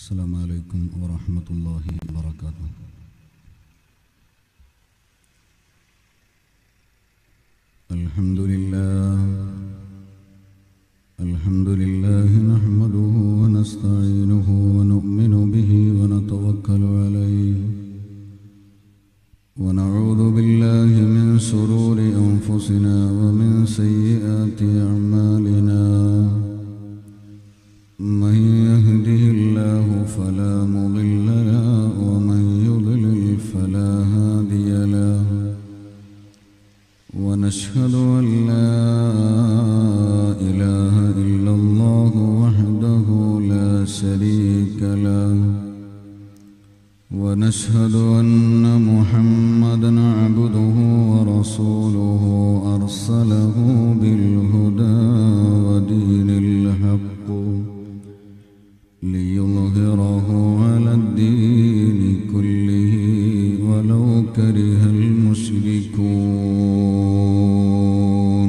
السلام عليكم ورحمة الله وبركاته الحمد لله الحمد لله نحمده ونستعينه ونؤمن به ونتوكل عليه ونعوذ بالله من شرور أنفسنا ومن سيئات أعمالنا من يهده الله فلا مضل له ومن يضلل فلا هادي له ونشهد أن لا إله إلا الله وحده لا شريك له ونشهد أن محمدا عبده ورسوله أرسله بالهدى ودين الحق ليظهره على الدين كله ولو كره المشركون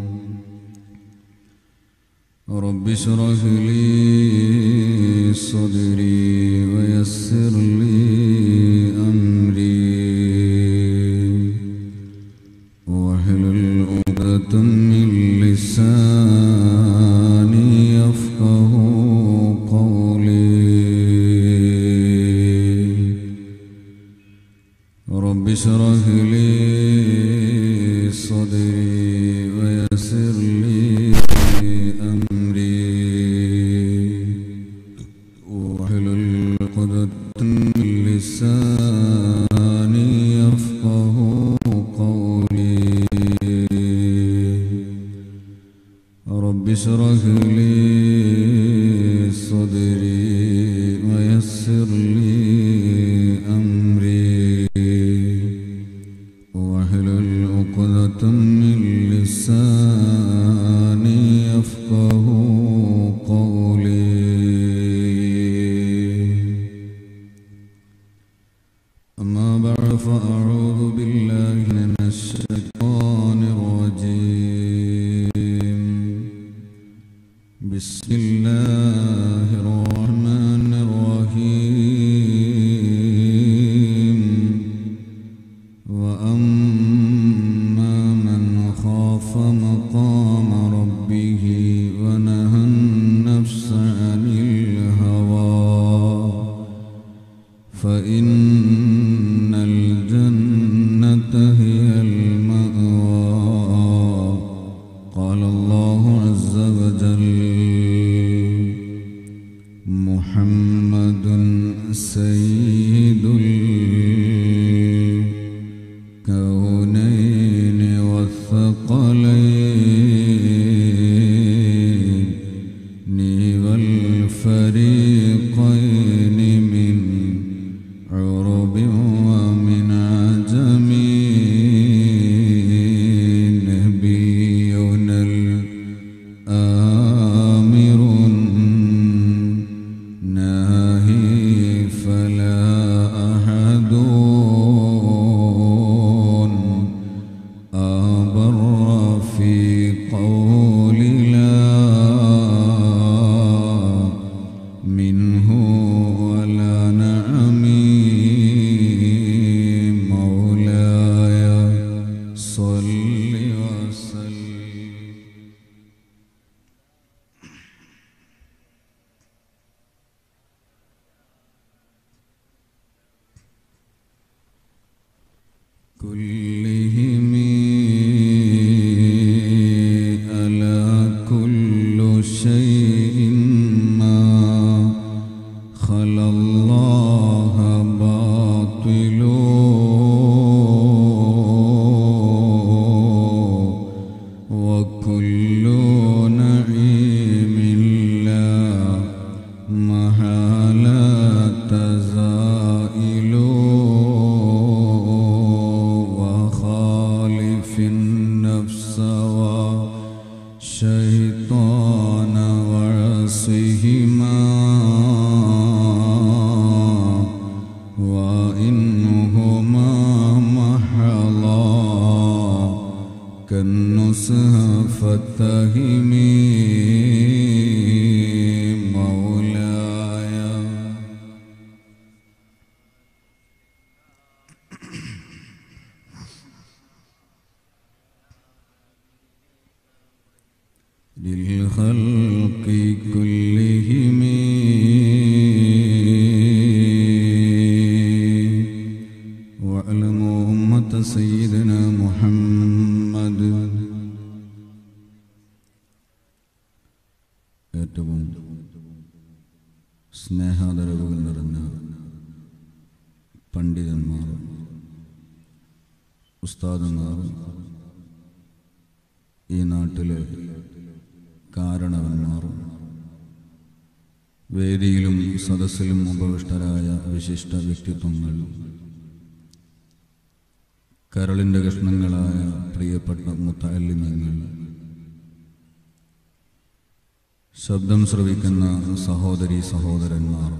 رب اشرح لي صدري ويسر لي أمري واحلل عقدة من لساني يفقه قولي رب اشرح لي صدري ويسر لي أمري واحلل عقدة من لساني يفقه قولي رب اشرح لي صدري ويسر لي أمري واحلل عقدة من لساني يفقه قولي أما بعد فأعوذ بالله من الشيطان الرجيم بسم الله الرحمن الرحيم وأما من خاف مقام ربه ونهى النفس عن الهوى فإن الجنة هي المأوى قال الله عز وجل محمد سيد الكونين والثقلين والفريقين من عرب ومن عجم نبينا الآمر ناهي فلا أحد أبر في قول لا منه ولا نعمي مولاي صل وسلم كلهم ألا كل شيء ما خلا الله باطل وكل نعيم لا محالة زائل وخالف النفس والشيطان وعصيهما وإنهما محلا كالنصح فاتهمي مولاي للخلق كلهم واعلموا أمة سيدنا محمد ഏറ്റവും സ്നേഹാദരവുകൾ നിറഞ്ഞ പണ്ഡിതന്മാർ ഉസ്താദന്മാർ ഈ നാട്ടിലെ കാരണവന്മാർ വേദിയിലും സദസ്സിലും ഉപവിഷ്ടരായ വിശിഷ്ട വ്യക്തിത്വങ്ങൾ കരളിൻ്റെ കഷ്ണങ്ങളായ പ്രിയപ്പെട്ട മുത്തല്ലിമങ്ങൾ ശബ്ദം ശ്രവിക്കുന്ന സഹോദരി സഹോദരന്മാർ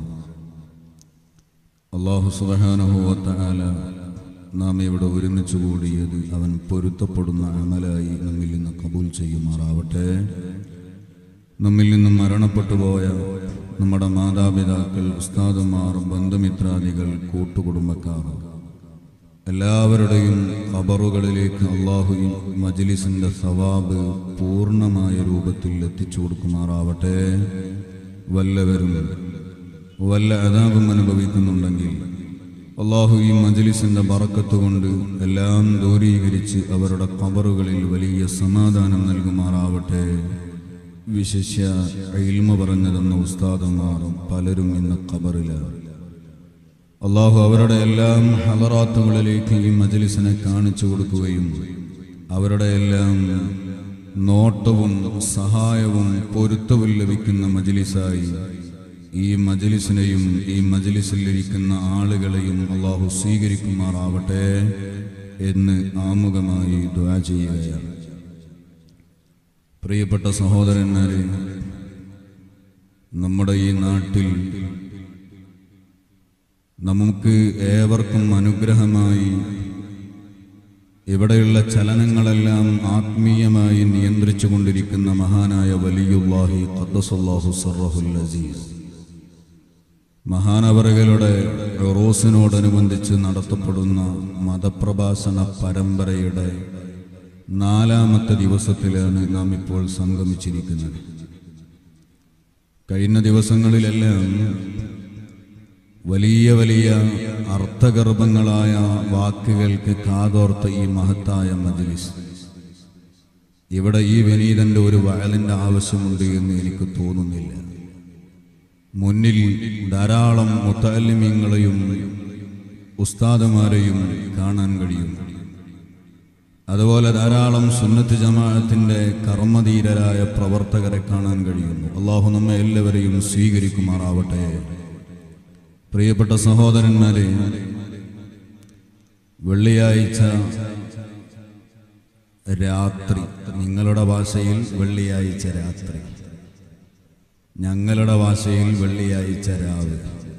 അള്ളാഹു സുബഹാനുഭവത്താല നാം ഇവിടെ ഒരുമിച്ച് കൂടിയത് അവൻ പൊരുത്തപ്പെടുന്ന അമലായി നമ്മിൽ നിന്ന് കബൂൽ ചെയ്യുമാറാവട്ടെ നമ്മിൽ നിന്നും മരണപ്പെട്ടു പോയ നമ്മുടെ മാതാപിതാക്കൾ ഉസ്താദുമാർ ബന്ധുമിത്രാദികൾ കൂട്ടുകുടുംബക്കാർ എല്ലാവരുടെയും ഖബറുകളിലേക്ക് അള്ളാഹു ഈ മജ്ലിസിന്റെ സവാബ് പൂർണ്ണമായ രൂപത്തിൽ എത്തിച്ചു കൊടുക്കുമാറാവട്ടെ വല്ലവരും വല്ല അതാപം അനുഭവിക്കുന്നുണ്ടെങ്കിൽ അള്ളാഹു ഈ മജ്ലിസിന്റെ ബറക്കത്ത് കൊണ്ട് എല്ലാം ദൂരീകരിച്ച് അവരുടെ ഖബറുകളിൽ വലിയ സമാധാനം നൽകുമാറാവട്ടെ വിശിഷ്യ ഇൽമ പറഞ്ഞതെന്ന ഉസ്താദന്മാരും പലരും ഇന്ന് ഖബറിലാണ് അള്ളാഹു അവരുടെ എല്ലാം ഹലറാത്തുകളിലേക്ക് ഈ മജലിസിനെ കാണിച്ചു കൊടുക്കുകയും അവരുടെ എല്ലാം നോട്ടവും സഹായവും പൊരുത്തവും ലഭിക്കുന്ന മജലിസായി ഈ മജലിസിനെയും ഈ മജലിസിലിരിക്കുന്ന ആളുകളെയും അള്ളാഹു സ്വീകരിക്കുമാറാവട്ടെ എന്ന് ആമുഖമായി ദ്വാ ചെയ്യുകയാണ് പ്രിയപ്പെട്ട സഹോദരന്മാരെ നമ്മുടെ ഈ നാട്ടിൽ നമുക്ക് ഏവർക്കും അനുഗ്രഹമായി ഇവിടെയുള്ള ചലനങ്ങളെല്ലാം ആത്മീയമായി നിയന്ത്രിച്ചു കൊണ്ടിരിക്കുന്ന മഹാനായ വലിയുല്ലാഹി ഖദ്ദസുല്ലാഹു സർറഹുൽ അസീസ് മഹാനവറുകളുടെ റോസിനോടനുബന്ധിച്ച് നടത്തപ്പെടുന്ന മതപ്രഭാഷണ പരമ്പരയുടെ നാലാമത്തെ ദിവസത്തിലാണ് നാം ഇപ്പോൾ സംഗമിച്ചിരിക്കുന്നത് കഴിഞ്ഞ ദിവസങ്ങളിലെല്ലാം വലിയ വലിയ അർത്ഥഗർഭങ്ങളായ വാക്കുകൾക്ക് കാതോർത്ത ഈ മഹത്തായ മജ്ലിസ് ഇവിടെ ഈ വിനീതന്റെ ഒരു വയലിന്റെ ആവശ്യമുണ്ട് എന്ന് എനിക്ക് തോന്നുന്നില്ല മുന്നിൽ ധാരാളം മുത്താലിമ്യങ്ങളെയും ഉസ്താദമാരെയും കാണാൻ കഴിയും അതുപോലെ ധാരാളം സുന്നത്ത് ജമാഅത്തിന്റെ കർമ്മധീരരായ പ്രവർത്തകരെ കാണാൻ കഴിയുന്നു അള്ളാഹു നമ്മെ എല്ലാവരെയും സ്വീകരിക്കുമാറാവട്ടെ പ്രിയപ്പെട്ട സഹോദരന്മാരെ വെള്ളിയാഴ്ച രാത്രി നിങ്ങളുടെ ഭാഷയിൽ വെള്ളിയാഴ്ച രാത്രി ഞങ്ങളുടെ ഭാഷയിൽ വെള്ളിയാഴ്ച രാവ്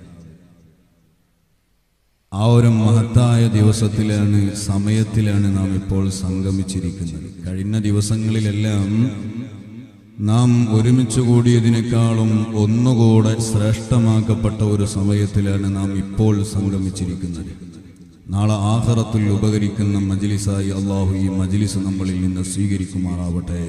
ആ ഒരു മഹത്തായ ദിവസത്തിലാണ് സമയത്തിലാണ് നാം ഇപ്പോൾ സംഗമിച്ചിരിക്കുന്നത് കഴിഞ്ഞ ദിവസങ്ങളിലെല്ലാം നാം ഒരുമിച്ച് കൂടിയതിനേക്കാളും ഒന്നുകൂടെ ശ്രേഷ്ഠമാക്കപ്പെട്ട ഒരു സമയത്തിലാണ് നാം ഇപ്പോൾ സംഗമിച്ചിരിക്കുന്നത് നാളെ ആഹറത്തിൽ ഉപകരിക്കുന്ന മജ്ലിസായി അള്ളാഹു ഈ മജ്ലിസ് നമ്മളിൽ നിന്ന് സ്വീകരിക്കുമാറാവട്ടെ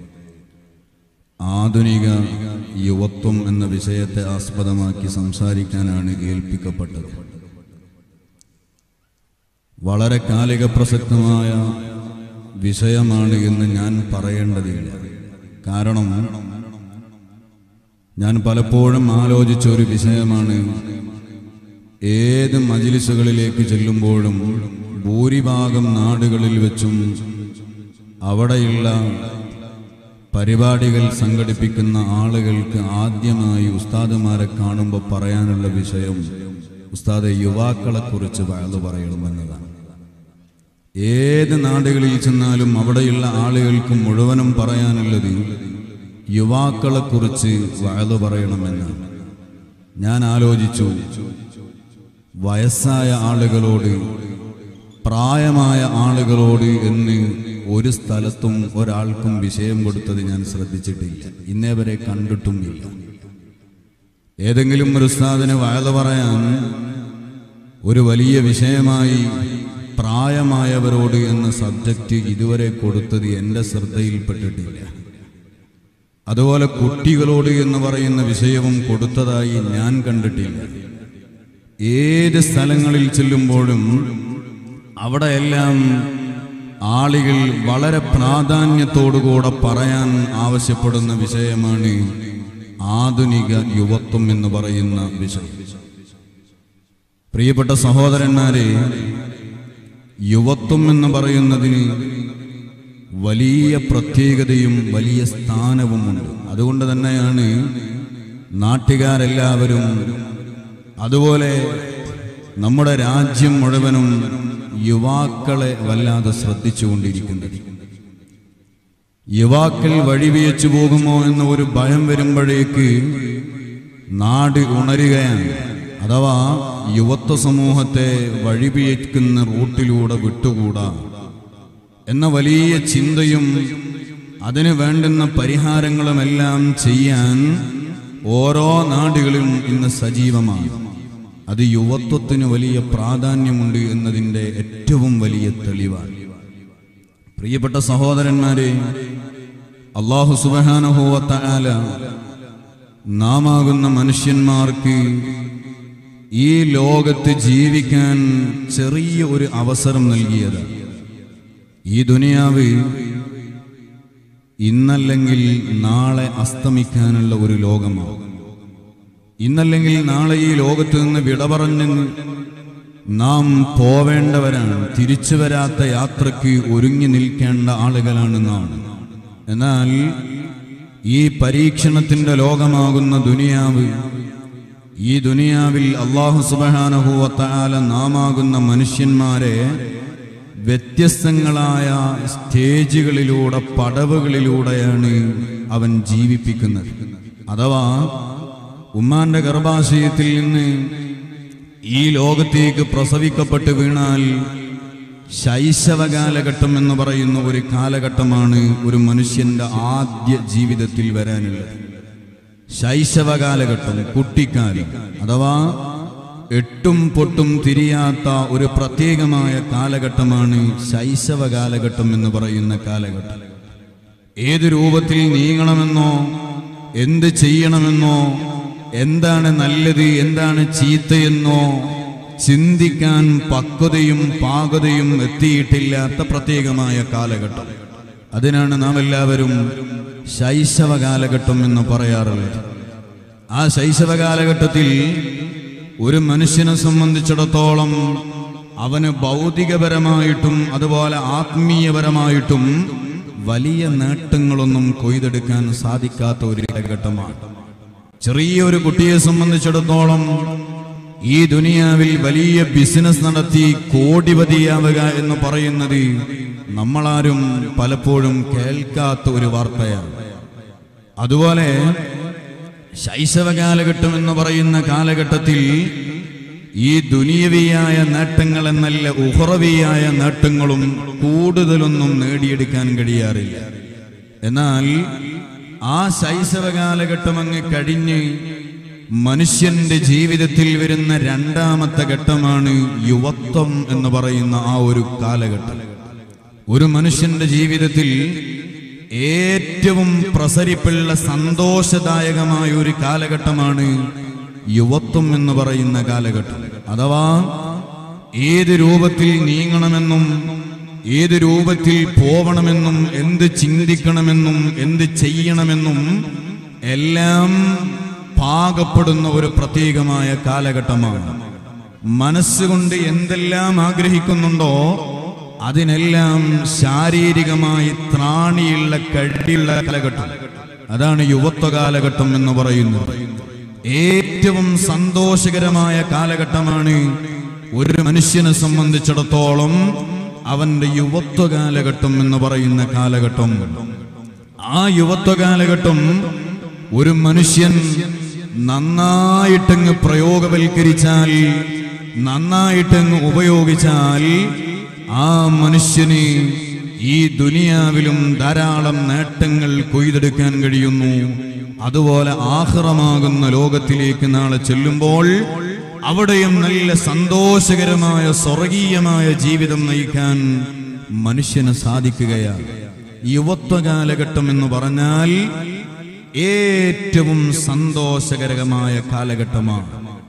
ആധുനിക യുവത്വം എന്ന വിഷയത്തെ ആസ്പദമാക്കി സംസാരിക്കാനാണ് ഏൽപ്പിക്കപ്പെട്ടത് വളരെ കാലിക പ്രസക്തമായ വിഷയമാണ് എന്ന് ഞാൻ പറയേണ്ടതില്ല കാരണം ഞാൻ പലപ്പോഴും ആലോചിച്ച ഒരു വിഷയമാണ് ഏത് മജിലിസുകളിലേക്ക് ചെല്ലുമ്പോഴും ഭൂരിഭാഗം നാടുകളിൽ വെച്ചും അവിടെയുള്ള പരിപാടികൾ സംഘടിപ്പിക്കുന്ന ആളുകൾക്ക് ആദ്യമായി ഉസ്താദുമാരെ കാണുമ്പോൾ പറയാനുള്ള വിഷയം ഉസ്താദെ യുവാക്കളെക്കുറിച്ച് വയത് പറയണമെന്നതാണ് ഏത് നാടുകളിൽ ചെന്നാലും അവിടെയുള്ള ആളുകൾക്ക് മുഴുവനും പറയാനുള്ളത് യുവാക്കളെക്കുറിച്ച് വയത് പറയണമെന്നാണ് ഞാൻ ആലോചിച്ചു വയസ്സായ ആളുകളോട് പ്രായമായ ആളുകളോട് എന്ന് ഒരു സ്ഥലത്തും ഒരാൾക്കും വിഷയം കൊടുത്തത് ഞാൻ ശ്രദ്ധിച്ചിട്ടില്ല ഇന്നേ വരെ കണ്ടിട്ടുമില്ല ഏതെങ്കിലും ഒരു ഉസ്താദിന് വയത പറയാൻ ഒരു വലിയ വിഷയമായി പ്രായമായവരോട് എന്ന സബ്ജക്റ്റ് ഇതുവരെ കൊടുത്തത് എൻ്റെ ശ്രദ്ധയിൽപ്പെട്ടിട്ടില്ല അതുപോലെ കുട്ടികളോട് എന്ന് പറയുന്ന വിഷയവും കൊടുത്തതായി ഞാൻ കണ്ടിട്ടില്ല ഏത് സ്ഥലങ്ങളിൽ ചെല്ലുമ്പോഴും അവിടെയെല്ലാം ആളുകൾ വളരെ പ്രാധാന്യത്തോടുകൂടെ പറയാൻ ആവശ്യപ്പെടുന്ന വിഷയമാണ് ആധുനിക യുവത്വം എന്ന് പറയുന്ന വിഷയം പ്രിയപ്പെട്ട സഹോദരന്മാരെ യുവത്വം എന്ന് പറയുന്നതിന് വലിയ പ്രത്യേകതയും വലിയ സ്ഥാനവുമുണ്ട് അതുകൊണ്ട് തന്നെയാണ് നാട്ടുകാരെല്ലാവരും അതുപോലെ നമ്മുടെ രാജ്യം മുഴുവനും യുവാക്കളെ വല്ലാതെ ശ്രദ്ധിച്ചുകൊണ്ടിരിക്കുന്നത് യുവാക്കൾ വഴിവിയച്ചു പോകുമോ എന്ന ഒരു ഭയം വരുമ്പോഴേക്ക് നാട് ഉണരുകയാണ് അഥവാ യുവത്വ സമൂഹത്തെ വഴിപിയക്കുന്ന റൂട്ടിലൂടെ വിട്ടുകൂടാ എന്ന വലിയ ചിന്തയും അതിന് വേണ്ടുന്ന പരിഹാരങ്ങളുമെല്ലാം ചെയ്യാൻ ഓരോ നാടുകളിലും ഇന്ന് സജീവമാണ് അത് യുവത്വത്തിന് വലിയ പ്രാധാന്യമുണ്ട് എന്നതിൻ്റെ ഏറ്റവും വലിയ തെളിവാണ് പ്രിയപ്പെട്ട സഹോദരന്മാരെ അള്ളാഹു സുബഹാനഹോവത്ത ആല നാമാകുന്ന മനുഷ്യന്മാർക്ക് ഈ ലോകത്ത് ജീവിക്കാൻ ചെറിയ ഒരു അവസരം നൽകിയത് ഈ ദുനിയാവ് ഇന്നല്ലെങ്കിൽ നാളെ അസ്തമിക്കാനുള്ള ഒരു ലോകമാണ് ഇന്നല്ലെങ്കിൽ നാളെ ഈ ലോകത്ത് നിന്ന് വിട പറഞ്ഞ് നാം പോവേണ്ടവരാണ് തിരിച്ചു വരാത്ത യാത്രയ്ക്ക് ഒരുങ്ങി നിൽക്കേണ്ട ആളുകളാണ് നാം എന്നാൽ ഈ പരീക്ഷണത്തിന്റെ ലോകമാകുന്ന ദുനിയാവ് ഈ ദുനിയാവിൽ അള്ളാഹു സുബാനഹുവത്താല നാമാകുന്ന മനുഷ്യന്മാരെ വ്യത്യസ്തങ്ങളായ സ്റ്റേജുകളിലൂടെ പടവുകളിലൂടെയാണ് അവൻ ജീവിപ്പിക്കുന്നത് അഥവാ ഉമ്മാന്റെ ഗർഭാശയത്തിൽ നിന്ന് ഈ ലോകത്തേക്ക് പ്രസവിക്കപ്പെട്ട് വീണാൽ ശൈശവ കാലഘട്ടം എന്ന് പറയുന്ന ഒരു കാലഘട്ടമാണ് ഒരു മനുഷ്യന്റെ ആദ്യ ജീവിതത്തിൽ വരാനുള്ളത് ശൈശവ കാലഘട്ടം കുട്ടിക്കാലം അഥവാ എട്ടും പൊട്ടും തിരിയാത്ത ഒരു പ്രത്യേകമായ കാലഘട്ടമാണ് ശൈശവ കാലഘട്ടം എന്ന് പറയുന്ന കാലഘട്ടം ഏത് രൂപത്തിൽ നീങ്ങണമെന്നോ എന്ത് ചെയ്യണമെന്നോ എന്താണ് നല്ലത് എന്താണ് ചീത്തയെന്നോ ചിന്തിക്കാൻ പക്വതയും പാകതയും എത്തിയിട്ടില്ലാത്ത പ്രത്യേകമായ കാലഘട്ടം അതിനാണ് നാം എല്ലാവരും ശൈശവ കാലഘട്ടം എന്ന് പറയാറുള്ളത് ആ ശൈശവ കാലഘട്ടത്തിൽ ഒരു മനുഷ്യനെ സംബന്ധിച്ചിടത്തോളം അവന് ഭൗതികപരമായിട്ടും അതുപോലെ ആത്മീയപരമായിട്ടും വലിയ നേട്ടങ്ങളൊന്നും കൊയ്തെടുക്കാൻ സാധിക്കാത്ത ഒരു കാലഘട്ടമാണ് ചെറിയൊരു കുട്ടിയെ സംബന്ധിച്ചിടത്തോളം ഈ ദുനിയാവിൽ വലിയ ബിസിനസ് നടത്തി കോടിപതിയാവുക എന്ന് പറയുന്നത് നമ്മളാരും പലപ്പോഴും കേൾക്കാത്ത ഒരു വാർത്തയാണ് അതുപോലെ ശൈശവ കാലഘട്ടം എന്ന് പറയുന്ന കാലഘട്ടത്തിൽ ഈ ദുനിയവിയായ നേട്ടങ്ങൾ എന്നല്ല ഉഹറവിയായ നേട്ടങ്ങളും കൂടുതലൊന്നും നേടിയെടുക്കാൻ കഴിയാറില്ല എന്നാൽ ആ ശൈശവ കാലഘട്ടം അങ്ങ് കഴിഞ്ഞ് മനുഷ്യന്റെ ജീവിതത്തിൽ വരുന്ന രണ്ടാമത്തെ ഘട്ടമാണ് യുവത്വം എന്ന് പറയുന്ന ആ ഒരു കാലഘട്ടം ഒരു മനുഷ്യന്റെ ജീവിതത്തിൽ ഏറ്റവും പ്രസരിപ്പുള്ള സന്തോഷദായകമായ ഒരു കാലഘട്ടമാണ് യുവത്വം എന്ന് പറയുന്ന കാലഘട്ടം അഥവാ ഏത് രൂപത്തിൽ നീങ്ങണമെന്നും ഏത് രൂപത്തിൽ പോവണമെന്നും എന്ത് ചിന്തിക്കണമെന്നും എന്ത് ചെയ്യണമെന്നും എല്ലാം പാകപ്പെടുന്ന ഒരു പ്രത്യേകമായ കാലഘട്ടമാണ് മനസ്സുകൊണ്ട് എന്തെല്ലാം ആഗ്രഹിക്കുന്നുണ്ടോ അതിനെല്ലാം ശാരീരികമായി ത്രാണിയുള്ള കഴിയുള്ള കാലഘട്ടം അതാണ് യുവത്വ കാലഘട്ടം എന്ന് പറയുന്നത് ഏറ്റവും സന്തോഷകരമായ കാലഘട്ടമാണ് ഒരു മനുഷ്യനെ സംബന്ധിച്ചിടത്തോളം അവന്റെ യുവത്വ കാലഘട്ടം എന്ന് പറയുന്ന കാലഘട്ടം ആ യുവത്വ കാലഘട്ടം ഒരു മനുഷ്യൻ നന്നായിട്ടങ്ങ് പ്രയോഗവൽക്കരിച്ചാൽ നന്നായിട്ടങ്ങ് ഉപയോഗിച്ചാൽ ആ മനുഷ്യന് ഈ ദുനിയാവിലും ധാരാളം നേട്ടങ്ങൾ കൊയ്തെടുക്കാൻ കഴിയുന്നു അതുപോലെ ആഹ്റമാകുന്ന ലോകത്തിലേക്ക് നാളെ ചെല്ലുമ്പോൾ അവിടെയും നല്ല സന്തോഷകരമായ സ്വർഗീയമായ ജീവിതം നയിക്കാൻ മനുഷ്യന് സാധിക്കുകയാണ് യുവത്വ കാലഘട്ടം എന്ന് പറഞ്ഞാൽ ഏറ്റവും സന്തോഷകരമായ കാലഘട്ടമാണ്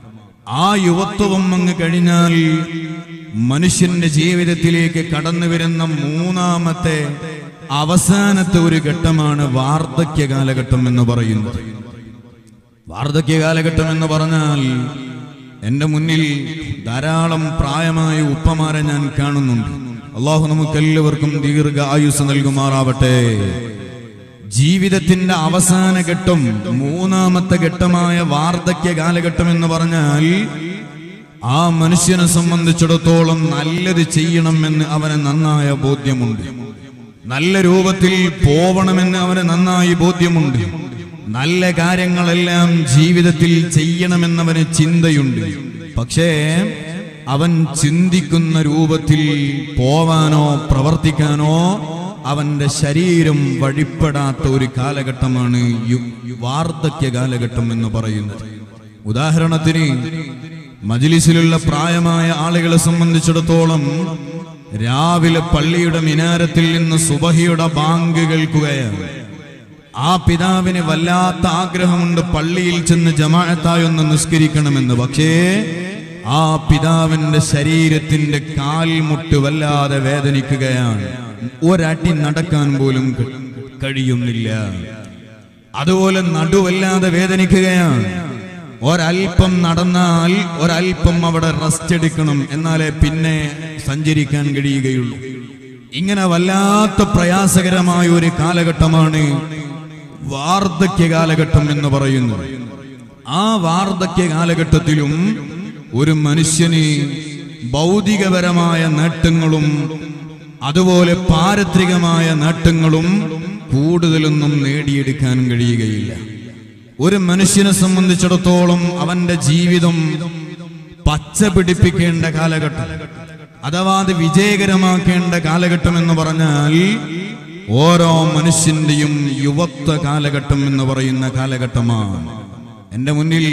ആ യുവത്വം അങ്ങ് കഴിഞ്ഞാൽ മനുഷ്യന്റെ ജീവിതത്തിലേക്ക് കടന്നു വരുന്ന മൂന്നാമത്തെ അവസാനത്തെ ഒരു ഘട്ടമാണ് വാർദ്ധക്യ കാലഘട്ടം എന്ന് പറയുന്നത് വാർദ്ധക്യ കാലഘട്ടം എന്ന് പറഞ്ഞാൽ എന്റെ മുന്നിൽ ധാരാളം പ്രായമായ ഉപ്പമാരെ ഞാൻ കാണുന്നുണ്ട് അള്ളാഹു നമുക്കെല്ലാവർക്കും ദീർഘ ആയുസ് നൽകുമാറാവട്ടെ ജീവിതത്തിന്റെ അവസാന ഘട്ടം മൂന്നാമത്തെ ഘട്ടമായ വാർദ്ധക്യ കാലഘട്ടം എന്ന് പറഞ്ഞാൽ ആ മനുഷ്യനെ സംബന്ധിച്ചിടത്തോളം നല്ലത് ചെയ്യണമെന്ന് അവന് നന്നായ ബോധ്യമുണ്ട് നല്ല രൂപത്തിൽ പോവണമെന്ന് അവന് നന്നായി ബോധ്യമുണ്ട് നല്ല കാര്യങ്ങളെല്ലാം ജീവിതത്തിൽ ചെയ്യണമെന്നവന് ചിന്തയുണ്ട് പക്ഷേ അവൻ ചിന്തിക്കുന്ന രൂപത്തിൽ പോവാനോ പ്രവർത്തിക്കാനോ അവന്റെ ശരീരം വഴിപ്പെടാത്ത ഒരു കാലഘട്ടമാണ് യു- വാർദ്ധക്യ കാലഘട്ടം എന്ന് പറയുന്നത് ഉദാഹരണത്തിന് മജിലിസിലുള്ള പ്രായമായ ആളുകളെ സംബന്ധിച്ചിടത്തോളം രാവിലെ പള്ളിയുടെ മിനാരത്തിൽ നിന്ന് സുബഹിയുടെ ബാങ്ക് കേൾക്കുകയാണ് ആ പിതാവിന് വല്ലാത്ത ആഗ്രഹമുണ്ട് പള്ളിയിൽ ചെന്ന് ജമാഅത്തായി ഒന്ന് നിസ്കരിക്കണമെന്ന് പക്ഷേ ആ പിതാവിന്റെ ശരീരത്തിന്റെ കാൽമുട്ട് വല്ലാതെ വേദനിക്കുകയാണ് ഒരടി നടക്കാൻ പോലും ക- കഴിയുന്നില്ല അതുപോലെ നടുവല്ലാതെ വേദനിക്കുകയാണ് ഒരൽപ്പം നടന്നാൽ ഒരൽപ്പം അവിടെ റെസ്റ്റ് എടുക്കണം എന്നാലേ പിന്നെ സഞ്ചരിക്കാൻ കഴിയുകയുള്ളൂ ഇങ്ങനെ വല്ലാത്ത പ്രയാസകരമായ ഒരു കാലഘട്ടമാണ് വാർദ്ധക്യ കാലഘട്ടം എന്ന് പറയുന്നത് ആ വാർദ്ധക്യ കാലഘട്ടത്തിലും ഒരു മനുഷ്യന് ഭൗതികപരമായ നേട്ടങ്ങളും അതുപോലെ പാരത്രികമായ നേട്ടങ്ങളും കൂടുതലൊന്നും നേടിയെടുക്കാൻ കഴിയുകയില്ല ഒരു മനുഷ്യനെ സംബന്ധിച്ചിടത്തോളം അവന്റെ ജീവിതം പച്ച പിടിപ്പിക്കേണ്ട കാലഘട്ടം അഥവാ അത് വിജയകരമാക്കേണ്ട കാലഘട്ടം എന്ന് പറഞ്ഞാൽ ഓരോ മനുഷ്യന്റെയും യുവത്വ കാലഘട്ടം എന്ന് പറയുന്ന കാലഘട്ടമാണ് എന്റെ മുന്നിൽ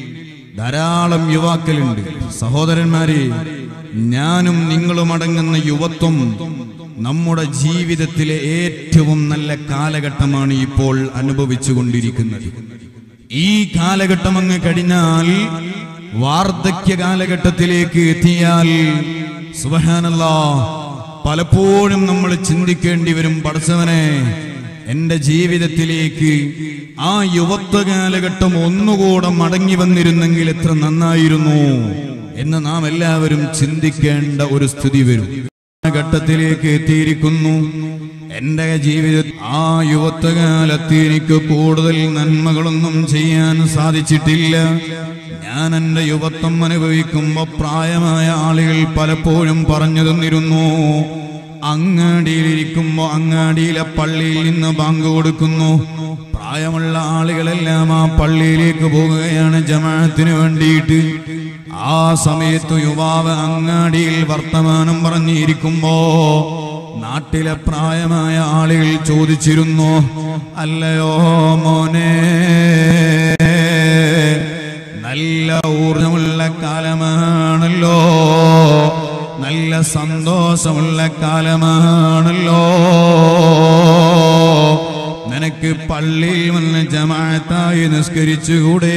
ധാരാളം യുവാക്കളുണ്ട് സഹോദരന്മാരെ ഞാനും നിങ്ങളും അടങ്ങുന്ന യുവത്വം നമ്മുടെ ജീവിതത്തിലെ ഏറ്റവും നല്ല കാലഘട്ടമാണ് ഇപ്പോൾ അനുഭവിച്ചു കൊണ്ടിരിക്കുന്നത് ഈ കാലഘട്ടം അങ്ങ് കഴിഞ്ഞാൽ വാർദ്ധക്യ കാലഘട്ടത്തിലേക്ക് എത്തിയാൽ സുബഹാനല്ലാ പലപ്പോഴും നമ്മൾ ചിന്തിക്കേണ്ടി വരും പടച്ചവനെ എന്റെ ജീവിതത്തിലേക്ക് ആ യുവത്വ കാലഘട്ടം ഒന്നുകൂടെ മടങ്ങി വന്നിരുന്നെങ്കിൽ എത്ര നന്നായിരുന്നു എന്ന് നാം എല്ലാവരും ചിന്തിക്കേണ്ട ഒരു സ്ഥിതി വരും ഘട്ടത്തിലേക്ക് എത്തിയിരിക്കുന്നു എന്റെ ജീവിത ആ യുവത്വകാലത്ത് എനിക്ക് കൂടുതൽ നന്മകളൊന്നും ചെയ്യാൻ സാധിച്ചിട്ടില്ല ഞാൻ എന്റെ യുവത്വം അനുഭവിക്കുമ്പോ പ്രായമായ ആളുകൾ പലപ്പോഴും പറഞ്ഞു തന്നിരുന്നു അങ്ങാടിയിലിരിക്കുമ്പോ അങ്ങാടിയിലെ പള്ളിയിൽ നിന്ന് ബാങ്ക് കൊടുക്കുന്നു പ്രായമുള്ള ആളുകളെല്ലാം ആ പള്ളിയിലേക്ക് പോകുകയാണ് ജമാഅത്തിന് വേണ്ടിയിട്ട് ആ സമയത്ത് യുവാവ് അങ്ങാടിയിൽ വർത്തമാനം പറഞ്ഞിരിക്കുമ്പോ നാട്ടിലെ പ്രായമായ ആളുകൾ ചോദിച്ചിരുന്നു അല്ലയോ മോനെ നല്ല ഊർജമുള്ള കാലമാണല്ലോ നല്ല സന്തോഷമുള്ള കാലമാണല്ലോ നിനക്ക് പള്ളിയിൽ വന്ന് ജമാഅത്തായി നിസ്കരിച്ചുകൂടെ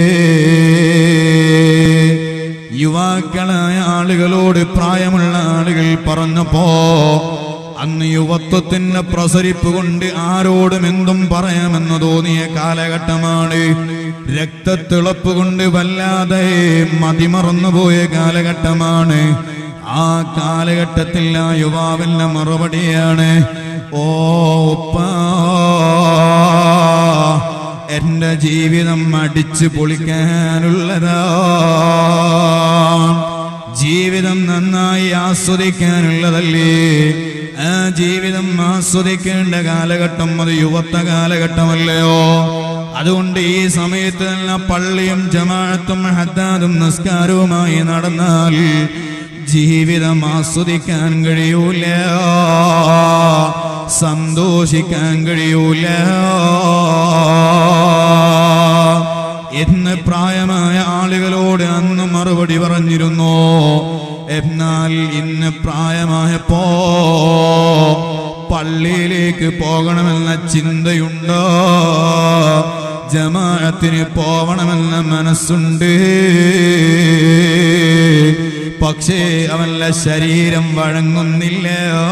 യുവാക്കളായ ആളുകളോട് പ്രായമുള്ള ആളുകൾ പറഞ്ഞപ്പോ അന്ന് യുവത്വത്തിന്റെ പ്രസരിപ്പ് കൊണ്ട് ആരോടും എന്തും പറയാമെന്ന് തോന്നിയ കാലഘട്ടമാണ് രക്തത്തിളപ്പ് കൊണ്ട് വല്ലാതെ മതിമറന്നുപോയ കാലഘട്ടമാണ് ആ കാലഘട്ടത്തിൽ ആ യുവാവിന്റെ മറുപടിയാണ് ഓ ഉപ്പാ എന്റെ ജീവിതം അടിച്ചു പൊളിക്കാനുള്ളതാ ജീവിതം നന്നായി ആസ്വദിക്കാനുള്ളതല്ലേ ആ ജീവിതം ആസ്വദിക്കേണ്ട കാലഘട്ടം അത് യുവത്വ കാലഘട്ടമല്ലയോ അതുകൊണ്ട് ഈ സമയത്ത് തന്നെ പള്ളിയും ജമാഅത്തും ഹദ്ദാദും നിസ്കാരവുമായി നടന്നാൽ ജീവിതം ആസ്വദിക്കാൻ കഴിയൂല സന്തോഷിക്കാൻ കഴിയൂല എന്ന് പ്രായമായ ആളുകളോട് അന്ന് മറുപടി പറഞ്ഞിരുന്നു എന്നാൽ ഇന്ന് പ്രായമായപ്പോ പള്ളിയിലേക്ക് പോകണമെന്ന ചിന്തയുണ്ടോ ജമാഅത്തിന് പോവണമെന്ന മനസ്സുണ്ട് പക്ഷേ അവന്റെ ശരീരം വഴങ്ങുന്നില്ല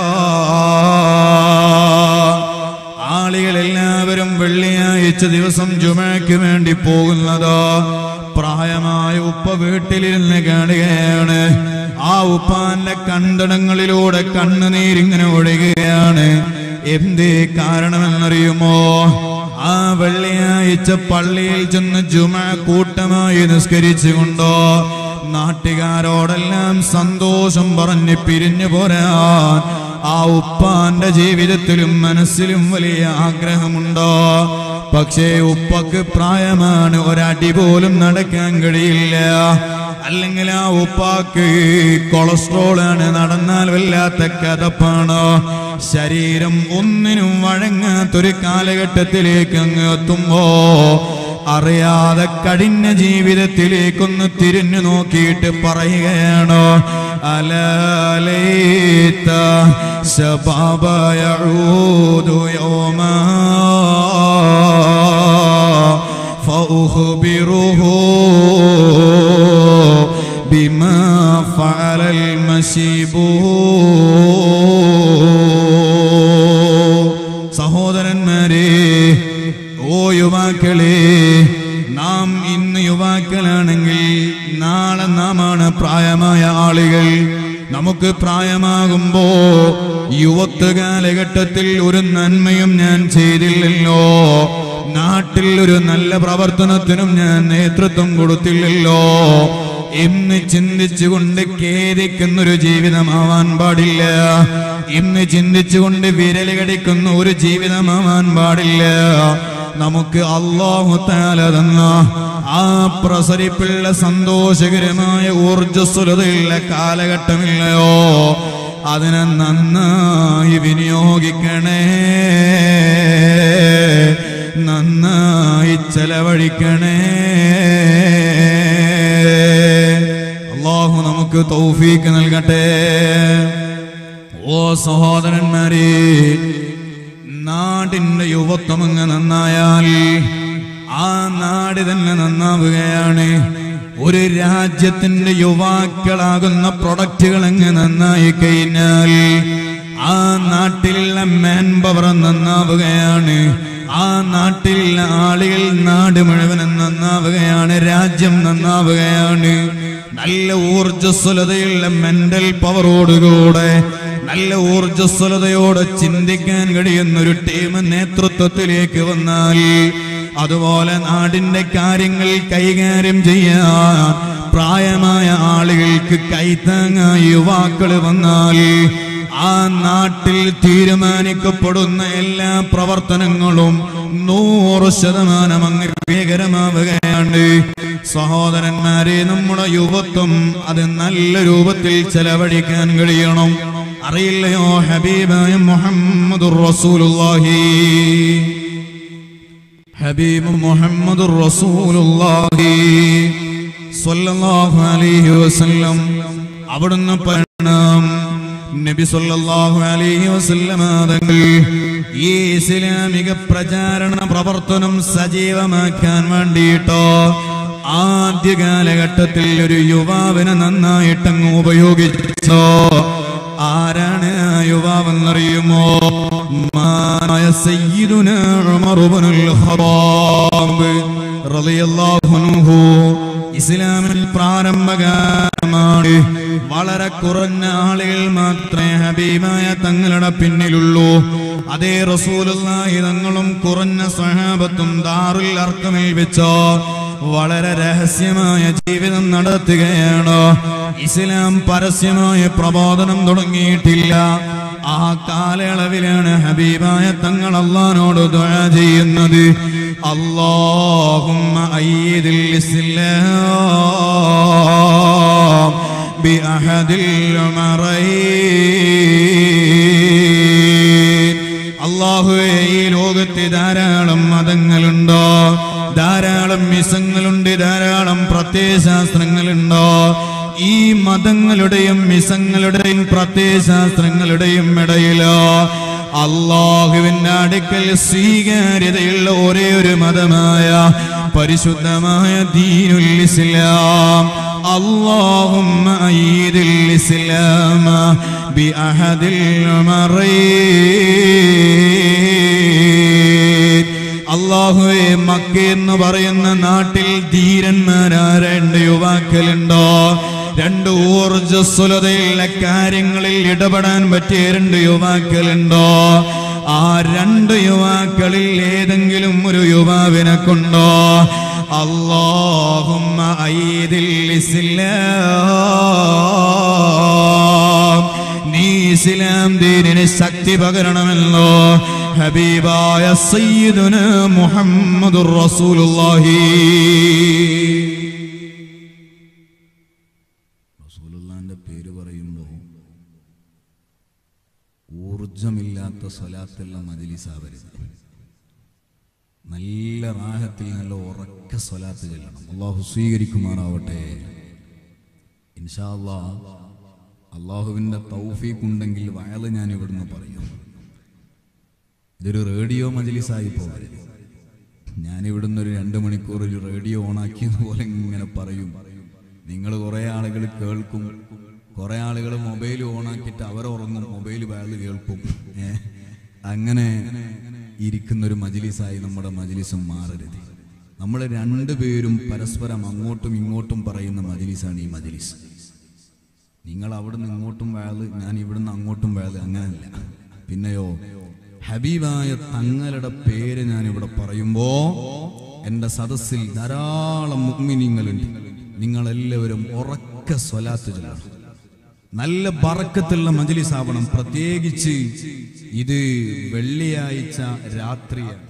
ആളുകളെല്ലാവരും വെള്ളിയാഴ്ച ദിവസം ജുമയ്ക്ക് വേണ്ടി പോകുന്നതോ പ്രായമായ ഉപ്പ വീട്ടിലിരുന്ന് കാണുകയാണ് ആ ഉപ്പാന്റെ കണ്ടടങ്ങളിലൂടെ കണ്ണുനീരിങ്ങനെ ഒഴുകുകയാണ് എന്തേ കാരണമെന്നറിയുമോ ആ വെള്ളിയാഴ്ച പള്ളിയിൽ ചെന്ന് ജുമ കൂട്ടമായി നിസ്കരിച്ചുകൊണ്ടോ നാട്ടുകാരോടെല്ലാം സന്തോഷം പറഞ്ഞ് പിരിഞ്ഞു പോരാൻ ആ ഉപ്പാന്റെ ജീവിതത്തിലും മനസ്സിലും വലിയ ആഗ്രഹമുണ്ടോ പക്ഷേ ഉപ്പക്ക് പ്രായമാണ് ഒരടി പോലും നടക്കാൻ കഴിയില്ല അല്ലെങ്കിൽ ആ ഉപ്പാക്ക് കൊളസ്ട്രോൾ ആണ് നടന്നാൽ വല്ലാത്ത കഥപ്പാണ് ശരീരം ഒന്നിനും വഴങ്ങാത്തൊരു കാലഘട്ടത്തിലേക്ക് അങ്ങ് എത്തുമ്പോ അറിയാതെ കഴിഞ്ഞ ജീവിതത്തിലേക്കൊന്ന് തിരിഞ്ഞു നോക്കിയിട്ട് പറയുകയാണ് അലലേത്ത ശബാബയൂദു യൗമാ فأخبره بما فعل المشيب സഹോദരന്മാരെ ഓ യുവാക്കളെ നാം ഇന്ന് യുവാക്കളാണെങ്കിൽ നാളെ നാമാണ് പ്രായമായ ആളുകൾ നമുക്ക് പ്രായമാകുമ്പോ യുവത്വ കാലഘട്ടത്തിൽ ഒരു നന്മയും ഞാൻ ചെയ്തില്ലല്ലോ നാട്ടിൽ ഒരു നല്ല പ്രവർത്തനത്തിനും ഞാൻ നേതൃത്വം കൊടുത്തില്ലല്ലോ എന്ന് ചിന്തിച്ചുകൊണ്ട് ഖേദിക്കുന്നൊരു ജീവിതമാവാൻ പാടില്ല ഇന്ന് ചിന്തിച്ചുകൊണ്ട് വിരല് കടിക്കുന്ന ഒരു ജീവിതമാവാൻ പാടില്ല നമുക്ക് അള്ളാഹു താല തന്ന ആ പ്രസരിപ്പുള്ള സന്തോഷകരമായ ഊർജസ്വലതയുള്ള കാലഘട്ടമില്ലയോ അതിനെ നന്നായി വിനിയോഗിക്കണേ നന്നായി ചെലവഴിക്കണേ അള്ളാഹു നമുക്ക് തൗഫീക്ക് നൽകട്ടെ ഓ സഹോദരന്മാരെ നാടിന്റെ യുവത്വം അങ്ങ് നന്നായാൽ ആ നാട് തന്നെ നന്നാവുകയാണ് ഒരു രാജ്യത്തിന്റെ യുവാക്കളാകുന്ന പ്രൊഡക്റ്റുകൾ അങ്ങ് നന്നായി കഴിഞ്ഞാൽ ആ നാട്ടിലുള്ള മാൻ പവർ നന്നാവുകയാണ് ആ നാട്ടിലുള്ള ആളുകൾ നാട് മുഴുവനും നന്നാവുകയാണ് രാജ്യം നന്നാവുകയാണ് നല്ല ഊർജസ്വലതയുള്ള മെന്റൽ പവറോടുകൂടെ നല്ല ഊർജസ്വലതയോടെ ചിന്തിക്കാൻ കഴിയുന്ന ഒരു ടീം നേതൃത്വത്തിലേക്ക് വന്നാൽ അതുപോലെ നാടിന്റെ കാര്യങ്ങൾ കൈകാര്യം ചെയ്യാൻ പ്രായമായ ആളുകൾക്ക് കൈത്താങ്ങായ യുവാക്കൾ വന്നാൽ ആ നാട്ടിൽ തീരുമാനിക്കപ്പെടുന്ന എല്ലാ പ്രവർത്തനങ്ങളും നൂറ് ശതമാനം അങ്ങ് വിജയകരമാവുകയാണ് സഹോദരന്മാരെ നമ്മുടെ യുവത്വം അത് നല്ല രൂപത്തിൽ ചെലവഴിക്കാൻ കഴിയണം അറിയില്ലയോ ഹബീബായ മുഹമ്മദുർ റസൂലുള്ളാഹി ഹബീബ് മുഹമ്മദുർ റസൂലുള്ളാഹി സ്വല്ലല്ലാഹു അലൈഹി വസല്ലം അവിടുന്ന് പറയണം നബി സല്ലല്ലാഹു അലൈഹി വസല്ലമ തങ്ങൾ ഈ ഇസ്ലാമിക പ്രചാരണ പ്രവർത്തനം സജീവമാക്കാൻ വേണ്ടിയിട്ടോ ആദ്യ കാലഘട്ടത്തിൽ ഒരു യുവാവിനെ നന്നായിട്ടങ്ങ് ഉപയോഗിച്ചോ ആരാണ് ആ യുവാവെന്നറിയുമോ മാനായ സയ്യിദുന ഉമർ ഇബ്നുൽ ഖത്താബ് റളിയല്ലാഹു അൻഹു ഇസ്ലാമിൽ പ്രാരംഭകാലമാണ് വളരെ കുറഞ്ഞ ആളുകൾ മാത്രമേ ഹബീബായ തങ്ങളുടെ പിന്നിലുള്ളൂ അതേ റസൂലുള്ളാഹി തങ്ങളും കുറഞ്ഞ സഹാബത്തും ദാറുൽ അർക്കമിൽ വെച്ചോ വളരെ രഹസ്യമായ ജീവിതം നടത്തുകയാണ് ഇസ്ലാം പരസ്യമായ പ്രബോധനം തുടങ്ങിയിട്ടില്ല ആ കാലയളവിലാണ് ഹബീബായ തങ്ങൾ അള്ളഹാനോട് ദുആ ചെയ്യുന്നത് اللهم أيد الإسلام بأحد العمرين അള്ളാഹുവേ ഈ ലോകത്ത് ധാരാളം മതങ്ങളുണ്ടോ ധാരാളം മിസങ്ങളുണ്ട് ധാരാളം പ്രത്യയശാസ്ത്രങ്ങളുണ്ടോ ഈ മതങ്ങളുടെയും മിസങ്ങളുടെയും പ്രത്യയശാസ്ത്രങ്ങളുടെയും ഇടയിലോ അള്ളാഹുവിന്റെ അടുക്കൽ സ്വീകാര്യതയുള്ള ഒരേ ഒരു മതമായ പരിശുദ്ധമായ ദീനുൽ ഇസ്ലാം اللهم أيد الإسلام بأحد الأمرين അള്ളാഹുവെ മക്ക എന്ന് പറയുന്ന നാട്ടിൽ ധീരന്മാരായ രണ്ട് യുവാക്കളുണ്ടോ രണ്ട് ഊർജസ്വലതയുള്ള കാര്യങ്ങളിൽ ഇടപെടാൻ പറ്റിയ രണ്ട് യുവാക്കളുണ്ടോ ആ രണ്ട് യുവാക്കളിൽ ഏതെങ്കിലും ഒരു യുവാവിനെ കൊണ്ടോ اللهم أيد الإسلام നീ ഇസ്ലാം ദീനിന് ശക്തി പകരണമല്ലോ ഹബീബായ സയ്യിദുന മുഹമ്മദുർ റസൂലുള്ളാഹി റസൂലുള്ളാന്റെ പേര് പറയുമ്പോൾ ഊർജമില്ലാത്ത സ്വലാത്തുള്ള മജിലിസാവരുത് നല്ല റാഹത്തിൽ നല്ല ഉറക്ക സ്വലാത്ത് ചെല്ലണം അള്ളാഹു സ്വീകരിക്കുമാറാവട്ടെ ഇൻഷാ അല്ലാ അള്ളാഹുവിൻ്റെ തൗഫീഖ് ഉണ്ടെങ്കിൽ വയല് ഞാൻ ഇവിടുന്ന് പറയും ഇതൊരു റേഡിയോ മജലിസായി പോകരുത് ഞാൻ ഇവിടുന്ന് ഒരു രണ്ട് മണിക്കൂർ ഒരു റേഡിയോ ഓണാക്കിയത് പോലെ ഇങ്ങനെ പറയും നിങ്ങൾ കുറേ ആളുകൾ കേൾക്കും കുറേ ആളുകൾ മൊബൈൽ ഓണാക്കിയിട്ട് അവരുറങ്ങും മൊബൈൽ വയല് കേൾക്കും ഏ അങ്ങനെ ഇരിക്കുന്ന ഒരു മജിലിസായി നമ്മുടെ മജിലിസും മാറരുത് നമ്മൾ രണ്ടുപേരും പരസ്പരം അങ്ങോട്ടും ഇങ്ങോട്ടും പറയുന്ന മജിലിസാണ് ഈ മജിലിസ് നിങ്ങൾ അവിടുന്ന് ഇങ്ങോട്ടും വയല് ഞാൻ ഇവിടുന്ന് അങ്ങോട്ടും വയല് അങ്ങനല്ല പിന്നെയോ ഹബീബായ തങ്ങളുടെ പേര് ഞാൻ ഇവിടെ പറയുമ്പോ എന്റെ സദസ്സിൽ ധാരാളം മുഗ്മിനിങ്ങളുണ്ട് നിങ്ങളെല്ലാവരും ഉറക്ക സ്വലാത്ത് ചൊല്ലണം നല്ല ബറക്കത്തുള്ള മജലിസ് ആവണം പ്രത്യേകിച്ച് ഇത് വെള്ളിയാഴ്ച രാത്രിയാണ്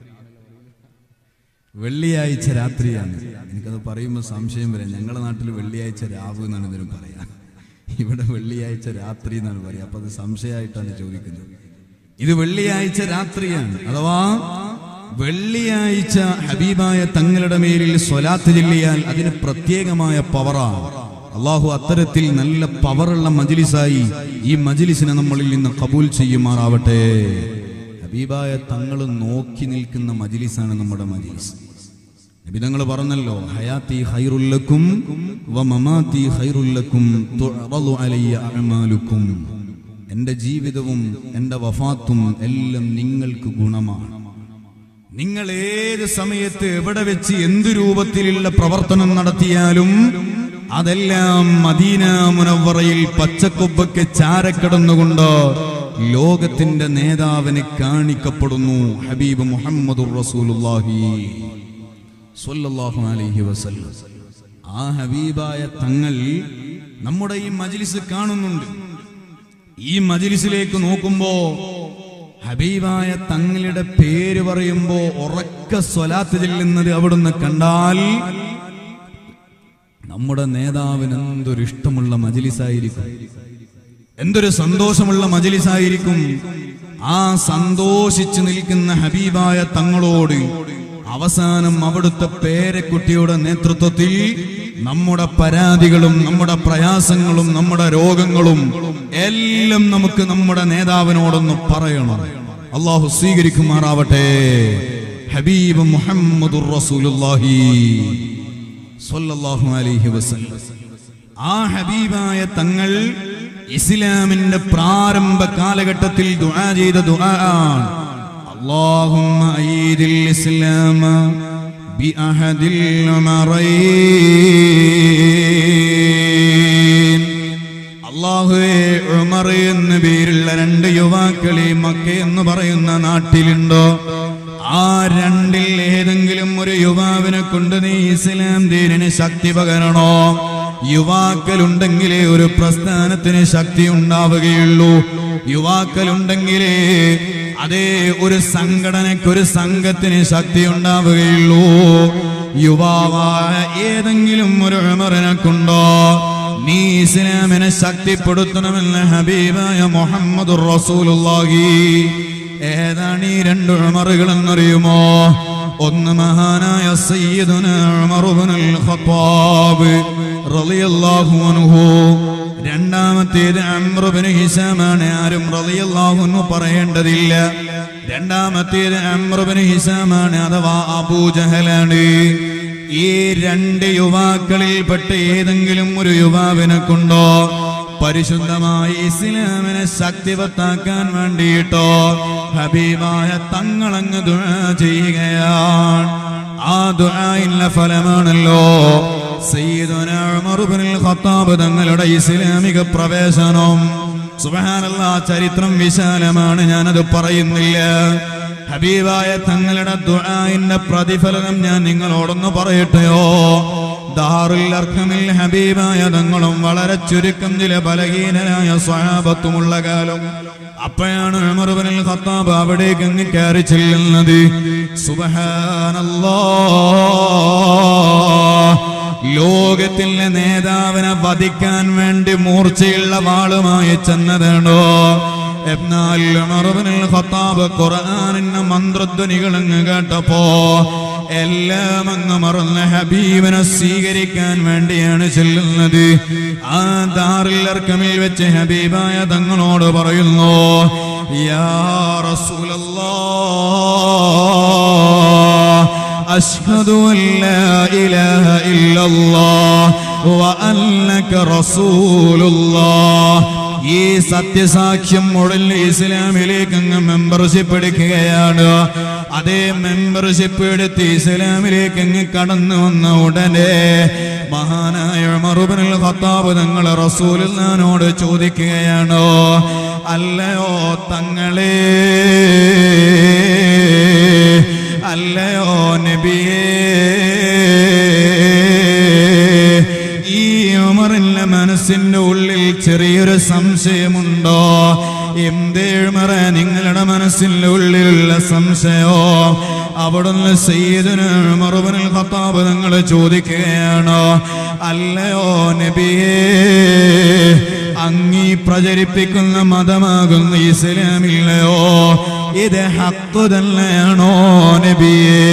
വെള്ളിയാഴ്ച രാത്രിയാണ് എനിക്കത് പറയുമ്പോൾ സംശയം വരാം ഞങ്ങളുടെ നാട്ടിൽ വെള്ളിയാഴ്ച രാവ് എന്നാണ് ഇതിനും പറയാ ഇവിടെ വെള്ളിയാഴ്ച രാത്രി എന്നാണ് പറയാ അപ്പൊ അത് സംശയമായിട്ടാണ് ചോദിക്കുന്നത് ഇത് വെള്ളിയാഴ്ച രാത്രിയാണ് അഥവാ വെള്ളിയാഴ്ച ഹബീബായ തങ്ങളുടെ മേലിൽ സ്വലാത്ത് ചൊല്ലിയാൽ അതിന് പ്രത്യേകമായ പവറാണ് അള്ളാഹു അത്തരത്തിൽ നല്ല പവറുള്ള മജിലിസായി ഈ മജിലിസിനെ നമ്മളിൽ നിന്ന് കബൂൽ ചെയ്യുമാറാവട്ടെ ഹബീബായ തങ്ങൾ നോക്കി നിൽക്കുന്ന മജിലിസാണ് നമ്മുടെ മജിലിസ് നബി തങ്ങൾ പറഞ്ഞല്ലോ ഹയാത്തി ഹൈറുല്ലക്കും വ മമാത്തി ഹൈറുല്ലക്കും തുഅറദു അലയ്യ അഅമാലുക്കും എൻ്റെ ജീവിതവും എൻ്റെ വഫാത്തും എല്ലാം നിങ്ങൾക്ക് ഗുണമാണ് നിങ്ങൾ ഏത് സമയത്ത് എവിടെ വെച്ച് എന്ത് രൂപത്തിലുള്ള പ്രവർത്തനം നടത്തിയാലും അതെല്ലാം മദീന മുനവറയിൽ പച്ചക്കൊമ്പൊക്കെ ചാരക്കിടന്നുകൊണ്ട് ലോകത്തിന്റെ നേതാവിനെ കാണിക്കപ്പെടുന്നു ഹബീബ് മുഹമ്മദുർ റസൂലുള്ളാഹി സ്വല്ലല്ലാഹു അലൈഹി വസല്ലം ആ ഹബീബായ തങ്ങൾ നമ്മുടെ ഈ മജ്ലിസ് കാണുന്നുണ്ട് ഈ മജ്ലിസിലേക്ക് നോക്കുമ്പോ ഹബീബായ തങ്ങളുടെ പേര് പറയുമ്പോ ഉറക്ക സ്വലാത്ത് ചെല്ലുന്നത് അവിടുന്ന് കണ്ടാൽ നമ്മുടെ നേതാവിന് എന്തൊരു ഇഷ്ടമുള്ള മജിലിസായിരിക്കും എന്തൊരു സന്തോഷമുള്ള മജിലിസായിരിക്കും ആ സന്തോഷിച്ചു നിൽക്കുന്ന ഹബീബായ തങ്ങളോട് അവസാനം അവിടുത്തെ പേരക്കുട്ടിയുടെ നേതൃത്വത്തിൽ നമ്മുടെ പരാതികളും നമ്മുടെ പ്രയാസങ്ങളും നമ്മുടെ രോഗങ്ങളും എല്ലാം നമുക്ക് നമ്മുടെ നേതാവിനോടൊന്ന് പറയണം അള്ളാഹു സ്വീകരിക്കുമാറാവട്ടെ ഹബീബ് മുഹമ്മദുർ റസൂലുള്ളാഹി സ്വല്ലല്ലാഹു അലൈഹി വസല്ലം ആ ഹബീബായ തങ്ങൾ ഇസ്ലാമിന്റെ പ്രാരംഭ കാലഘട്ടത്തിൽ ദുആ ചെയ്ത ദുആ ആണ് اللهم أيد الإسلام بأحد الأمرين അള്ളാഹുവേ ഉമർ എന്ന് പേരുള്ള രണ്ട് യുവാക്കളെ മക്ക എന്ന് പറയുന്ന നാട്ടിലുണ്ടോ ആ രണ്ടിൽ ഏതെങ്കിലും ഒരു യുവാവിനെ കൊണ്ട് നീ ഇസ്ലാം ദീനിന് ശക്തി പകരണോ യുവാക്കളുണ്ടെങ്കിലേ ഒരു പ്രസ്ഥാനത്തിന് ശക്തി ഉണ്ടാവുകയുള്ളൂ യുവാക്കളുണ്ടെങ്കിലേ അതേ ഒരു സംഘടനയ്ക്ക് ഒരു സംഘത്തിന് ശക്തി ഉണ്ടാവുകയുള്ളൂ യുവാവായ ഏതെങ്കിലും ഒരു ഉമറിനെ കൊണ്ടോ നീ ഇസ്ലാമിനെ ശക്തിപ്പെടുത്തണമെന്ന് ഹബീബായ മുഹമ്മദ് റസൂലുള്ളാഹി ഏതാണ് ഈ രണ്ട് ഉമറുകൾ എന്നറിയുമോ ഒന്ന് മഹാനായ സയ്യിദുന ഉമർ ഇബ്നുൽ ഖത്താബ് റളിയല്ലാഹു അൻഹു രണ്ടാമത്തേത് അംർ ഇബ്നു ഹിസാമാണ് ആരും റളിയല്ലാഹു അൻഹു പറയേണ്ടതില്ല രണ്ടാമത്തേത് അംർ ഇബ്നു ഹിസാമാണ് അഥവാ അബൂജഹലാണ് ഈ രണ്ട് യുവാക്കളിൽപ്പെട്ട ഏതെങ്കിലും ഒരു യുവാവിനെ കൊണ്ടോ പരിശുദ്ധമായി ഇസ്ലാമിനെ ശക്തിവത്താക്കാൻ വേണ്ടിയിട്ടോ ഹബീബായ തങ്ങളങ്ങ് ദുആ ചെയ്യുകയാണ് ആ ദുആയിന്റെ ഫലമാണല്ലോ സയ്യിദുന ഉമർ ഇബ്നുൽ ഖത്താബ് തങ്ങളുടെ ഇസ്ലാമിക പ്രവേശനം സുബ്ഹാനല്ലാഹ് ചരിത്രം വിശാലമാണ് ഞാനത് പറയുന്നില്ല ഹബീബായ തങ്ങളുടെ ദുആഇന്റെ പ്രതിഫലനം ഞാൻ നിങ്ങളോടൊന്ന് പറയട്ടെയോ ദാറുൽ അർഖമിൽ ഹബീബായ തങ്ങളും വളരെ ചുരുക്കം ചില ബലഹീനരായ സ്വഹാബത്തുമുള്ള കാലം അപ്പോഴാണ് ഉമർ ഇബ്നുൽ ഖത്താബ് അവിടേക്ക് അങ്ങ് കയറി ചെല്ലുന്നത് സുബ്ഹാനല്ലാഹ് ലോകത്തിലെ നേതാവിനെ വധിക്കാൻ വേണ്ടി മൂർച്ചയുള്ള വാളുമായി ചെന്നതാണോ എന്നാൽ ഉമർ ഇബ്നുൽ ഖത്താബ് ഖുർആനിന്റെ മന്ത്രധ്വനികൾ അങ്ങ് കേട്ടപ്പോ എല്ലാം അങ്ങ് മറന്ന് ഹബീബിനെ സ്വീകരിക്കാൻ വേണ്ടിയാണ് ചെല്ലുന്നത് ആ ദാറിൽ അർക്കമിൽ വെച്ച് ഹബീബായ തങ്ങളോട് പറയുന്നു യാ റസൂലല്ലാഹ് أشهد أن لا إله إلا الله وأنك رسول الله ഈ സത്യസാക്ഷ്യം ഉടൻ ഇസ്ലാമിലേക്ക് അങ്ങ് മെമ്പർഷിപ്പ് എടുക്കുകയാണ് അതേ മെമ്പർഷിപ്പ് എടുത്ത് ഇസ്ലാമിലേക്ക് അങ്ങ് കടന്നു വന്ന ഉടനെ മഹാനായ മറുപനിൽ ഖത്താബ് തങ്ങൾ റസൂലിനോട് ചോദിക്കുകയാണോ അല്ലയോ തങ്ങളെ അല്ലയോ നബിയേ ഈ ഉമറിന്റെ മനസ്സിന്റെ ഉള്ളിൽ ചെറിയൊരു സംശയമുണ്ടോ എന്തേ ഉമറ നിങ്ങളുടെ മനസ്സിന്റെ ഉള്ളിലുള്ള സംശയോ അവിടുന്ന് സയ്യിദിന് മറുപനിൽ ഖത്താബ് നിങ്ങൾ ചോദിക്കുകയാണോ അല്ലയോ നബിയേ അങ്ങീ പ്രചരിപ്പിക്കുന്ന മതമാകുന്ന ഇസ്ലാമില്ലയോ ഇത് ഹക്കു തന്നെയാണോ നബിയേ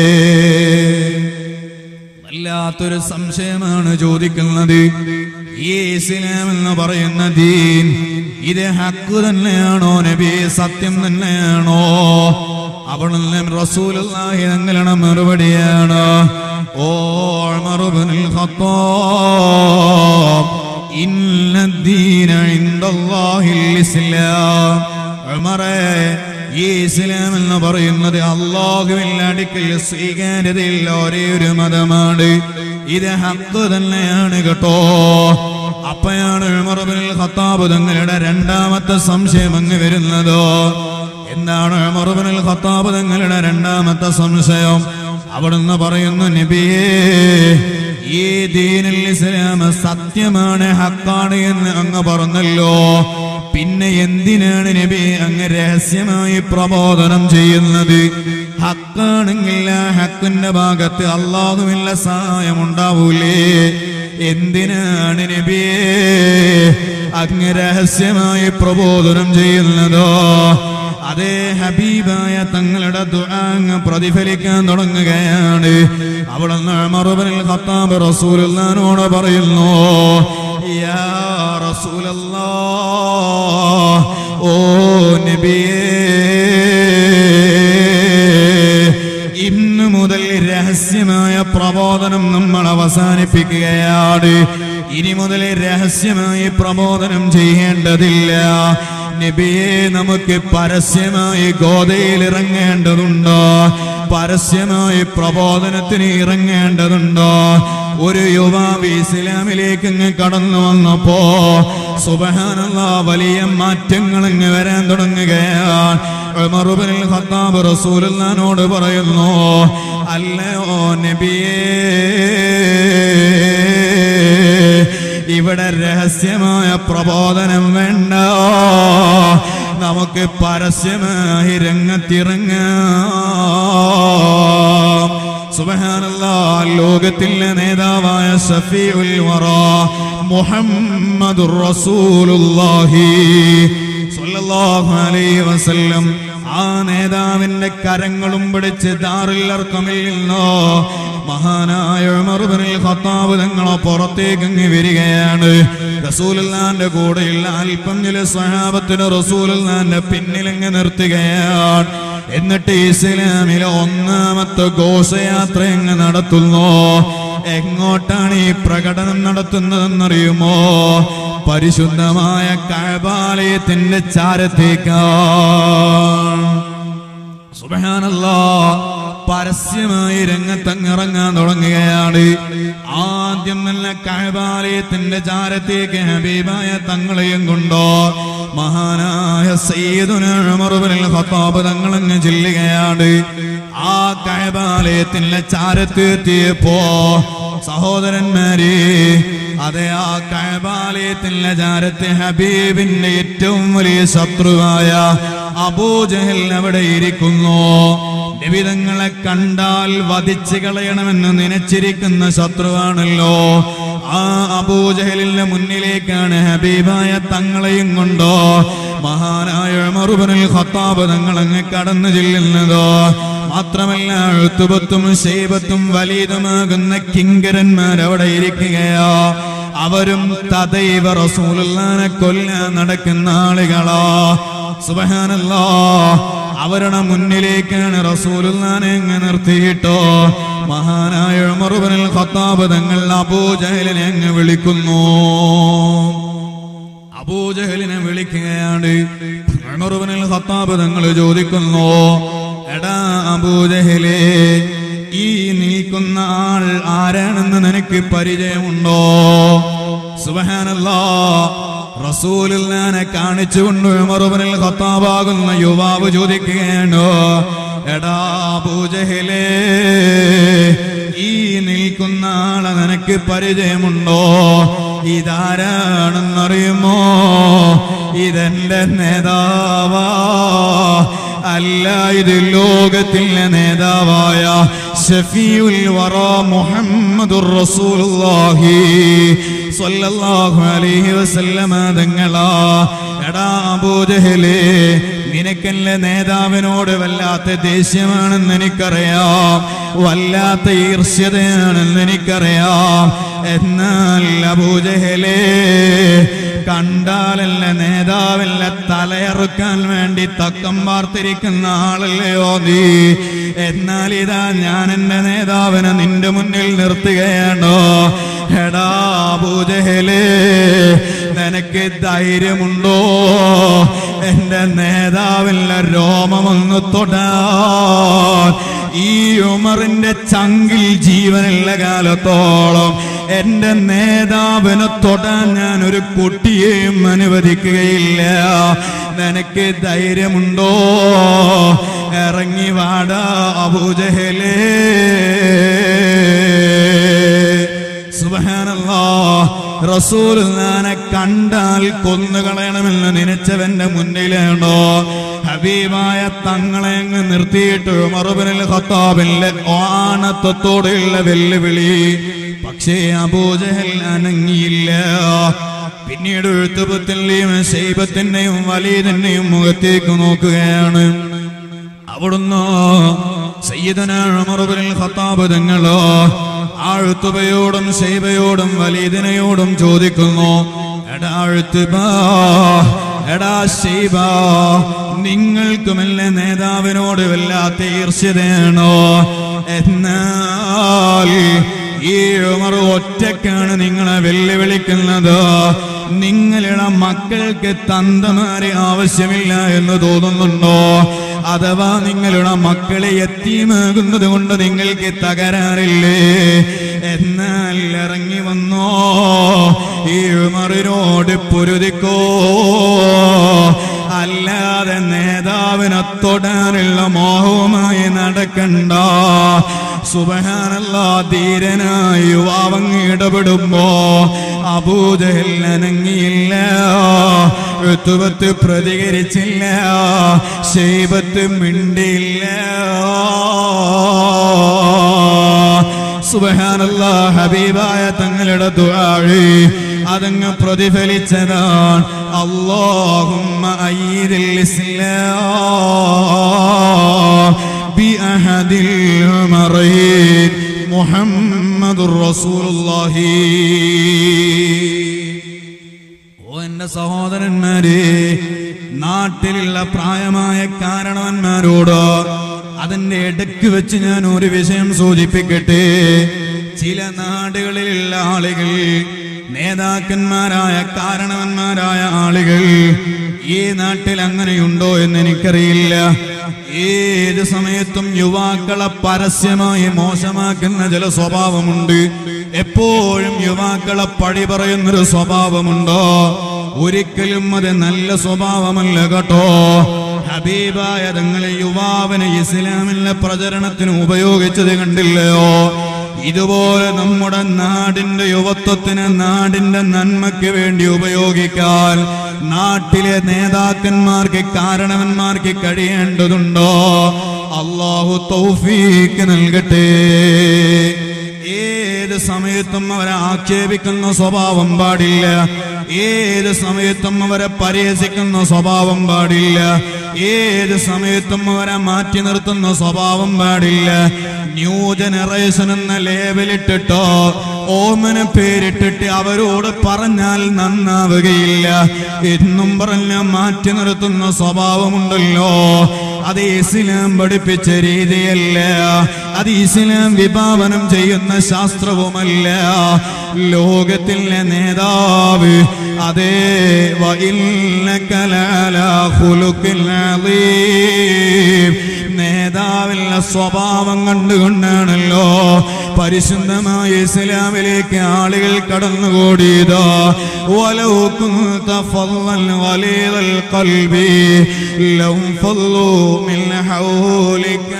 വല്ലാത്തൊരു സംശയമാണ് ചോദിക്കുന്നത് ഈ ഇസ്ലാം എന്ന് പറയുന്ന ദീൻ ഇത് ഹക്കു തന്നെയാണോ നബി സത്യം തന്നെയാണോ അവിടുന്ന് റസൂലുള്ളാഹി തങ്ങളുടെ മറുപടിയാണ് ഓ മറുപനിൽ ഖത്താബ് ഇന്ന ദീന ഇൻദല്ലാഹിൽ ഇസ്ലാം ഉമറേ ഈ ഇസ്ലാം എന്ന് പറയുന്നത് അള്ളാഹുവിന്റെ അടുക്കൽ സ്വീകാര്യതയുള്ള ഒരേ ഒരു മതമാണ് ഇത് ഹക്ക് തന്നെയാണ് കേട്ടോ അപ്പയാണ് ഉമർബിൻ ഖത്താബ് തങ്ങളുടെ രണ്ടാമത്തെ സംശയം അങ്ങ് വരുന്നത് എന്താണ് ഉമർബിൻ ഖത്താബ് തങ്ങളുടെ രണ്ടാമത്തെ സംശയം അവിടുന്ന് പറയുന്നു നബിയേ ഈ ദീനിൽ ഇസ്ലാം സത്യമാണ് ഹക്കാണ് എന്ന് അങ്ങ് പറഞ്ഞല്ലോ പിന്നെ എന്തിനാണ് നബി അങ്ങ് രഹസ്യമായി പ്രബോധനം ചെയ്യുന്നത് ഹക്കാണെങ്കിൽ ആ ഹക്കിന്റെ ഭാഗത്ത് അള്ളാഹുവില്ല സഹായം ഉണ്ടാവൂലേ എന്തിനാണ് നബിയെ അങ്ങ് രഹസ്യമായി പ്രബോധനം ചെയ്യുന്നതോ അതേ ഹബീബായ തങ്ങളുടെ ദുആങ്ങ് പ്രതിഫലിക്കാൻ തുടങ്ങുകയാണ് അവിടുന്ന് മറുപനിൽ ഖത്താബ് റസൂലുള്ളാനോട് പറയുന്നു യാ റസൂലല്ലാ ഓ നബിയേ ഇന്നു മുതൽ രഹസ്യമായ പ്രബോധനം നമ്മൾ അവസാനിപ്പിക്കുകയാണ് ഇനി മുതൽ രഹസ്യമായി പ്രബോധനം ചെയ്യേണ്ടതില്ല നബിയെ നമുക്ക് പരസ്യമായി ഗോതയിൽ ഇറങ്ങേണ്ടതുണ്ടോ പരസ്യമായി പ്രബോധനത്തിന് ഇറങ്ങേണ്ടതുണ്ടോ ഒരു യുവാവ് ഇസ്ലാമിലേക്ക് അങ്ങ് കടന്നു വന്നപ്പോ സുബഹാനല്ല വലിയ മാറ്റങ്ങൾ അങ്ങ് വരാൻ തുടങ്ങുകയാണ് ഉമറുബിനിൽ ഖത്താബ് റസൂലുള്ളാനോട് പറയുന്നു അല്ലയോ നബിയേ ഇവിടെ രഹസ്യമായ പ്രബോധനം വേണ്ട നമുക്ക് പരസ്യമായി രംഗത്തിറങ്ങാം സുബഹാനല്ലാ ലോകത്തിലെ നേതാവായ സഫീഉൽ വറ മുഹമ്മദുർ റസൂലുള്ളാഹി സ്വല്ലല്ലാഹു അലൈഹി വസല്ലം ആ നേതാവിന്റെ കരങ്ങളും പിടിച്ച് ദാറില്ലർക്കമിൽ നിന്നോ മഹാനായ ഉമർബിനിൽ ഖത്താബ് തങ്ങളോ പുറത്തേക്ക് അങ്ങ് വരികയാണ് റസൂലുള്ളാന്റെ കൂടെയുള്ള അല്പം ചില സഹാബത്തിന് റസൂലുള്ളാന്റെ പിന്നിലങ്ങ് നിർത്തുകയാണ് എന്നിട്ട് ഇസ്ലാമിലെ ഒന്നാമത്തെ ഘോഷയാത്ര അങ്ങ് നടത്തുന്നു എങ്ങോട്ടാണ് ഈ പ്രകടനം നടത്തുന്നതെന്നറിയുമോ പരിശുദ്ധമായ കഴബാലയത്തിന്റെ ചാരത്തേക്കാണ് സുബഹാനല്ലാ പരസ്യമായി രംഗത്തങ്ങിറങ്ങാൻ തുടങ്ങുകയാണ് ആദ്യം നല്ല കഴബാലയത്തിന്റെ ചാരത്തേക്ക് ഹബീബായ തങ്ങളെയും കൊണ്ടോ മഹാനായ സയ്യിദുനൽ ഖത്താബ് തങ്ങളങ്ങ് ചെല്ലുകയാണ് ആ കഴബാലയത്തിന്റെ ചാരത്തെത്തിയപ്പോ സഹോദരന്മാരെ അതെ ആ കഴബാലയത്തിന്റെ ചാരത്തെ ഹബീബിന്റെ ഏറ്റവും വലിയ ശത്രുവായ അബൂജഹൽ അവിടെ ഇരിക്കുന്നു നിബിതങ്ങളെ കണ്ടാൽ വധിച്ചു കളയണമെന്ന് നനച്ചിരിക്കുന്ന ശത്രുവാണല്ലോ ആ അബൂജഹലിന്റെ മുന്നിലേക്കാണ് ഹബീബായ തങ്ങളെയും കൊണ്ടോ മഹാനായ മറുപനിൽ ഖത്താബ് തങ്ങളങ്ങ് കടന്നു ചെല്ലുന്നതോ മാത്രമല്ല എഴുത്തുപത്തും ശൈബത്തും വലീതുമാകുന്ന കിങ്കരന്മാർ അവിടെ ഇരിക്കുകയോ അവരും തദൈവ റസൂലുള്ളാനെ കൊല്ലാൻ നടക്കുന്ന ആളുകളോ സുബഹാനല്ലോ അവരുടെ മുന്നിലേക്കാണ് റസൂലുള്ളാനെ അങ്ങ് നിർത്തിയിട്ടോ മഹാനായ മറുപനിൽ ഖത്താബ് തങ്ങൾ അബൂജഹലിനെ അങ്ങ് വിളിക്കുന്നു അബൂജഹലിനെ വിളിക്കുകയാണ് ഉമറുബ്നുൽ ഖത്താബ് തങ്ങൾ ചോദിക്കുന്നു എടാ അബൂജഹലേ ഈ നിൽക്കുന്ന ആൾ ആരാണെന്ന് നിനക്ക് പരിചയമുണ്ടോ സുബഹാനല്ലാ റസൂലുള്ളാനെ കാണിച്ചുകൊണ്ട് ഉമറുബ്നുൽ ഖത്താബാകുന്ന യുവാവ് ചോദിക്കുകയാണ് എടാ അബൂജഹലേ ഈ നിൽക്കുന്ന ആളെ നിനക്ക് പരിചയമുണ്ടോ ഇതാരാണെന്നറിയുമോ ഇതെന്റെ നേതാവാ അല്ല ഇത് ലോകത്തിലെ നേതാവായ ഷഫീഉൽ വറ മുഹമ്മദുർ റസൂലുള്ളാഹി സ്വല്ലല്ലാഹു അലൈഹി വസല്ലമ തങ്ങളാ എടാ അബൂജഹലേ നിനക്കല്ല നേതാവിനോട് വല്ലാത്ത ദേഷ്യമാണെന്ന് എനിക്കറിയാം വല്ലാത്ത ഈർഷ്യതയാണെന്ന് എനിക്കറിയാം എന്നാൽ അബൂജഹലേ കണ്ടാലല്ല നേതാവല്ല തലയറുക്കാൻ വേണ്ടി തക്കം പാർത്തിരിക്കുന്ന ആളല്ലയോ നീ എന്നാൽ ഇതാ ഞാൻ എന്റെ നേതാവിനെ നിന്റെ മുന്നിൽ നിർത്തുകയാണോ എടാ പൂജഹലേ നിനക്ക് ധൈര്യമുണ്ടോ എന്റെ നേതാവില്ല രോമമൊന്ന് തൊടാൻ ഈ ഉമറിന്റെ ചങ്കിൽ ജീവനുള്ള കാലത്തോളം എന്റെ നേതാവിനെ തൊടാൻ ഞാൻ ഒരു കുട്ടിയെയും അനുവദിക്കുകയില്ല നിനക്ക് ധൈര്യമുണ്ടോ ഇറങ്ങി വാടാ അബൂജഹലേ സുബഹാനല്ലാ റസൂൽ ഞാനെ കണ്ടാൽ കൊന്നുകളയണമെന്ന് നനച്ചവന്റെ മുന്നിലാണോ ഹബീബായ തങ്ങളെ അങ്ങ് നിർത്തിയിട്ട് മറുപനിൽ ഖത്താബിന്റെ ആണത്വത്തോടെയുള്ള വെല്ലുവിളി പക്ഷേ അബൂജഹൽ അനങ്ങിയില്ല പിന്നീട് എഴുത്തുപത്തിന്റെയും ശൈബത്തിന്റെയും വലീതിന്റെയും മുഖത്തേക്ക് നോക്കുകയാണ് അവിടുന്ന് സയ്യിദന ഉമറുബിൽ ഖത്താബ് തങ്ങളോ ആഴ്ത്തുബയോടും ശൈബയോടും വലീദിനയോടും ചോദിക്കുന്നു എടാ ആഴ്ത്തുബ എടാ ശൈബ നിങ്ങൾക്കുമല്ല നേതാവിനോട് വല്ലാത്ത ഈർഷ്യതയാണോ എന്നാൽ ഈ ഉമർ ഒറ്റക്കാണ് നിങ്ങളെ വെല്ലുവിളിക്കുന്നത് നിങ്ങളുടെ മക്കൾക്ക് തന്തമാരെ ആവശ്യമില്ല എന്ന് തോന്നുന്നുണ്ടോ അഥവാ നിങ്ങളുടെ മക്കളെ എത്തിയുമാകുന്നത് കൊണ്ട് നിങ്ങൾക്ക് തകരാറില്ലേ എന്നാൽ ഇറങ്ങി വന്നോ ഈ ഉമറിനോട് പൊരുതിക്കോ അല്ലാതെ നേതാവിനെ തൊടാനുള്ള മോഹവുമായി നടക്കണ്ട സുബഹാനല്ല ധീരനായ യുവാവങ്ങ് ഇടപെടുമ്പോ അബൂജഹൽ അനങ്ങിയില്ല ഋതുവത്ത് പ്രതികരിച്ചില്ല ശൈബത്ത് മിണ്ടിയില്ല സുബഹാനല്ല ഹബീബായ തങ്ങളുടെ ദുആഴി അതങ്ങ് പ്രതിഫലിച്ചതാണ് اللهم أيد الإسلام بأحد الأمرين محمد رسول الله ഓ എന്റെ സഹോദരന്മാരെ നാട്ടിലുള്ള പ്രായമായ കാരണവന്മാരോട് അതിന്റെ ഇടയ്ക്ക് വെച്ച് ഞാൻ ഒരു വിഷയം സൂചിപ്പിക്കട്ടെ ചില നാടുകളിലുള്ള ആളുകൾ നേതാക്കന്മാരായ കാരണവന്മാരായ ആളുകൾ ഈ നാട്ടിൽ അങ്ങനെയുണ്ടോ എന്ന് എനിക്കറിയില്ല ഏത് സമയത്തും യുവാക്കളെ പരസ്യമായി മോശമാക്കുന്ന ചില സ്വഭാവമുണ്ട് എപ്പോഴും യുവാക്കളെ പഴി പറയുന്നൊരു സ്വഭാവമുണ്ടോ ഒരിക്കലും അത് നല്ല സ്വഭാവമല്ല കേട്ടോ ഹബീബായ തങ്ങളെ യുവാവിനെ ഇസ്ലാമിലെ പ്രചരണത്തിന് ഉപയോഗിച്ചത് കണ്ടില്ലയോ ഇതുപോലെ നമ്മുടെ നാടിന്റെ യുവത്വത്തിന് നാടിന്റെ നന്മയ്ക്ക് വേണ്ടി ഉപയോഗിക്കാൻ നാട്ടിലെ നേതാക്കന്മാർക്ക് കാരണവന്മാർക്ക് കഴിയേണ്ടതുണ്ടോ അള്ളാഹു തൗഫീക്ക് നൽകട്ടെ ഏത് സമയത്തും അവരെ ആക്ഷേപിക്കുന്ന സ്വഭാവം പാടില്ല ഏത് സമയത്തും അവരെ പരിഹസിക്കുന്ന സ്വഭാവം പാടില്ല ഏത് സമയത്തും അവരെ മാറ്റി നിർത്തുന്ന സ്വഭാവം പാടില്ല ന്യൂ ജനറേഷൻ എന്ന ലേബലിട്ടിട്ടോ ഓമന പേരിട്ടിട്ട് അവരോട് പറഞ്ഞാൽ നന്നാവുകയില്ല എന്നും പറഞ്ഞ മാറ്റി നിർത്തുന്ന സ്വഭാവമുണ്ടല്ലോ അത് ഇസ്ലാം പഠിപ്പിച്ച രീതിയല്ല അത് ഇസ്ലാം വിഭാവനം ചെയ്യുന്ന ശാസ്ത്രവുമല്ല ലോകത്തിലെ നേതാവ് അതേ നേതാവിന്റെ സ്വഭാവം കണ്ടുകൊണ്ടാണല്ലോ പരിശുദ്ധമായ ഇസ്ലാമിലേക്ക് ആളുകൾ കടന്നുകൂടിയത് ولو كنت فظا غليظ القلب لانفضوا من حولك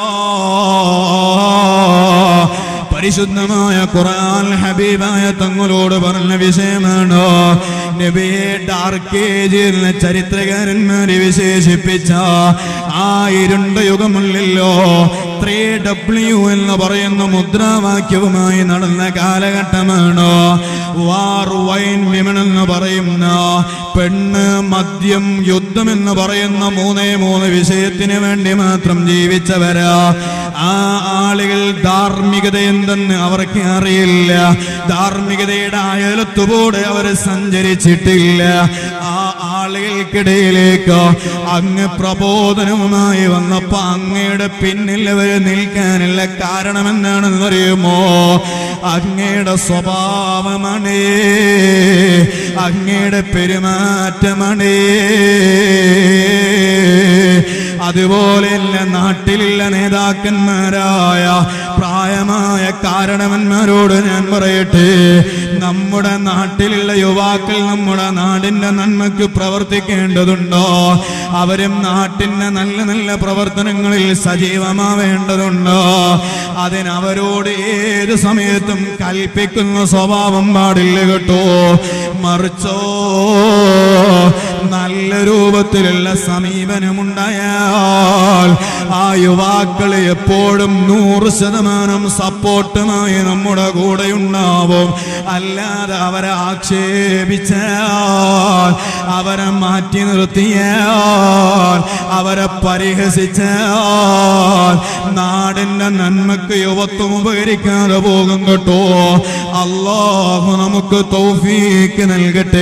പരിശുദ്ധമായ ഖുർആൻ ഹബീബായ തങ്ങളോട് പറഞ്ഞ വിഷയമാണ് നബിയെ ഡാർക്ക് ഏജിൽ ചരിത്രകാരന്മാരെ വിശേഷിപ്പിച്ച ആ ഇരുണ്ട യുഗമുള്ളല്ലോ ത്രീ ഡബ്ല്യു എന്ന് പറയുന്ന മുദ്രാവാക്യവുമായി നടന്ന കാലഘട്ടമാണ് വാർ വൈൻ വിമൺ എന്ന് പറയുന്ന പെണ്ണ് മദ്യം യുദ്ധം എന്ന് പറയുന്ന മൂന്നേ മൂന്ന് വിഷയത്തിന് വേണ്ടി മാത്രം ജീവിച്ചവരാ ആ ആളുകൾ ധാർമ്മികത എന്തെന്ന് അവർക്ക് അറിയില്ല ധാർമ്മികതയുടെ അയലത്തുകൂടെ അവർ സഞ്ചരിച്ചിട്ടില്ല ആ ആളുകൾക്കിടയിലേക്ക് അങ്ങ് പ്രബോധനവുമായി വന്നപ്പോ അങ്ങയുടെ പിന്നിൽ അവർ നിൽക്കാനുള്ള കാരണം എന്താണെന്ന് അറിയുമോ അങ്ങയുടെ സ്വഭാവമാണ് അങ്ങയുടെ പെരുമാറ്റമാണ് അതുപോലെയല്ല നാട്ടിലുള്ള നേതാക്കന്മാരായ പ്രായമായ കാരണവന്മാരോട് ഞാൻ പറയട്ടെ നമ്മുടെ നാട്ടിലുള്ള യുവാക്കൾ നമ്മുടെ നാടിന്റെ നന്മയ്ക്ക് പ്രവർത്തിക്കേണ്ടതുണ്ടോ അവരും നാട്ടിന്റെ നല്ല നല്ല പ്രവർത്തനങ്ങളിൽ സജീവമാവേണ്ടതുണ്ടോ അതിനവരോട് ഏത് സമയത്തും കൽപ്പിക്കുന്ന സ്വഭാവം പാടില്ല കേട്ടോ മറിച്ചോ നല്ല രൂപത്തിലുള്ള സമീപനമുണ്ടായാൽ ആ യുവാക്കൾ എപ്പോഴും നൂറ് ശതമാനം സപ്പോർട്ടുമായി നമ്മുടെ കൂടെ ഉണ്ടാവും അല്ലാതെ അവരെ ആക്ഷേപിച്ചാൽ അവരെ മാറ്റി നിർത്തിയാൽ അവരെ പരിഹസിച്ചാൽ നാടിന്റെ നന്മക്ക് യുവത്വം ഉപകരിക്കാതെ പോകും കേട്ടോ അള്ളാഹു നമുക്ക് തൗഫീക്ക് നൽകട്ടെ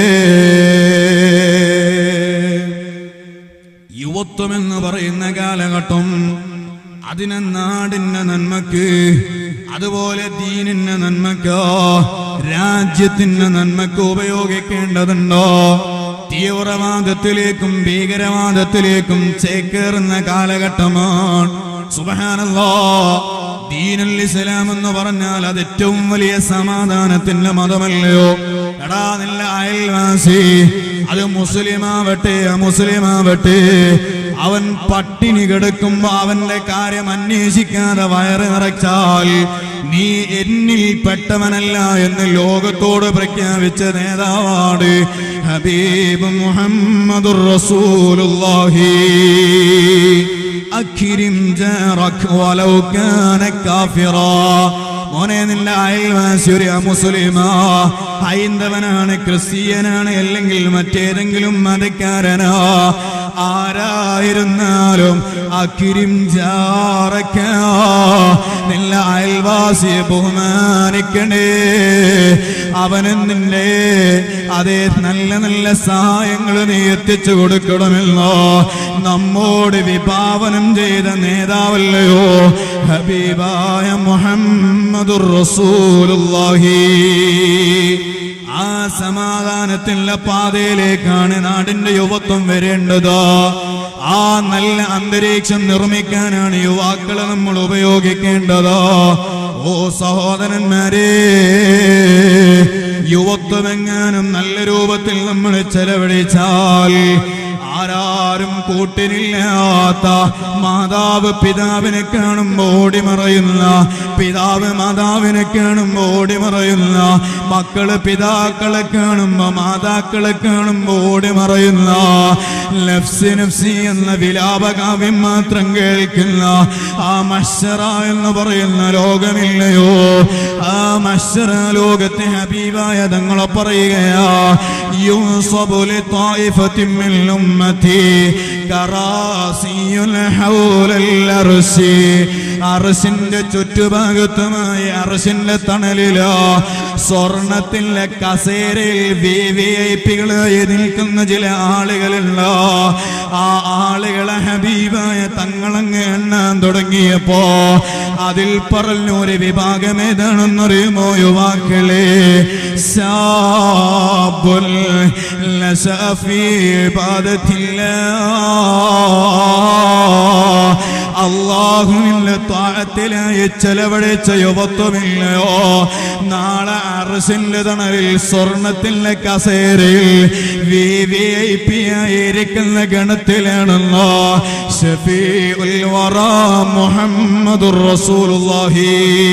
യുവത്വം എന്ന് പറയുന്ന കാലഘട്ടം അതിനെ നാടിന്റെ നന്മക്ക് അതുപോലെ ദീനിന്റെ നന്മക്ക് രാജ്യത്തിന്റെ നന്മക്ക് ഉപയോഗിക്കേണ്ടതുണ്ടോ തീവ്രവാദത്തിലേക്കും ഭീകരവാദത്തിലേക്കും ചേക്കേറുന്ന കാലഘട്ടമാണ് സുബഹാനല്ലോ ദീനുൽ ഇസ്ലാം എന്ന് പറഞ്ഞാൽ അത് ഏറ്റവും വലിയ സമാധാനത്തിന്റെ മതമല്ലയോ എടാ നില്ല അയൽവാസി അത് മുസ്ലിമാവട്ടെ അമുസ്ലിമാവട്ടെ അവൻ പട്ടിണി കിടക്കുമ്പോ അവന്റെ കാര്യം അന്വേഷിക്കാതെ വയറ് നിറച്ചാൽ നീ എന്നിൽ പെട്ടവനല്ല എന്ന് ലോകത്തോട് പ്രഖ്യാപിച്ച നേതാവാണ് ഹബീബ് മുഹമ്മദുർ റസൂലുള്ളാഹി അഖിരിം ജാറക് വലൗ കാന കാഫിറാ മോനെ നിന്റെ അയൽവാസി ഒരു മുസ്ലിമാ ഹൈന്ദവനാണ് ക്രിസ്ത്യനാണ് അല്ലെങ്കിൽ മറ്റേതെങ്കിലും മതക്കാരനാ ആരായിരുന്നാലും അക്കിരിം ജാറക്ക നിന്റെ അയൽവാസിയെ ബഹുമാനിക്കണേ അവന് നിന്റെ അതേ നല്ല നല്ല സഹായങ്ങൾ നീ എത്തിച്ചു കൊടുക്കണമല്ലോ നമ്മോട് വിഭാവനം ചെയ്ത നേതാവല്ലയോ ഹബീബായ മുഹമ്മദുർ റസൂലുള്ളാഹി ആ സമാധാനത്തിന്റെ പാതയിലേക്കാണ് നാടിന്റെ യുവത്വം വരേണ്ടത് ആ നല്ല അന്തരീക്ഷം നിർമ്മിക്കാനാണ് യുവാക്കളെ നമ്മൾ ഉപയോഗിക്കേണ്ടത് ഓ സഹോദരന്മാരെ യുവത്വമെങ്ങാനും നല്ല രൂപത്തിൽ നമ്മൾ ചെലവഴിച്ചാൽ ആരാരും കൂട്ടിനില്ലാത്ത മാതാവ് പിതാവിനെ കാണുമ്പോൾ ഓടിമറയുന്ന പിതാവ് മാതാവിനെ കാണുമ്പോൾ ഓടിമറയുന്ന മക്കള് പിതാക്കളെ കാണുമ്പോ മാതാക്കളെ കാണുമ്പോൾ ഓടിമറയുന്ന ലഫ്സി നഫ്സി എന്ന വിലാപകാവ്യം മാത്രം കേൾക്കുന്ന ആ മഷറ എന്ന് പറയുന്ന ലോകമില്ലയോ ആ മഷറ ലോകത്തെ ഹബീബായ തങ്ങളെ പറയുകയാ യൂസബുലി طائفة من أمتي كراسي حول الأرش അറസിന്റെ ചുറ്റുഭാഗത്തുമായി അറസിന്റെ തണലിലോ സ്വർണത്തിന്റെ കസേരയിൽ വി വി ഐ പികളായി നിൽക്കുന്ന ചില ആളുകളുണ്ടോ ആ ആളുകളെ ഹബീബായ തങ്ങളങ്ങ് എണ്ണാൻ തുടങ്ങിയപ്പോ അതിൽ പറഞ്ഞു ഒരു വിഭാഗം ഏതാണെന്നറിയുമോ യുവാക്കളെ ശാബുൽ ലശഫി ഇബാദത്തില്ലാ അള്ളാഹുവിന്റെ താഴത്തിലായി ചെലവഴിച്ച യുവത്വമില്ലയോ നാളെ അറസിന്റെ തണലിൽ സ്വർണത്തിന്റെ കസേരയിൽ വി വി ഐ പി ആയിരിക്കുന്ന ഗണത്തിലാണല്ലോ ഷഫീഉൽ വറാ മുഹമ്മദുർ റസൂലുള്ളാഹി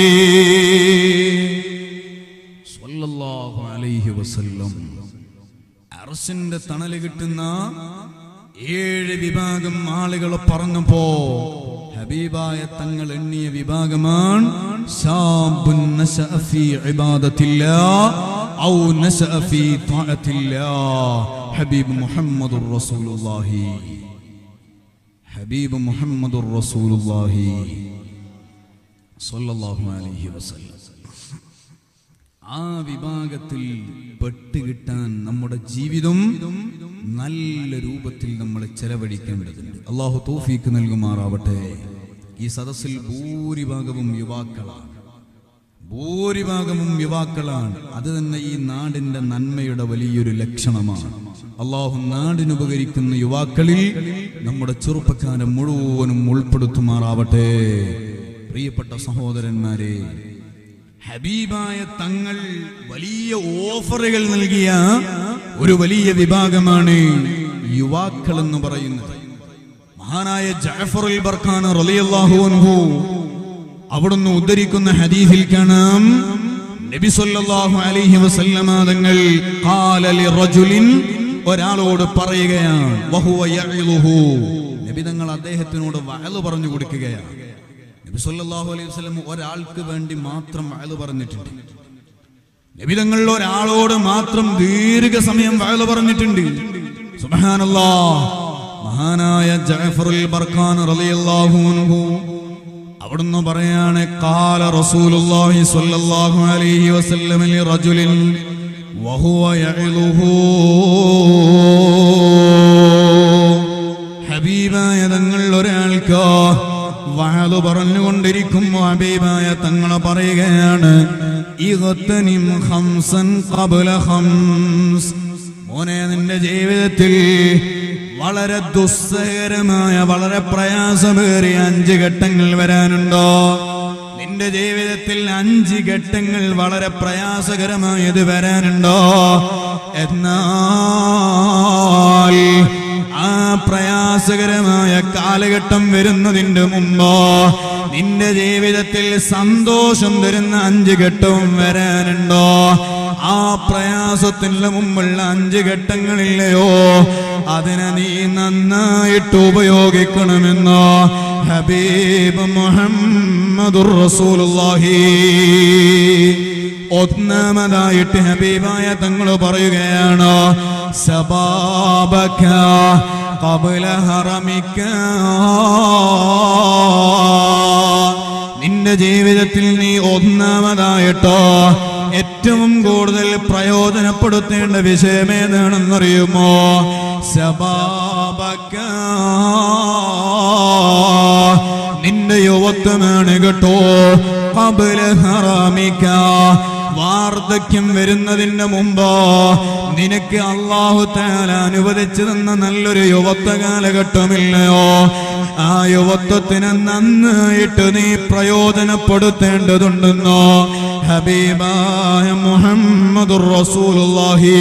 സ്വല്ലല്ലാഹു അലൈഹി വസല്ലം അറസിന്റെ തണല് കിട്ടുന്ന ഏഴ് വിഭാഗം ആളുകൾ പറഞ്ഞപ്പോ ഹബീബായ തങ്ങൾ എണ്ണിയ വിഭാഗമാണ് ശാബുൻ നശഅ ഫീ ഇബാദത്തില്ലാ ഔ നശഅ ഫീ ത്വഅത്തില്ലാ ഹബീബ് മുഹമ്മദുർ റസൂലുള്ളാഹി ഹബീബ് മുഹമ്മദുർ റസൂലുള്ളാഹി സ്വല്ലല്ലാഹു അലൈഹി വസല്ലം ആ വിഭാഗത്തിൽ പെട്ടുകിട്ടാൻ നമ്മുടെ ജീവിതം നല്ല രൂപത്തിൽ നമ്മൾ ചെലവഴിക്കേണ്ടതുണ്ട് അള്ളാഹു തോഫീക്ക് നൽകുമാറാവട്ടെ ഈ സദസ്സിൽ ഭൂരിഭാഗവും യുവാക്കളാണ് ഭൂരിഭാഗവും യുവാക്കളാണ് അത് തന്നെ ഈ നാടിന്റെ നന്മയുടെ വലിയൊരു ലക്ഷണമാണ് അള്ളാഹു നാടിനുപകരിക്കുന്ന യുവാക്കളിൽ നമ്മുടെ ചെറുപ്പക്കാരെ മുഴുവനും ഉൾപ്പെടുത്തുമാറാവട്ടെ പ്രിയപ്പെട്ട സഹോദരന്മാരെ ഹബീബായ തങ്ങൾ വലിയ ഓഫറുകൾ നൽകിയ ഒരു വലിയ വിഭാഗമാണ് യുവാക്കൾ എന്ന് പറയുന്നത് മഹാനായ ജാഫറുൽ ബർഖാൻ റളിയല്ലാഹു അൻഹു അവിടുന്ന് ഉദ്ധരിക്കുന്ന ഹദീസിൽ കാണാം നബി സല്ലല്ലാഹു അലൈഹി വസല്ലമ തങ്ങൾ ഖാല ലിറജുലിൻ ഒരാളോട് പറയുകയാണ് വഹുവ യഇലുഹു നബി തങ്ങൾ അദ്ദേഹത്തിനോട് വഅല് പറഞ്ഞു കൊടുക്കുകയാണ് നബി സല്ലല്ലാഹു അലൈഹി വസല്ലം ഒരാൾക്ക് വേണ്ടി മാത്രം വഅല് പറഞ്ഞിട്ടുണ്ട് നബി തങ്ങൾ ഒരാളോട് മാത്രം ദീർഘസമയം വഅല് പറഞ്ഞിട്ടുണ്ട് സുബ്ഹാനല്ലാഹ് മഹാനായ ജഅഫറുൽ ബർഖാൻ റളിയല്ലാഹു അൻഹു അവിടുന്ന് പറയാണ് ഖാല റസൂലുള്ളാഹി സ്വല്ലല്ലാഹു അലൈഹി വസല്ലം ലിറജുലിൻ വഹുവ യഇലുഹു ഹബീബായ തങ്ങൾ ഒരാൾക്ക് വാളു പറഞ്ഞുകൊണ്ടിരിക്കുമ്പോ ഹബീബായ തങ്ങൾ പറയുകയാണ് ഇഗത്തനിം ഖംസൻ ഖബ്ല ഖംസ് മോനെ നിന്റെ ജീവിതത്തിൽ വളരെ ദുസ്സഹകരമായ വളരെ പ്രയാസമേറിയ അഞ്ച് ഘട്ടങ്ങൾ വരാനുണ്ടോ നിന്റെ ജീവിതത്തിൽ അഞ്ച് ഘട്ടങ്ങൾ വളരെ പ്രയാസകരമായത് വരാനുണ്ടോ എന്നാൽ ആ പ്രയാസകരമായ കാലഘട്ടം വരുന്നതിന്റെ മുമ്പോ നിന്റെ ജീവിതത്തിൽ സന്തോഷം തരുന്ന അഞ്ച് ഘട്ടവും വരാനുണ്ടോ ആ പ്രയാസത്തിന് മുമ്പുള്ള അഞ്ച് ഘട്ടങ്ങളില്ലയോ അതിനെ നീ നന്നായിട്ട് ഉപയോഗിക്കണമെന്നോ ഹബീബ് മുഹമ്മദുർ റസൂലുള്ളാഹി ഒന്നാമതായിട്ട് ഹബീബായ തങ്ങൾ പറയുകയാണ് സബാബക قبل ഹറമിക നിന്റെ ജീവിതത്തിൽ നീ ഒന്നാമതായിട്ടോ ഏറ്റവും കൂടുതൽ പ്രയോജനപ്പെടുത്തേണ്ട വിഷയം ഏതാണെന്നറിയുമോ സബാബക നിന്റെ യുവത്വമാണ് കേട്ടോ കബല ഹറാമിക്ക വാർദ്ധക്യം വരുന്നതിന് മുമ്പ് നിനക്ക് അള്ളാഹു താല അനുവദിച്ചു തന്ന നല്ലൊരു യുവത്വ കാലഘട്ടമില്ലയോ ആ യുവത്വത്തിന് നന്നായിട്ട് നീ പ്രയോജനപ്പെടുത്തേണ്ടതുണ്ടെന്നോ ഹബീബായ മുഹമ്മദുർ റസൂലുള്ളാഹി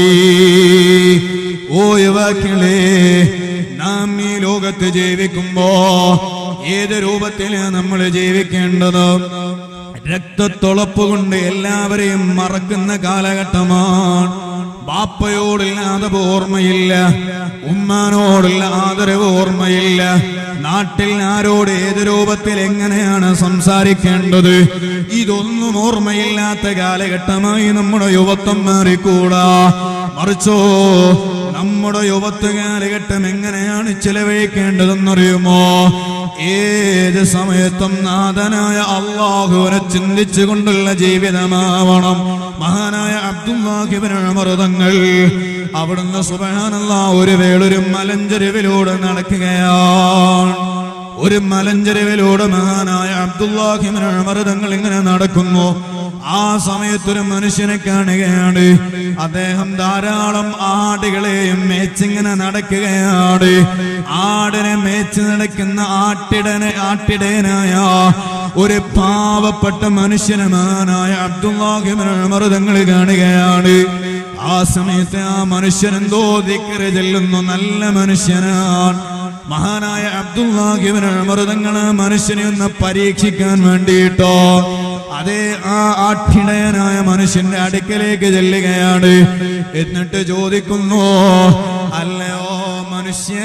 ഓ യുവാക്കളെ നാം ഈ ലോകത്ത് ജീവിക്കുമ്പോ ഏത് രൂപത്തിലാണ് നമ്മൾ ജീവിക്കേണ്ടത് രക്തത്തൊളപ്പ് കൊണ്ട് എല്ലാവരെയും മറക്കുന്ന കാലഘട്ടമാണ് ബാപ്പയോടില്ലാതെ ഓർമ്മയില്ല ഉമ്മാനോടുള്ള ആദരവ് ഓർമ്മയില്ല നാട്ടിൽ ആരോട് ഏത് രൂപത്തിൽ എങ്ങനെയാണ് സംസാരിക്കേണ്ടത് ഇതൊന്നും ഓർമ്മയില്ലാത്ത കാലഘട്ടമായി നമ്മുടെ യുവത്വം മാറിക്കൂടാ മറിച്ചോ നമ്മുടെ യുവത്വ കാലഘട്ടം എങ്ങനെയാണ് ചെലവഴിക്കേണ്ടതെന്നറിയുമോ ഏത് സമയത്തും നാഥനായ അള്ളാഹുവിനെ ചിന്തിച്ചുകൊണ്ടുള്ള ജീവിതമാവണം മഹാനായ അബ്ദുല്ലാഹിബിനമൃതങ്ങൾ അവിടുന്ന് സുബാനല്ല ഒരു വേളൊരു മലഞ്ചെരുവിലൂടെ നടക്കുകയാണ് ഒരു മലഞ്ചെരുവിലൂടെ മഹാനായ അബ്ദുല്ലാഹിബിനമൃതങ്ങൾ ഇങ്ങനെ നടക്കുന്നു ആ സമയത്തൊരു മനുഷ്യനെ കാണുകയാണ് അദ്ദേഹം ധാരാളം ആടുകളെയും മേച്ചിങ്ങനെ നടക്കുകയാണ് ആടിനെ മേച്ച് നടക്കുന്ന ആട്ടിടനെ ആട്ടിടയനായ ഒരു പാവപ്പെട്ട മനുഷ്യനമാനായ അബ്ദുല്ലാഹിമൃതങ്ങൾ കാണുകയാണ് ആ സമയത്ത് ആ മനുഷ്യൻ എന്തോ ദിക്കറ് ചെല്ലുന്നു നല്ല മനുഷ്യനാണ് മഹാനായ അബ്ദുല്ലാഹിമൃതങ്ങള് മനുഷ്യനെ ഒന്ന് പരീക്ഷിക്കാൻ വേണ്ടിയിട്ടോ അതേ ആ ആട്ടിടയനായ മനുഷ്യന്റെ അടുക്കലേക്ക് ചെല്ലുകയാണ് എന്നിട്ട് ചോദിക്കുന്നു അല്ലയോ മനുഷ്യ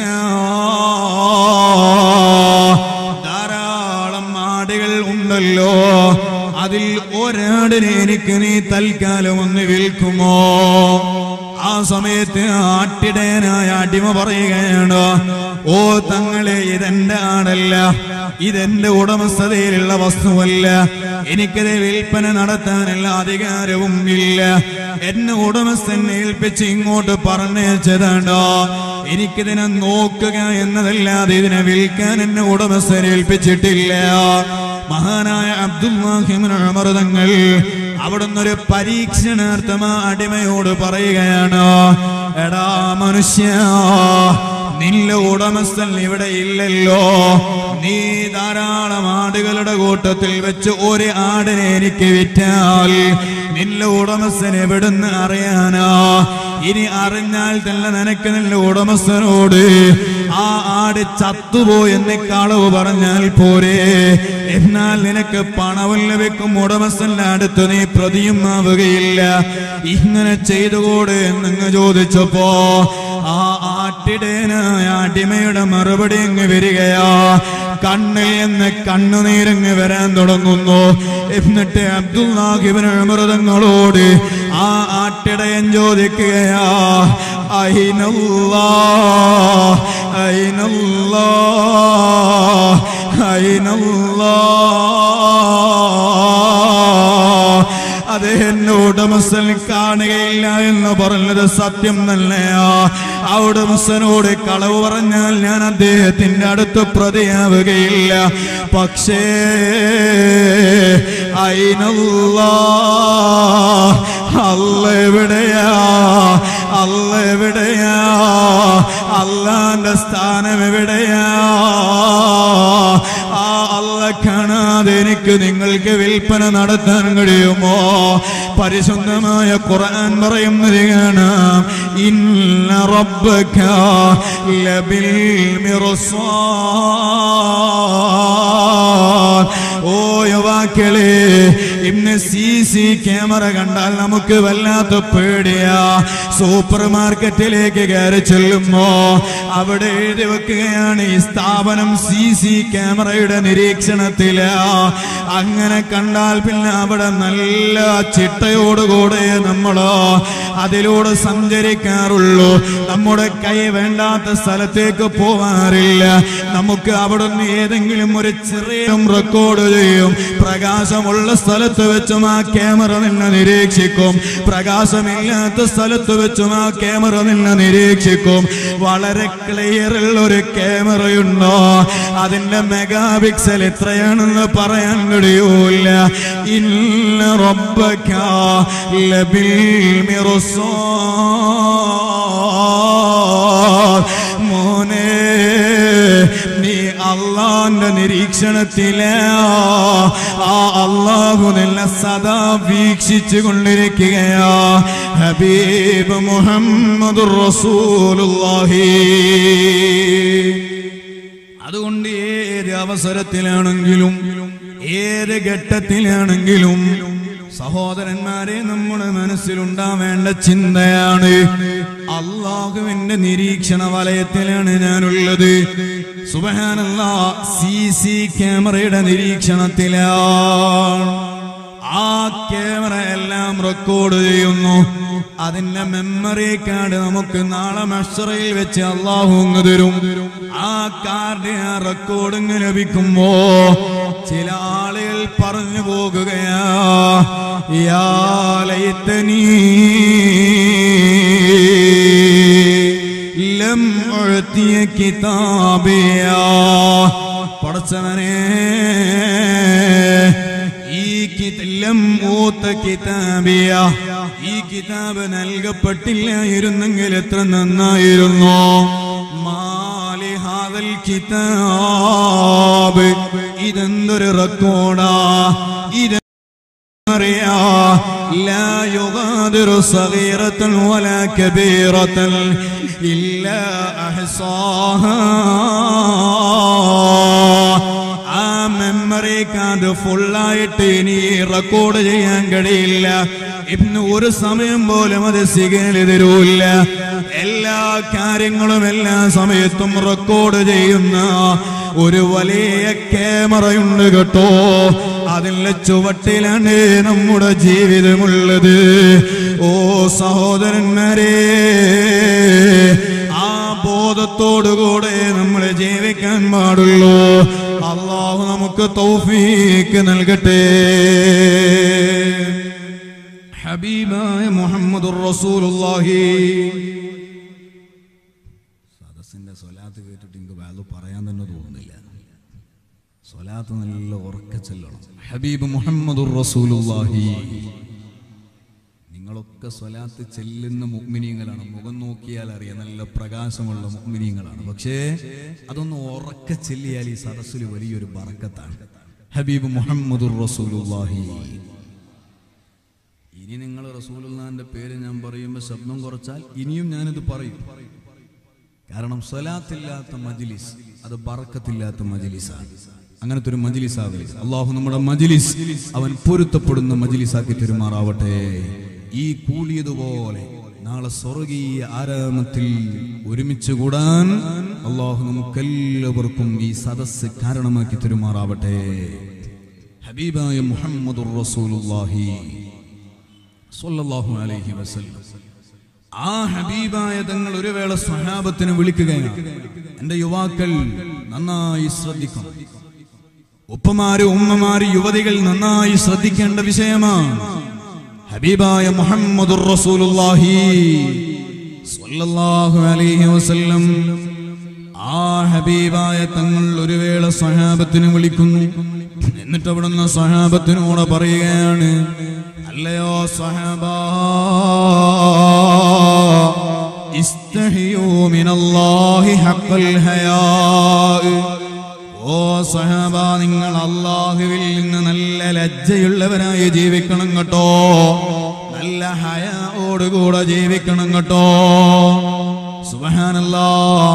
ധാരാളം ആടുകൾ ഉണ്ടല്ലോ അതിൽ ഒരാടിനെ എനിക്ക് നീ തൽക്കാലം ഒന്ന് വിൽക്കുമോ ആ സമയത്ത് ആട്ടിടയനായ അടിമ പറയുകയാണ് ഓ തങ്ങളെ ഇതെന്റെ ആടല്ല ഇതെന്റെ ഉടമസ്ഥതയിലുള്ള വസ്തുവല്ല എനിക്കത് വിൽപ്പന നടത്താനുള്ള അധികാരവും ഇല്ല എന്നെ ഉടമസ്ഥൻ ഏൽപ്പിച്ച് ഇങ്ങോട്ട് പറഞ്ഞേച്ചതാണ്ടോ എനിക്കിതിനെ നോക്കുക എന്നതല്ലാതെ ഇതിനെ വിൽക്കാൻ എന്നെ ഉടമസ്ഥൻ ഏൽപ്പിച്ചിട്ടില്ല മഹാനായ അബ്ദുല്ലാഹിമൃതങ്ങൾ അവിടുന്ന് ഒരു പരീക്ഷണാർത്ഥം ആ അടിമയോട് പറയുകയാണ് എടാ മനുഷ്യ നിന്റെ ഉടമസ്ഥൻ ഇവിടെ ഇല്ലല്ലോ നീ ധാരാളം ആടുകളുടെ കൂട്ടത്തിൽ വെച്ച് ഒരു ആടിനെ എനിക്ക് വിറ്റാൽ നിന്റെ ഉടമസ്ഥൻ എവിടുന്ന് അറിയാനാ ഇനി അറിഞ്ഞാൽ തന്നെ നിനക്ക് നിന്റെ ഉടമസ്ഥനോട് ആ ആട് ചത്തുപോയെന്ന് കളവ് പറഞ്ഞാൽ പോരെ എന്നാൽ നിനക്ക് പണവും ലഭിക്കും ഉടമസ്ഥന്റെ അടുത്ത് നീ പ്രതിയും ആവുകയില്ല ഇങ്ങനെ ചെയ്തുകൂടെ എന്നങ്ങ് ചോദിച്ചപ്പോ ആ ആട്ടിടേനായ അടിമയുടെ മറുപടി അങ്ങ് വരികയാ കണ്ണിൽ നിന്ന് കണ്ണുനീരങ്ങ് വരാൻ തുടങ്ങുന്നു എന്നിട്ട് അബ്ദുല്ലാഹിബിന് മൃതങ്ങളോട് ആ ആട്ടിടയൻ ചോദിക്കുകയാ അഹിനല്ലാ അഹിനല്ലാ അഹിനല്ലാ അത് എന്നെ ഉടമസ്ഥൻ കാണുകയില്ല എന്ന് പറഞ്ഞത് സത്യം തന്നെയാ ആ ഉടമസ്ഥനോട് കളവ് പറഞ്ഞാൽ ഞാൻ അദ്ദേഹത്തിന്റെ അടുത്ത് പ്രതിയാവുകയില്ല പക്ഷേ അയിനല്ലാ അല്ല എവിടെയാ അല്ല എവിടെയാ അള്ളാന്റെ സ്ഥാനം എവിടെയാ ആ അല്ല കാണാതെ എനിക്ക് നിങ്ങൾക്ക് വിൽപ്പന നടത്താൻ കഴിയുമോ പരിശുദ്ധമായ ഖുർആൻ പറയുന്നത് കാണാം ഇന്ന റബ്ബക ലബിൽ മിർസാദ് ഓ യുവാക്കളെ ഇന്ന് സി സി ക്യാമറ കണ്ടാൽ നമുക്ക് വല്ലാത്ത പേടിയാ സൂപ്പർ മാർക്കറ്റിലേക്ക് കയറി ചെല്ലുമ്പോ അവിടെ എഴുതി വെക്കുകയാണ് ഈ സ്ഥാപനം സി സി ക്യാമറയുടെ നിരീക്ഷണത്തില് അങ്ങനെ കണ്ടാൽ പിന്നെ അവിടെ നല്ല ചിട്ടയോടുകൂടെ നമ്മള് അതിലൂടെ സഞ്ചരിക്കാറുള്ളൂ നമ്മുടെ കൈ വേണ്ടാത്ത സ്ഥലത്തേക്ക് പോവാറില്ല നമുക്ക് അവിടുന്ന് ഏതെങ്കിലും ഒരു ചെറിയ റെക്കോർഡ് ചെയ്യും പ്രകാശമുള്ള സ്ഥലത്ത് വെച്ചും ആ ക്യാമറ നിന്നെ നിരീക്ഷിക്കും പ്രകാശമില്ലാത്ത സ്ഥലത്ത് വെച്ചും ആ ക്യാമറ നിന്നെ നിരീക്ഷിക്കും വളരെ ക്ലിയർ ഉള്ള ഒരു ക്യാമറയുണ്ടോ അതിന്റെ മെഗാ പിക്സൽ എത്രയാണെന്ന് പറയാൻ കഴിയൂല ഇല്ല റബ്ബക ലബിൽ മിർസാദ് മോനെ നീ അള്ളാന്റെ നിരീക്ഷണത്തിലെ ആ അള്ളാഹു നിന്നെ സദാ വീക്ഷിച്ചു കൊണ്ടിരിക്കുകയാ ഹബീബ് മുഹമ്മദ് റസൂലുള്ളാഹി അതുകൊണ്ട് ഏത് അവസരത്തിലാണെങ്കിലും ഏത് ഘട്ടത്തിലാണെങ്കിലും സഹോദരന്മാരെ നമ്മുടെ മനസ്സിലുണ്ടാവേണ്ട ചിന്തയാണ് അള്ളാഹുവിന്റെ നിരീക്ഷണ വലയത്തിലാണ് ഞാനുള്ളത് സുബഹാനല്ല സി സി ക്യാമറയുടെ നിരീക്ഷണത്തിലാണ് ആ ക്യാമറ എല്ലാം റെക്കോർഡ് ചെയ്യുന്നു അതിന്റെ മെമ്മറി കാർഡ് നമുക്ക് നാളെ മഷറയിൽ വെച്ച് അള്ളാഹു അങ്ങ് തരും ആ കാർഡ് ആ റെക്കോർഡിങ് ലഭിക്കുമ്പോ ചില ആളുകൾ പറഞ്ഞു പോകുകയാ യാ ലൈത്തനീ ലം ഉഴ്ത്തിയ കിതാബിയാ പടച്ചവനെ ഈ കിതല്ലം മൂത്ത കിതാബിയ ഈ കിതാബ് നൽകപ്പെട്ടില്ലായിരുന്നെങ്കിൽ എത്ര നന്നായിരുന്നു മാലി ഹാദൽ കിതാബ് ഇതെന്തൊരു റെക്കോർഡാ ഇത് അറിയാ لا يغادر صغيرة ولا كبيرة إلا أحصاها ആ മെമ്മറി കാർഡ് ഫുള്ളായിട്ട് ഇനി റെക്കോർഡ് ചെയ്യാൻ കഴിയില്ല ഇന്ന് ഒരു സമയം പോലും അത് സിഗ്നൽ തരൂല്ല എല്ലാ കാര്യങ്ങളും എല്ലാ സമയത്തും റെക്കോർഡ് ചെയ്യുന്ന ഒരു വലിയ ക്യാമറയുണ്ട് കേട്ടോ അതിലെ ചുവട്ടിലാണ് നമ്മുടെ ജീവിതമുള്ളത് ഓ സഹോദരന്മാരെ ആ ബോധത്തോടുകൂടെ നമ്മൾ ജീവിക്കാൻ പാടുള്ളൂ അള്ളാഹു നമുക്ക് തൗഫീക്ക് നൽകട്ടെ ഹബീബായ മുഹമ്മദുർ റസൂലുള്ളാഹി സദസ്സിന്റെ സ്വലാത്ത് കേട്ടിട്ട് എനിക്ക് വാല് പറയാൻ തന്നെ തോന്നുന്നില്ല സ്വലാത്ത് നല്ല ഉറക്ക ചെല്ലണം ഹബീബ് മുഹമ്മദുർ റസൂലുള്ളാഹി നിങ്ങളൊക്കെ സ്വലാത്ത് ചെല്ലുന്ന മുഗ്മിനീങ്ങളാണ് മുഖം നോക്കിയാൽ അറിയാം നല്ല പ്രകാശമുള്ള മുഗ്മിനീങ്ങളാണ് പക്ഷേ അതൊന്ന് ഉറക്ക ചെല്ലിയാൽ ഈ സദസ്സിൽ വലിയൊരു ബറക്കത്താണ് ഹബീബ് മുഹമ്മദുർ റസൂലുള്ളാഹി ഇനി നിങ്ങൾ റസൂലുള്ളാന്റെ പേര് ഞാൻ പറയുമ്പോൾ ശബ്ദം കുറച്ചാൽ ഇനിയും ഞാനിത് പറയും കാരണം സ്വലാത്തില്ലാത്ത മജിലിസ് അത് ബറക്കത്തില്ലാത്ത മജിലിസാണ് അങ്ങനത്തെ ഒരു മജിലിസാവില്ല അള്ളാഹു നമ്മുടെ മജിലിസ് അവൻ പൊരുത്തപ്പെടുന്ന മജിലിസാക്കി പെരുമാറാവട്ടെ ഈ കൂടിയതുപോലെ നാളെ സ്വർഗീയ ആരാമത്തിൽ ഒരുമിച്ച് കൂടാൻ അള്ളാഹു നമുക്കെല്ലാവർക്കും ഈ സദസ്സ് കാരണമാക്കി പെരുമാറാവട്ടെ ഹബീബായ മുഹമ്മദുർ റസൂലുള്ളാഹി സ്വല്ലല്ലാഹു അലൈഹി വസല്ലം ആ ഹബീബായ തങ്ങൾ ഒരു വേള സ്വഹാബത്തിന് വിളിക്കുകയാണ് എന്റെ യുവാക്കൾ നന്നായി ശ്രദ്ധിക്കണം ഉപ്പമാര് ഉമ്മമാര് യുവതികൾ നന്നായി ശ്രദ്ധിക്കേണ്ട വിഷയമാണ് ഹബീബായ മുഹമ്മദുർ റസൂലുള്ളാഹി സ്വല്ലല്ലാഹു അലൈഹി വസല്ലം ആ ഹബീബായ തങ്ങൾ ഒരു വേള സ്വഹാബത്തിന് വിളിക്കുന്നു എന്നിട്ട് അവിടുന്ന് സ്വഹാബത്തിനോട് പറയുകയാണ് അല്ലയോ സ്വഹാബാ ഇസ്തഹിയൂ മിനല്ലാഹി ഹഖൽ ഹയാ ഓ സഹാബ നിങ്ങൾ അള്ളാഹുവിൽ നിന്ന് നല്ല ലജ്ജയുള്ളവരായി ജീവിക്കണം കേട്ടോ നല്ല ഹയോടുകൂടെ ജീവിക്കണം കേട്ടോ സുബഹാനല്ലാ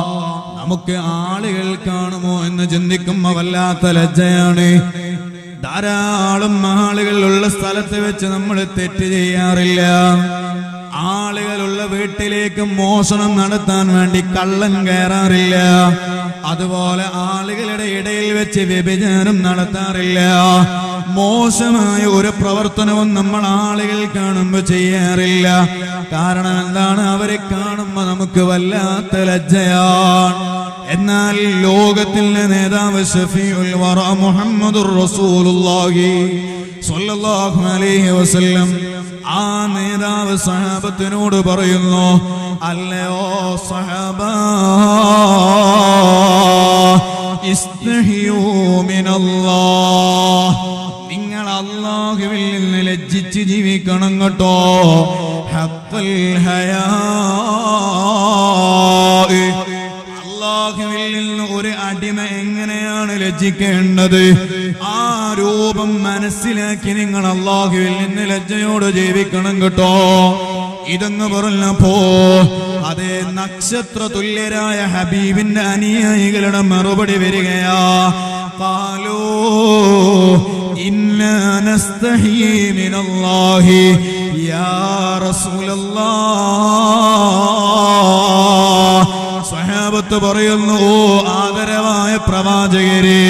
നമുക്ക് ആളുകൾ കാണുമോ എന്ന് ചിന്തിക്കുമ്പോ വല്ലാത്ത ലജ്ജയാണ് ദാ ധാരാളം ആളുകളുള്ള സ്ഥലത്ത് വെച്ച് നമ്മൾ തെറ്റ് ചെയ്യാറില്ല ആളുകളുള്ള വീട്ടിലേക്ക് മോഷണം നടത്താൻ വേണ്ടി കള്ളൻ കയറാറില്ല അതുപോലെ ആളുകളുടെ ഇടയിൽ വെച്ച് വ്യഭിചാരം നടത്താറില്ല മോശമായ ഒരു പ്രവർത്തനവും നമ്മൾ ആളുകൾ കാണുമ്പോൾ ചെയ്യാറില്ല കാരണം എന്താണ് അവരെ കാണുമ്പോൾ നമുക്ക് വല്ലാത്ത ലജ്ജയാണ് എന്നാൽ ലോകത്തിന്റെ നേതാവ് ഷഫീഉൽ വറ മുഹമ്മദുർ റസൂലുള്ളാഹി സ്വല്ലല്ലാഹു അലൈഹി വസല്ലം ആ നേതാവ് സഹാബത്തിനോട് പറയുന്നു അല്ലയോ സഹാബ ഇസ്തഹിയൂ മിനല്ലാഹ് നിങ്ങൾ അള്ളാഹുവിൽ നിന്ന് ലജ്ജിച്ച് ജീവിക്കണം കേട്ടോ ഹഖൽ ഹയാ അള്ളാഹുവിൽ നിന്ന് ഒരു അടിമ എങ്ങനെയാണ് ലജ്ജിക്കേണ്ടത് ആ രൂപം മനസ്സിലാക്കി നിങ്ങൾ അള്ളാഹുവിൽ നിന്ന് ലജ്ജയോട് ജീവിക്കണം കേട്ടോ ഇതെന്ന് പറഞ്ഞപ്പോ അതേ നക്ഷത്ര തുല്യരായ ഹബീബിന്റെ അനുയായികളുടെ മറുപടി വരികയാ കാലോ ഇന്ന നസ്തഹീ മിനല്ലാഹി യാ റസൂലല്ലാഹ് സഹാബത്ത് പറയുന്നു ഓ ആദരവായ പ്രവാചകരെ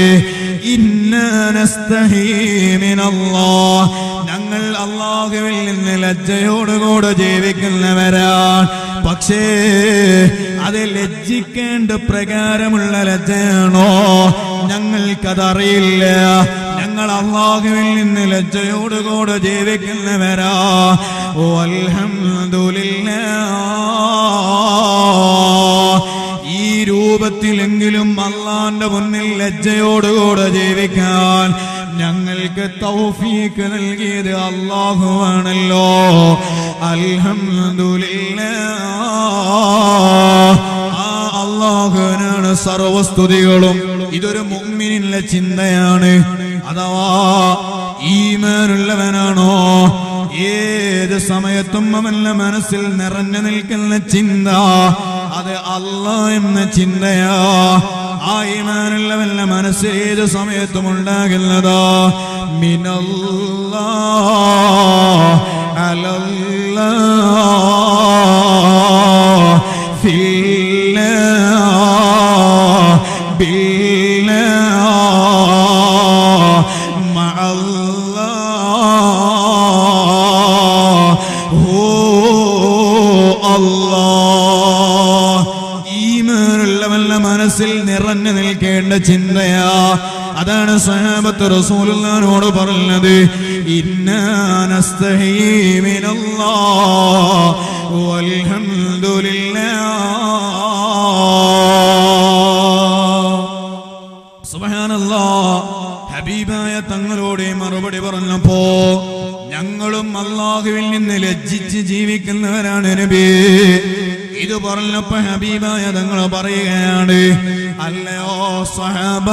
ഇന്നനസ്തഹീമിനല്ലാ ഞങ്ങൾ അള്ളാഹുവിൽ നിന്ന് ലജ്ജയോടുകൂടെ ജീവിക്കുന്നവരാണ് പക്ഷേ അത് ലജ്ജിക്കേണ്ട പ്രകാരമുള്ള ലജ്ജയാണോ ഞങ്ങൾക്കതറിയില്ല ഞങ്ങൾ അള്ളാഹുവിൽ നിന്ന് ലജ്ജയോടുകൂടെ ജീവിക്കുന്നവരാ ഓ അൽഹംദുലില്ലാ ഈ രൂപത്തിലെങ്കിലും അള്ളാന്റെ മുന്നിൽ ലജ്ജയോടുകൂടെ ജീവിക്കാൻ ഞങ്ങൾക്ക് തൗഫീക്ക് നൽകിയത് അള്ളാഹുവാണല്ലോ അൽഹംദുലില്ല ആ അള്ളാഹുവിനാണ് സർവസ്തുതികളും ഇതൊരു മുമ്മിനിലെ ചിന്തയാണ് അഥവാ ഈമാനുള്ളവനാണോ ഏത് സമയത്തും അവന്റെ മനസ്സിൽ നിറഞ്ഞു നിൽക്കുന്ന ചിന്ത അത് അല്ല എന്ന ചിന്തയാ ആ ഈമാനുള്ളവന്റെ മനസ്സ് ഏത് സമയത്തും ഉണ്ടാകുന്നതാ മിനല്ലാ അലല്ലാ ഫില്ലാ ബില്ലാ മഅല്ലാ ഹോ അല്ലാ ഈമാനുള്ളവല്ല മനസ്സിൽ നിറഞ്ഞു നിൽക്കേണ്ട ചിന്തയാ അതാണ് സഹാബത്ത് റസൂലുള്ളാഹിനോട് പറഞ്ഞത് ഇന്നാനസ്തഹീമിനല്ലാ വൽഹംദുലില്ലാ സുബ്ഹാനല്ലാ ഹബീബായ തങ്ങളോട് മറുപടി പറഞ്ഞപ്പോ ഞങ്ങളും അള്ളാഹുവിൽ നിന്ന് ലജ്ജിച്ച് ജീവിക്കുന്നവരാണ് നബി ഇത് പറഞ്ഞപ്പോ ഹബീബായ തങ്ങൾ പറയുകയാണ് അല്ലയോ സഹബ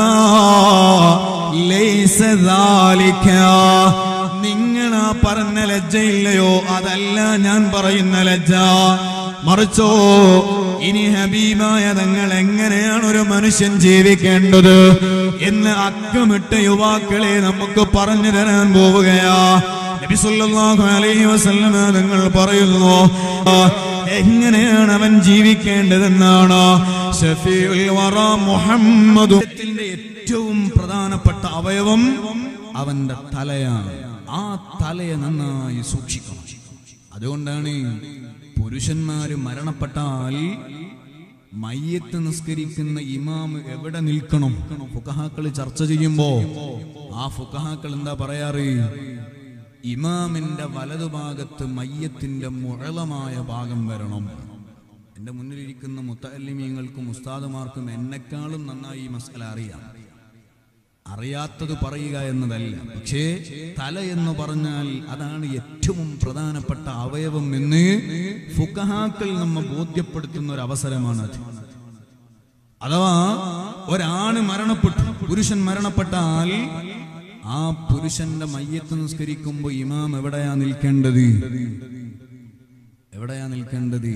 ലൈസ ദാലിക നിങ്ങൾ ആ പറഞ്ഞ ലജ്ജയില്ലയോ അതല്ല ഞാൻ പറയുന്ന ലജ്ജ മറിച്ചോ ഇനി ഹബീബായ തങ്ങൾ എങ്ങനെയാണ് ഒരു മനുഷ്യൻ ജീവിക്കേണ്ടത് എന്ന് അക്കമിട്ട യുവാക്കളെ നമുക്ക് പറഞ്ഞു തരാൻ പോവുകയാ നബി സല്ലല്ലാഹു അലൈഹി വസല്ലമ തങ്ങൾ പറയുന്നു എങ്ങനെയാണ് അവൻ ജീവിക്കേണ്ടതെന്നാണ് ഷഫീഉൽ വറ മുഹമ്മദ് ഏറ്റവും പ്രധാനപ്പെട്ട അവയവം അവന്റെ തലയാണ് ആ തലയെ നന്നായി സൂക്ഷിക്കണം അതുകൊണ്ടാണ് പുരുഷന്മാര് മരണപ്പെട്ടാൽ മയ്യത്ത് നിസ്കരിക്കുന്ന ഇമാം എവിടെ നിൽക്കണം ഫുക്കഹാക്കൾ ചർച്ച ചെയ്യുമ്പോ ആ ഫുക്കഹാക്കൾ എന്താ പറയാറ് ഇമാമിന്റെ വലതുഭാഗത്ത് മയ്യത്തിന്റെ മുഴലമായ ഭാഗം വരണം എന്റെ മുന്നിലിരിക്കുന്ന മുത്തല്ലിമീങ്ങൾക്കും ഉസ്താദുമാർക്കും എന്നെക്കാളും നന്നായി ഈ മസല അറിയാം അറിയാത്തത് പറയുക എന്നതല്ല പക്ഷേ തല എന്ന് പറഞ്ഞാൽ അതാണ് ഏറ്റവും പ്രധാനപ്പെട്ട അവയവം എന്ന് ഫുക്കഹാക്കൾ നമ്മെ ബോധ്യപ്പെടുത്തുന്ന ഒരു അവസരമാണത് അഥവാ ഒരാണ് മരണപ്പെട്ടു പുരുഷൻ മരണപ്പെട്ടാൽ ആ പുരുഷന്റെ മയ്യത്ത് നിസ്കരിക്കുമ്പോ ഇമാം എവിടെയാ നിൽക്കേണ്ടത് എവിടെയാ നിൽക്കേണ്ടത്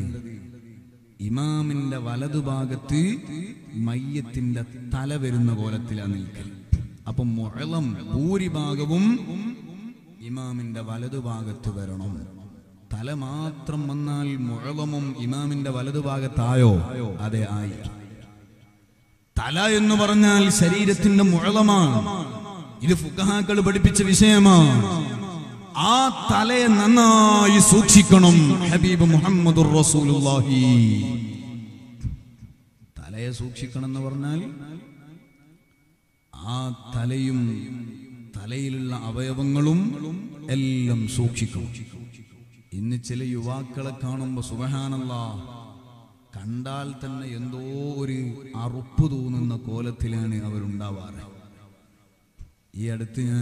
ഇമാമിന്റെ വലതുഭാഗത്ത് മയ്യത്തിന്റെ തല വരുന്ന കോലത്തിലാ നിൽക്കൽ അപ്പം മുഴലം ഭൂരിഭാഗവും ഇമാമിന്റെ വലതുഭാഗത്ത് വരണം തല മാത്രം വന്നാൽ മുഴലമും ഇമാമിന്റെ വലതുഭാഗത്തായോ അതെ ആയി തല എന്ന് പറഞ്ഞാൽ ശരീരത്തിന്റെ മുഴലമാണ് ഇത് ഫുക്കഹാക്കൾ പഠിപ്പിച്ച വിഷയമാണ് ആ തലയെ നന്നായി സൂക്ഷിക്കണം ഹബീബ് മുഹമ്മദ് റസൂലുള്ളാഹി തലയെ സൂക്ഷിക്കണം എന്ന് പറഞ്ഞാൽ ആ തലയും തലയിലുള്ള അവയവങ്ങളും എല്ലാം സൂക്ഷിക്കണം ഇന്ന് ചില യുവാക്കളെ കാണുമ്പോൾ സുബഹാനല്ല കണ്ടാൽ തന്നെ എന്തോ ഒരു അറുപ്പ് തോന്നുന്ന കോലത്തിലാണ് അവരുണ്ടാവാറ് ഈ അടുത്ത് ഞാൻ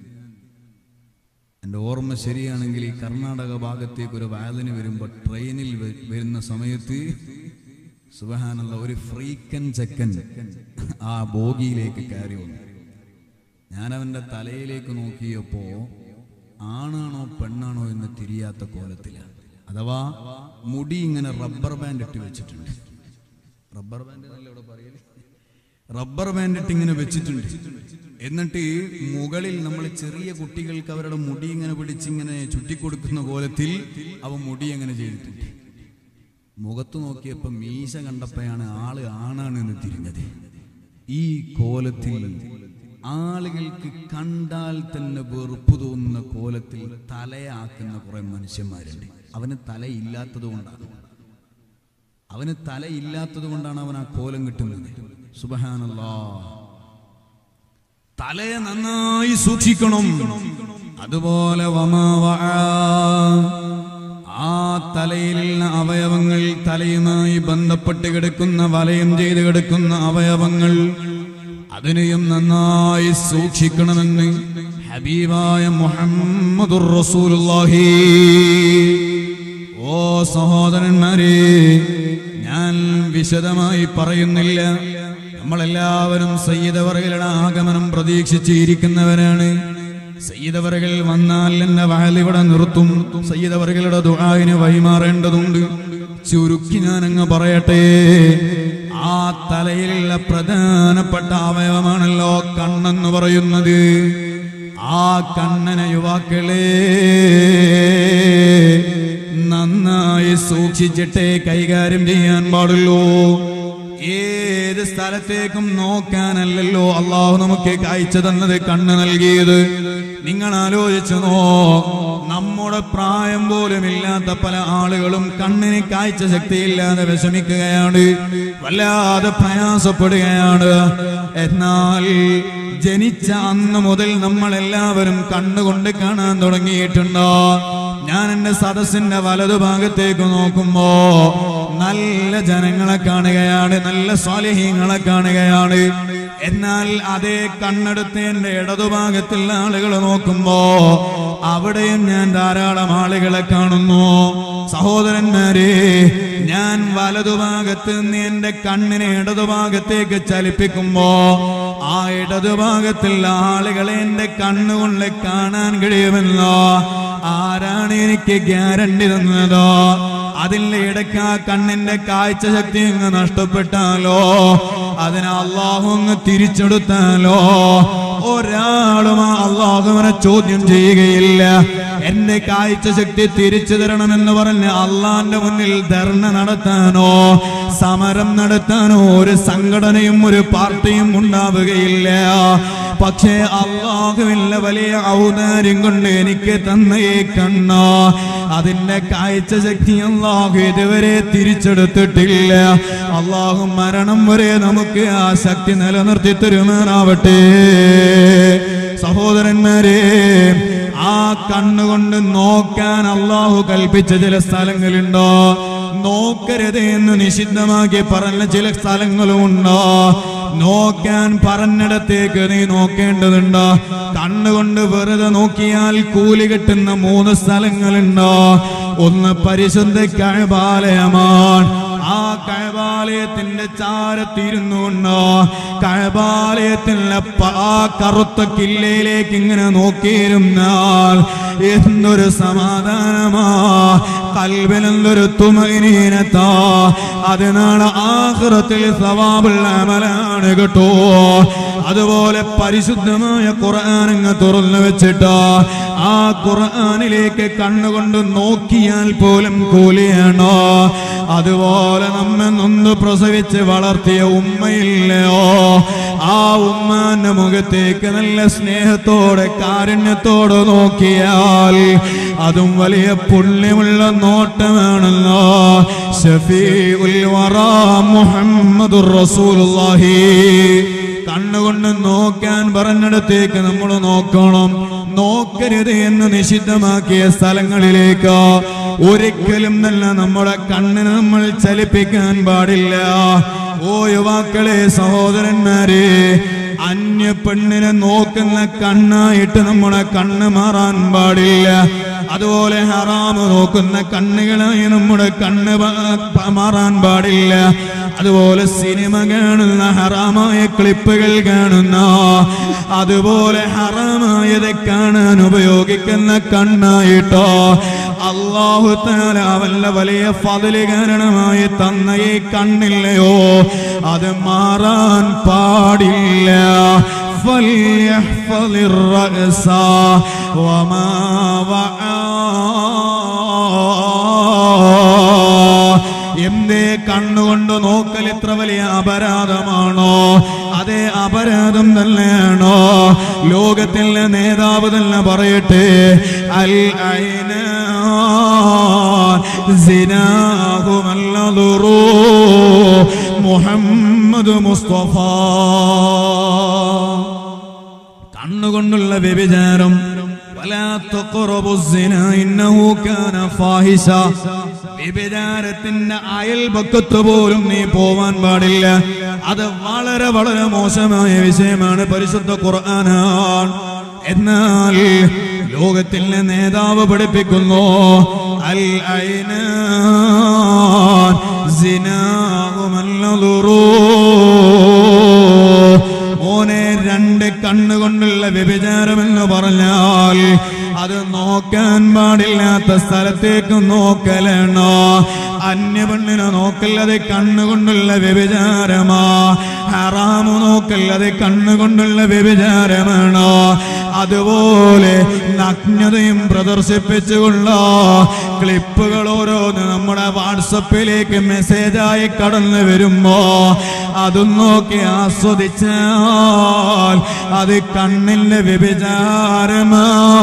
എൻ്റെ ഓർമ്മ ശരിയാണെങ്കിൽ ഈ കർണാടക ഭാഗത്തേക്ക് ഒരു വാലിന് വരുമ്പോൾ ട്രെയിനിൽ വ- വരുന്ന സമയത്ത് സുബഹാനുള്ള ഒരു ഫ്രീക്കൻ ചെക്കൻ ആ ബോഗിയിലേക്ക് കയറി വന്നു ഞാൻ അവൻ്റെ തലയിലേക്ക് നോക്കിയപ്പോ ആണാണോ പെണ്ണാണോ എന്ന് തിരിയാത്ത കോലത്തിലാണ് അഥവാ മുടി ഇങ്ങനെ റബ്ബർ ബാൻഡ് ഇട്ട് വെച്ചിട്ടുണ്ട് റബ്ബർ ബാൻഡ് എന്നല്ലേ ഇവിടെ പറയല് റബ്ബർ ബാൻഡ് ഇട്ട് ഇങ്ങനെ വെച്ചിട്ടുണ്ട് എന്നിട്ട് മുകളിൽ നമ്മൾ ചെറിയ കുട്ടികൾക്ക് അവരുടെ മുടി ഇങ്ങനെ പിടിച്ചിങ്ങനെ ചുറ്റിക്കൊടുക്കുന്ന കോലത്തിൽ അവ മുടി അങ്ങനെ ചെയ്തിട്ടുണ്ട് മുഖത്ത് നോക്കിയപ്പോ മീശ കണ്ടപ്പോഴാണ് ആള് ആണാണ് എന്ന് തിരിഞ്ഞത് ഈ കോലത്തിൽ ആളുകൾക്ക് കണ്ടാൽ തന്നെ വെറുപ്പ് തോന്നുന്ന കോലത്തിൽ തലയാക്കുന്ന കുറെ മനുഷ്യന്മാരുണ്ട് അവന് തലയില്ലാത്തത് കൊണ്ടാണ് അവന് തലയില്ലാത്തത് കൊണ്ടാണ് അവൻ ആ കോലം കിട്ടുന്നത് സുബഹാനല്ലാ തലയെ നന്നായി സൂക്ഷിക്കണം അതുപോലെ വമാ വആ. ആ തലയിലുള്ള അവയവങ്ങൾ തലയുമായി ബന്ധപ്പെട്ട് കിടക്കുന്ന വലയം ചെയ്ത് കിടക്കുന്ന അവയവങ്ങൾ അതിനെയും നന്നായി സൂക്ഷിക്കണമെന്ന് ഹബീബായ മുഹമ്മദുർ റസൂലുള്ളാഹി ഓ സഹോദരന്മാരെ ഞാൻ വിശദമായി പറയുന്നില്ല നമ്മളെല്ലാവരും സയ്യിദവറുകളുടെ ആഗമനം പ്രതീക്ഷിച്ചിരിക്കുന്നവരാണ് സയ്യിദവറുകൾ വന്നാൽ എന്നെ വയലിവിടെ നിർത്തും സയ്യിദവറുകളുടെ ദുആവിന് വഴിമാറേണ്ടതുണ്ട് ചുരുക്കി ഞാനങ്ങ് പറയട്ടെ ആ തലയിലുള്ള പ്രധാനപ്പെട്ട അവയവമാണല്ലോ കണ്ണെന്ന് പറയുന്നത് ആ കണ്ണന യുവാക്കളെ നന്നായി സൂക്ഷിച്ചിട്ടേ കൈകാര്യം ചെയ്യാൻ പാടുള്ളൂ ഏത് സ്ഥലത്തേക്കും നോക്കാനല്ലല്ലോ അള്ളാഹു നമുക്ക് കാഴ്ച തന്നത് കണ്ണ് നൽകിയത് നിങ്ങൾ ആലോചിച്ചു നോ നമ്മുടെ പ്രായം പോലും ഇല്ലാത്ത പല ആളുകളും കണ്ണിന് കാഴ്ച ശക്തിയില്ലാതെ വിഷമിക്കുകയാണ് വല്ലാതെ പ്രയാസപ്പെടുകയാണ് എന്നാൽ ജനിച്ച അന്ന് മുതൽ നമ്മൾ എല്ലാവരും കണ്ണുകൊണ്ട് കാണാൻ തുടങ്ങിയിട്ടുണ്ടോ ഞാൻ എന്റെ സദസ്സിന്റെ വലതുഭാഗത്തേക്ക് നോക്കുമ്പോ നല്ല ജനങ്ങളെ കാണുകയാണ് നല്ല സ്വാലിഹീങ്ങളെ കാണുകയാണ് എന്നാൽ അതേ കണ്ണെടുത്ത് എന്റെ ഇടതുഭാഗത്തുള്ള ആളുകൾ നോക്കുമ്പോ അവിടെയും ഞാൻ ധാരാളം ആളുകളെ കാണുന്നു സഹോദരന്മാരെ ഞാൻ വലതുഭാഗത്ത് നിന്ന് എന്റെ കണ്ണിനെ ഇടതുഭാഗത്തേക്ക് ചലിപ്പിക്കുമ്പോ ആ ഇടതുഭാഗത്തുള്ള ആളുകളെ എന്റെ കണ്ണുകൊണ്ട് കാണാൻ കഴിയുമെന്നോ ആരാണ് എനിക്ക് ഗ്യാരണ്ടി തന്നതോ അതിന്റെ ഇടയ്ക്ക് ആ കണ്ണിന്റെ കാഴ്ച ശക്തി അങ്ങ് നഷ്ടപ്പെട്ടാലോ അതിനെ അള്ളാഹു അങ്ങ് തിരിച്ചെടുത്താലോ ഒരാളും ആ അള്ളാഹുവിനെ ചോദ്യം ചെയ്യുകയില്ല എന്റെ കാഴ്ച ശക്തി തിരിച്ചു തരണമെന്ന് പറഞ്ഞ് അള്ളാന്റെ മുന്നിൽ ധർണ നടത്താനോ സമരം നടത്താനോ ഒരു സംഘടനയും ഒരു പാർട്ടിയും ഉണ്ടാവുകയില്ല പക്ഷേ അള്ളാഹുവില്ല വലിയ ഔദാര്യം കൊണ്ട് എനിക്ക് തന്ന ഈ കണ്ണ അതിന്റെ കാഴ്ച ശക്തി അള്ളാഹു ഇതുവരെ തിരിച്ചെടുത്തിട്ടില്ല അള്ളാഹു മരണം വരെ നമുക്ക് ആ ശക്തി നിലനിർത്തി തരുമാറാവട്ടെ സഹോദരന്മാരെ ആ കണ്ണുകൊണ്ട് നോക്കാൻ അള്ളാഹു കൽപ്പിച്ച ചില സ്ഥലങ്ങളുണ്ടോ നോക്കരുത് എന്ന് നിഷിദ്ധമാക്കി പറഞ്ഞ ചില സ്ഥലങ്ങളുമുണ്ടോ നോക്കാൻ പറഞ്ഞിടത്തേക്ക് നീ നോക്കേണ്ടതുണ്ടോ കണ്ണുകൊണ്ട് വെറുതെ നോക്കിയാൽ കൂലി കിട്ടുന്ന മൂന്ന് സ്ഥലങ്ങളുണ്ടോ ഒന്ന് പരിശുദ്ധ കഴബാലയമാണ് ആ കഴബാലയത്തിന്റെ ചാരത്തിരുന്നുകൊണ്ടോ കഴബാലയത്തിന്റെ പ- ആ കറുത്ത കില്ലയിലേക്ക് ഇങ്ങനെ നോക്കിയിരുന്നാൽ എന്തൊരു സമാധാനമാ കൽബിലെന്തൊരു തുമനീനത്താ അത് നാളെ ആഹ്റത്തിൽ സവാബുള്ള അമലാണ് കേട്ടോ അതുപോലെ പരിശുദ്ധമായ ഖുർആാനങ്ങ് തുറന്നു വെച്ചിട്ട് ആ ഖുർആാനിലേക്ക് കണ്ണുകൊണ്ട് നോക്കിയാൽ പോലും കൂലിയാണോ അതുപോലെ നമ്മെ നൊന്ന് പ്രസവിച്ച് വളർത്തിയ ഉമ്മയില്ലയോ ആ ഉമ്മാന്റെ മുഖത്തേക്ക് നല്ല സ്നേഹത്തോടെ കാരുണ്യത്തോടെ നോക്കിയാൽ അതും വലിയ പുണ്യമുള്ള നോട്ടമാണല്ലോ ഷഫീഉൽ വറാ മുഹമ്മദുർ റസൂലുള്ളാഹി കണ്ണുകൊണ്ട് നോക്കാൻ പറഞ്ഞിടത്തേക്ക് നമ്മൾ നോക്കണം നോക്കരുത് എന്ന് നിഷിദ്ധമാക്കിയ സ്ഥലങ്ങളിലേക്ക് ഒരിക്കലും നല്ല നമ്മുടെ കണ്ണിന് നമ്മൾ ചലിപ്പിക്കാൻ പാടില്ല ഓ യുവാക്കളെ സഹോദരന്മാരെ അന്യ പെണ്ണിനെ നോക്കുന്ന കണ്ണായിട്ട് നമ്മുടെ കണ്ണ് മാറാൻ പാടില്ല അതുപോലെ ഹറാമ് നോക്കുന്ന കണ്ണുകളായി നമ്മുടെ കണ്ണ് പ- മാറാൻ പാടില്ല അതുപോലെ സിനിമ കാണുന്ന ഹറാമായ ക്ലിപ്പുകൾ കാണുന്ന അതുപോലെ ഹറാമായത് കാണാൻ ഉപയോഗിക്കുന്ന കണ്ണായിട്ടോ അള്ളാഹു താല വല്ല വലിയ ഫതില് കാരണമായി തന്ന ഈ കണ്ണില്ലയോ അത് മാറാൻ പാടില്ല فليحفظ الرأس وما وعى എന്തേ കണ്ണുകൊണ്ട് നോക്കൽ ഇത്ര വലിയ അപരാധമാണോ അതേ അപരാധം തന്നെയാണോ ലോകത്തിലെ നേതാവ് തന്നെ പറയട്ടെ അൽ ഐന സിനാഹുമല്ലതുറൂ മുഹമ്മദ് മുസ്തഫ കണ്ണുകൊണ്ടുള്ള വ്യഭിചാരം വലാ തഖറബു സിന ഇന്നഹു കാന ഫാഹിഷ വ്യഭിചാരത്തിന്റെ അയൽപക്കത്ത് പോലും നീ പോവാൻ പാടില്ല അത് വളരെ വളരെ മോശമായ വിഷയമാണ് പരിശുദ്ധ ഖുർആനാണ് എന്നാൽ ലോകത്തിലെ നേതാവ് പഠിപ്പിക്കുന്നു അൽ ഐന മോനെ രണ്ട് കണ്ണുകൊണ്ടുള്ള വ്യഭിചാരമെന്ന് പറഞ്ഞാൽ അത് നോക്കാൻ പാടില്ലാത്ത സ്ഥലത്തേക്ക് നോക്കലാണോ അന്യ പെണ്ണിനെ നോക്കല്ലത് കണ്ണുകൊണ്ടുള്ള വ്യഭിചാരമാ ഹറാമു നോക്കല്ലത് കണ്ണുകൊണ്ടുള്ള വ്യഭിചാരമാണോ അതുപോലെ നഗ്നതയും പ്രദർശിപ്പിച്ചുകൊള്ള ക്ലിപ്പുകൾ ഓരോന്ന് നമ്മുടെ വാട്സപ്പിലേക്ക് മെസ്സേജായി കടന്നു വരുമ്പോ അതും നോക്കി ആസ്വദിച്ചാൽ അത് കണ്ണിന്റെ വ്യഭിചാരമാ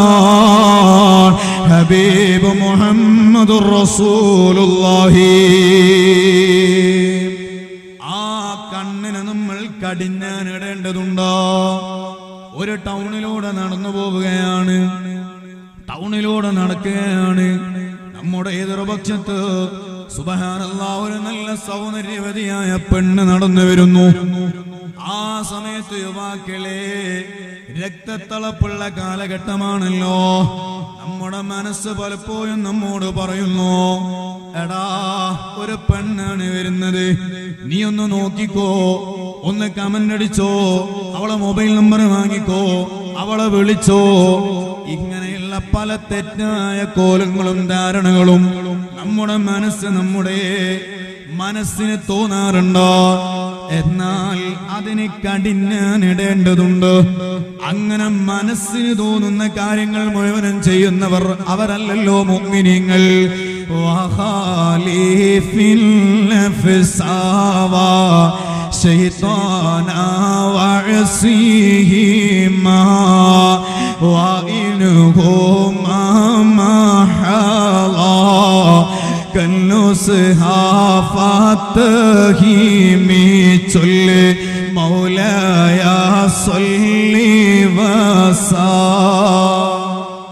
ഹബീബ് മുഹമ്മദ് റസൂലുള്ളാഹി ആ കണ്ണിന് നമ്മൾ കടിഞ്ഞാനിടേണ്ടതുണ്ടോ ഒരു ടൗണിലൂടെ നടന്നു പോവുകയാണ് ടൗണിലൂടെ നടക്കുകയാണ് നമ്മുടെ എതിർപക്ഷത്ത് സുബഹാനല്ല ഒരു നല്ല സൗന്ദര്യവതിയായ പെണ്ണ് നടന്നു വരുന്നു ആ സമയത്ത് യുവാക്കളെ രക്തത്തളപ്പുള്ള കാലഘട്ടമാണല്ലോ നമ്മുടെ മനസ്സ് പലപ്പോഴും നമ്മോട് പറയുന്നു എടാ ഒരു പെണ്ണാണ് വരുന്നത് നീ ഒന്ന് നോക്കിക്കോ ഒന്ന് കമന്റ് അടിച്ചോ അവളെ മൊബൈൽ നമ്പർ വാങ്ങിക്കോ അവളെ വിളിച്ചോ ഇങ്ങനെയുള്ള പല തെറ്റായ കോലങ്ങളും ധാരണകളും നമ്മുടെ മനസ്സ് നമ്മുടെ മനസ്സിന് തോന്നാറുണ്ടോ എന്നാൽ അതിന് കഠിനാനിടേണ്ടതുണ്ട് അങ്ങനെ മനസ്സിന് തോന്നുന്ന കാര്യങ്ങൾ മുഴുവനും ചെയ്യുന്നവർ അവരല്ലല്ലോ മുഗ്മിനിങ്ങൾ شيطانا وعصيهما وإنهما محلا كالنصها فاتهيمي تل مولاي صلي وسلم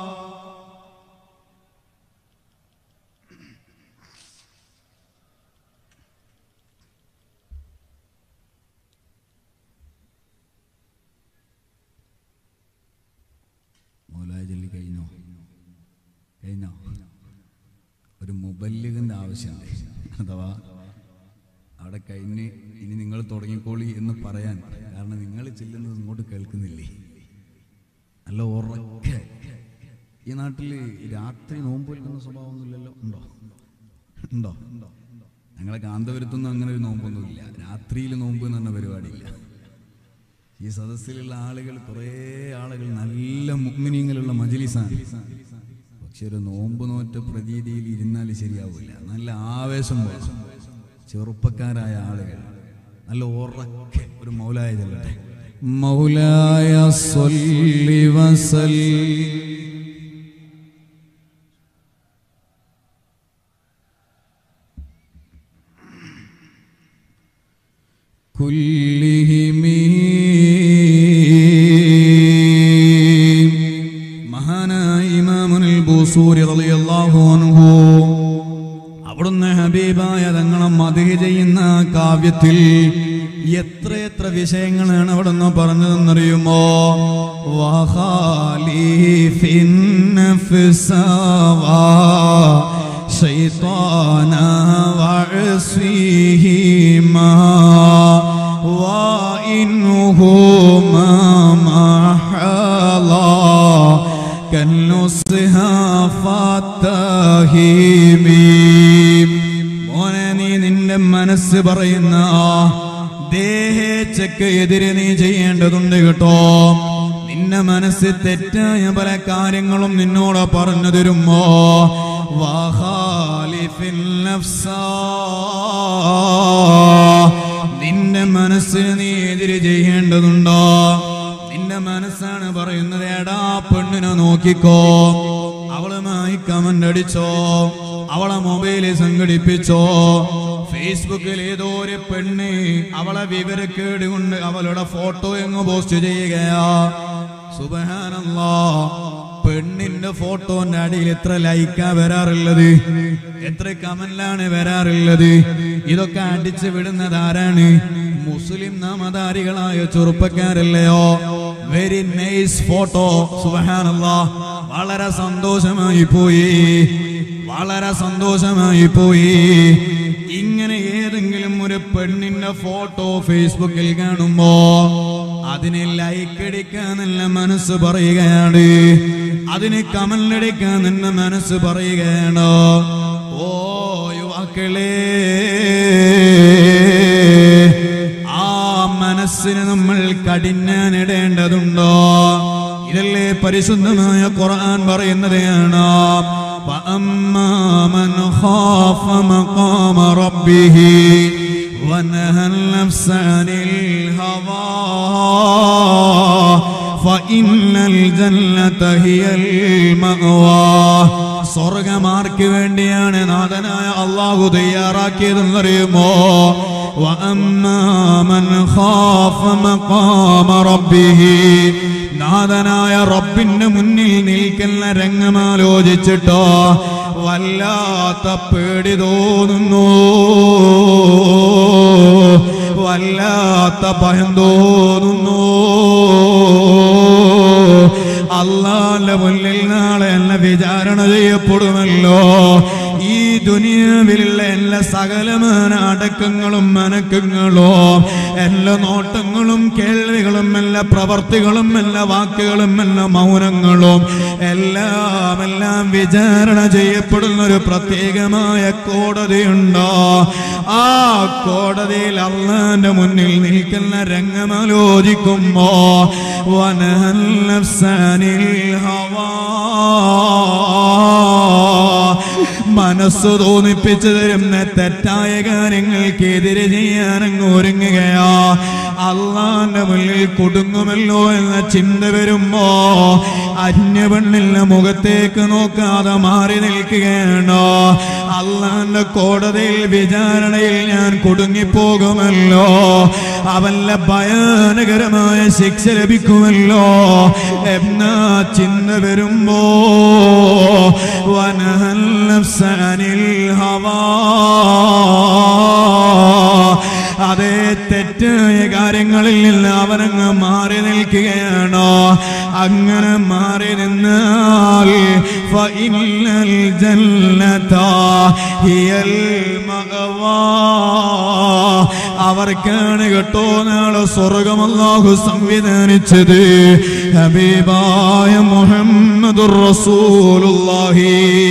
മൗലായ ചൊല്ലി കഴിഞ്ഞോ കഴിഞ്ഞോ ഒരു മുബല്ലിഗിന്റെ ആവശ്യമുണ്ട് അഥവാ അവിടെ കഴിഞ്ഞ് ഇനി നിങ്ങൾ തുടങ്ങിക്കോളി എന്ന് പറയാൻ കാരണം നിങ്ങൾ ചെല്ലുന്നത് ഇങ്ങോട്ട് കേൾക്കുന്നില്ലേ നല്ല ഉറക്കെ ഈ നാട്ടിൽ രാത്രി നോമ്പ് വെക്കുന്ന സ്വഭാവമൊന്നുമില്ലല്ലോ ഉണ്ടോ ഉണ്ടോ ഞങ്ങളെ കാന്തപുരത്തൊന്നും അങ്ങനെ ഒരു നോമ്പൊന്നുമില്ല രാത്രിയിൽ നോമ്പ് എന്ന് പറഞ്ഞ പരിപാടിയില്ല ഈ സദസ്സിലുള്ള ആളുകൾ കുറേ ആളുകൾ നല്ല മുഗ്മിനിയങ്ങളുള്ള മജിലിസാണ് പക്ഷെ ഒരു നോമ്പ് നോറ്റ പ്രതീതിയിൽ ഇരുന്നാൽ ശരിയാവില്ല നല്ല ആവേശം വേണം ചെറുപ്പക്കാരായ ആളുകൾ നല്ല ഉറക്കെ ഒരു മൗലായ ചെല്ലട്ടെ മൗലായ സ്വല്ലി വസല്ലി كلهم മഹാനായ ഇമാമുൽ ബൂസൂരി റളിയല്ലാഹു അൻഹു അവിടുന്ന് ഹബീബായ തങ്ങളെ മതിഹ് ചെയ്യുന്ന ആ കാവ്യത്തിൽ എത്രയെത്ര വിഷയങ്ങളാണ് അവിടുന്ന് പറഞ്ഞതെന്നറിയുമോ വഖാലിഫിൻ നഫ്സവാ شيطانا وعصيهما وإنهما محلا كالنصها فاتهيمي മോനെ നീ നിന്റെ മനസ്സ് പറയുന്ന ദേഹേച്ഛക്ക് എതിരെ നീ ചെയ്യേണ്ടതുണ്ട് കേട്ടോ നിന്റെ മനസ്സ് തെറ്റായ പല കാര്യങ്ങളും നിന്നോട് പറഞ്ഞു തരുമോ വഹാലിഫിൽ നഫ്സാ. നിന്റെ മനസ്സിന് നീ എതിര് ചെയ്യേണ്ടതുണ്ടോ നിന്റെ മനസ്സാണ് പറയുന്നത് എടാ പെണ്ണിനെ നോക്കിക്കോ അവളുമായി കമന്റ് അടിച്ചോ അവളെ മൊബൈലിൽ സംഘടിപ്പിച്ചോ ഫേസ്ബുക്കിൽ ഏതോ ഒരു പെണ്ണ് അവളെ വിവരക്കേട് കൊണ്ട് അവളുടെ ഫോട്ടോ എങ്ങ് പോസ്റ്റ് ചെയ്യുകയാ സുബഹാനല്ലാ പെണ്ണിന്റെ ഫോട്ടോന്റെ അടിയിൽ എത്ര ലൈക്കാ വരാറുള്ളത് എത്ര കമന്റാണ് വരാറുള്ളത് ഇതൊക്കെ അടിച്ചു വിടുന്നത് ആരാണ് മുസ്ലിം നാമധാരികളായ ചെറുപ്പക്കാരല്ലയോ വെരി നൈസ് ഫോട്ടോ സുബഹാനല്ലാ വളരെ സന്തോഷമായി പോയി വളരെ സന്തോഷമായി പോയി ഇങ്ങനെ ഏതെങ്കിലും ഒരു പെണ്ണിന്റെ ഫോട്ടോ ഫേസ്ബുക്കിൽ കാണുമ്പോ അതിനെ ലൈക്ക് അടിക്കാൻ നല്ല മനസ്സ് പറയുകയാണ് അതിന് കമന്റ് അടിക്കാൻ നിന്ന മനസ്സ് പറയുകയാണ് ഓ യുവാക്കളെ ആ മനസ്സിന് നമ്മൾ കടിഞ്ഞാനിടേണ്ടതുണ്ടോ ഇതല്ലേ പരിശുദ്ധമായ ഖുർആൻ പറയുന്നതാണ് فأما من خاف مقام ربه ونهى النفس عن الهوى فإن الجنة هي المأوى സ്വർഗമാർക്ക് വേണ്ടിയാണ് നാഥനായ അള്ളാഹു തയ്യാറാക്കിയതെന്നറിയുമോ وأما من خاف مقام ربه നാഥനായ റബ്ബിന്റെ മുന്നിൽ നിൽക്കുന്ന രംഗമാലോചിച്ചിട്ടോ വല്ലാത്ത പേടി തോന്നുന്നു വല്ലാത്ത ഭയം തോന്നുന്നു അള്ളാന്റെ മുന്നിൽ നാളെ എന്നെ വിചാരണ ചെയ്യപ്പെടുമല്ലോ ഈ ദുനിയാവിലുള്ള എല്ലാ സകലമാന അടക്കങ്ങളും മനക്കങ്ങളും എല്ലാ നോട്ടങ്ങളും കേൾവികളും എല്ലാ പ്രവർത്തികളും എല്ലാ വാക്കുകളും എല്ലാ മൗനങ്ങളും എല്ലാം എല്ലാം വിചാരണ ചെയ്യപ്പെടുന്ന ഒരു പ്രത്യേകമായ കോടതിയുണ്ടോ ആ കോടതിയിൽ അള്ളാന്റെ മുന്നിൽ നിൽക്കുന്ന രംഗമാലോചിക്കുമ്പോ വനഹല്ലഫ്സാനിൽ ഹവാ മനസ്സ് തോന്നിപ്പിച്ചു തരുന്ന തെറ്റായ കാര്യങ്ങൾക്കെതിരെ ചെയ്യാൻ അങ്ങ് ഒരുങ്ങുകയാ അള്ളാന്റെ മുന്നിൽ കുടുങ്ങുമല്ലോ എന്ന ചിന്ത വരുമ്പോ അന്യപെണ്ണിന്റെ മുഖത്തേക്ക് നോക്കാതെ മാറി നിൽക്കുകയാണോ അള്ളാന്റെ കോടതിയിൽ വിചാരണയിൽ ഞാൻ കുടുങ്ങിപ്പോകുമല്ലോ അവന്റെ ഭയാനകരമായ ശിക്ഷ ലഭിക്കുമല്ലോ എന്നാ ചിന്ത വരുമ്പോ വനഹല്ലഫ്സാനിൽ ഹവാ അതേ തെറ്റായ കാര്യങ്ങളിൽ നിന്ന് അവനങ്ങ് മാറി നിൽക്കുകയാണോ അങ്ങനെ മാറി നിന്നാൽ ഫഇന്നൽ ജന്നത ഹിയൽ മഅവാ അവർക്കാണ് കേട്ടോ നാളെ സ്വർഗം അല്ലാഹു സംവിധാനിച്ചത് ഹബീബായ മുഹമ്മദ് മുഹമ്മദുർ റസൂലുള്ളാഹി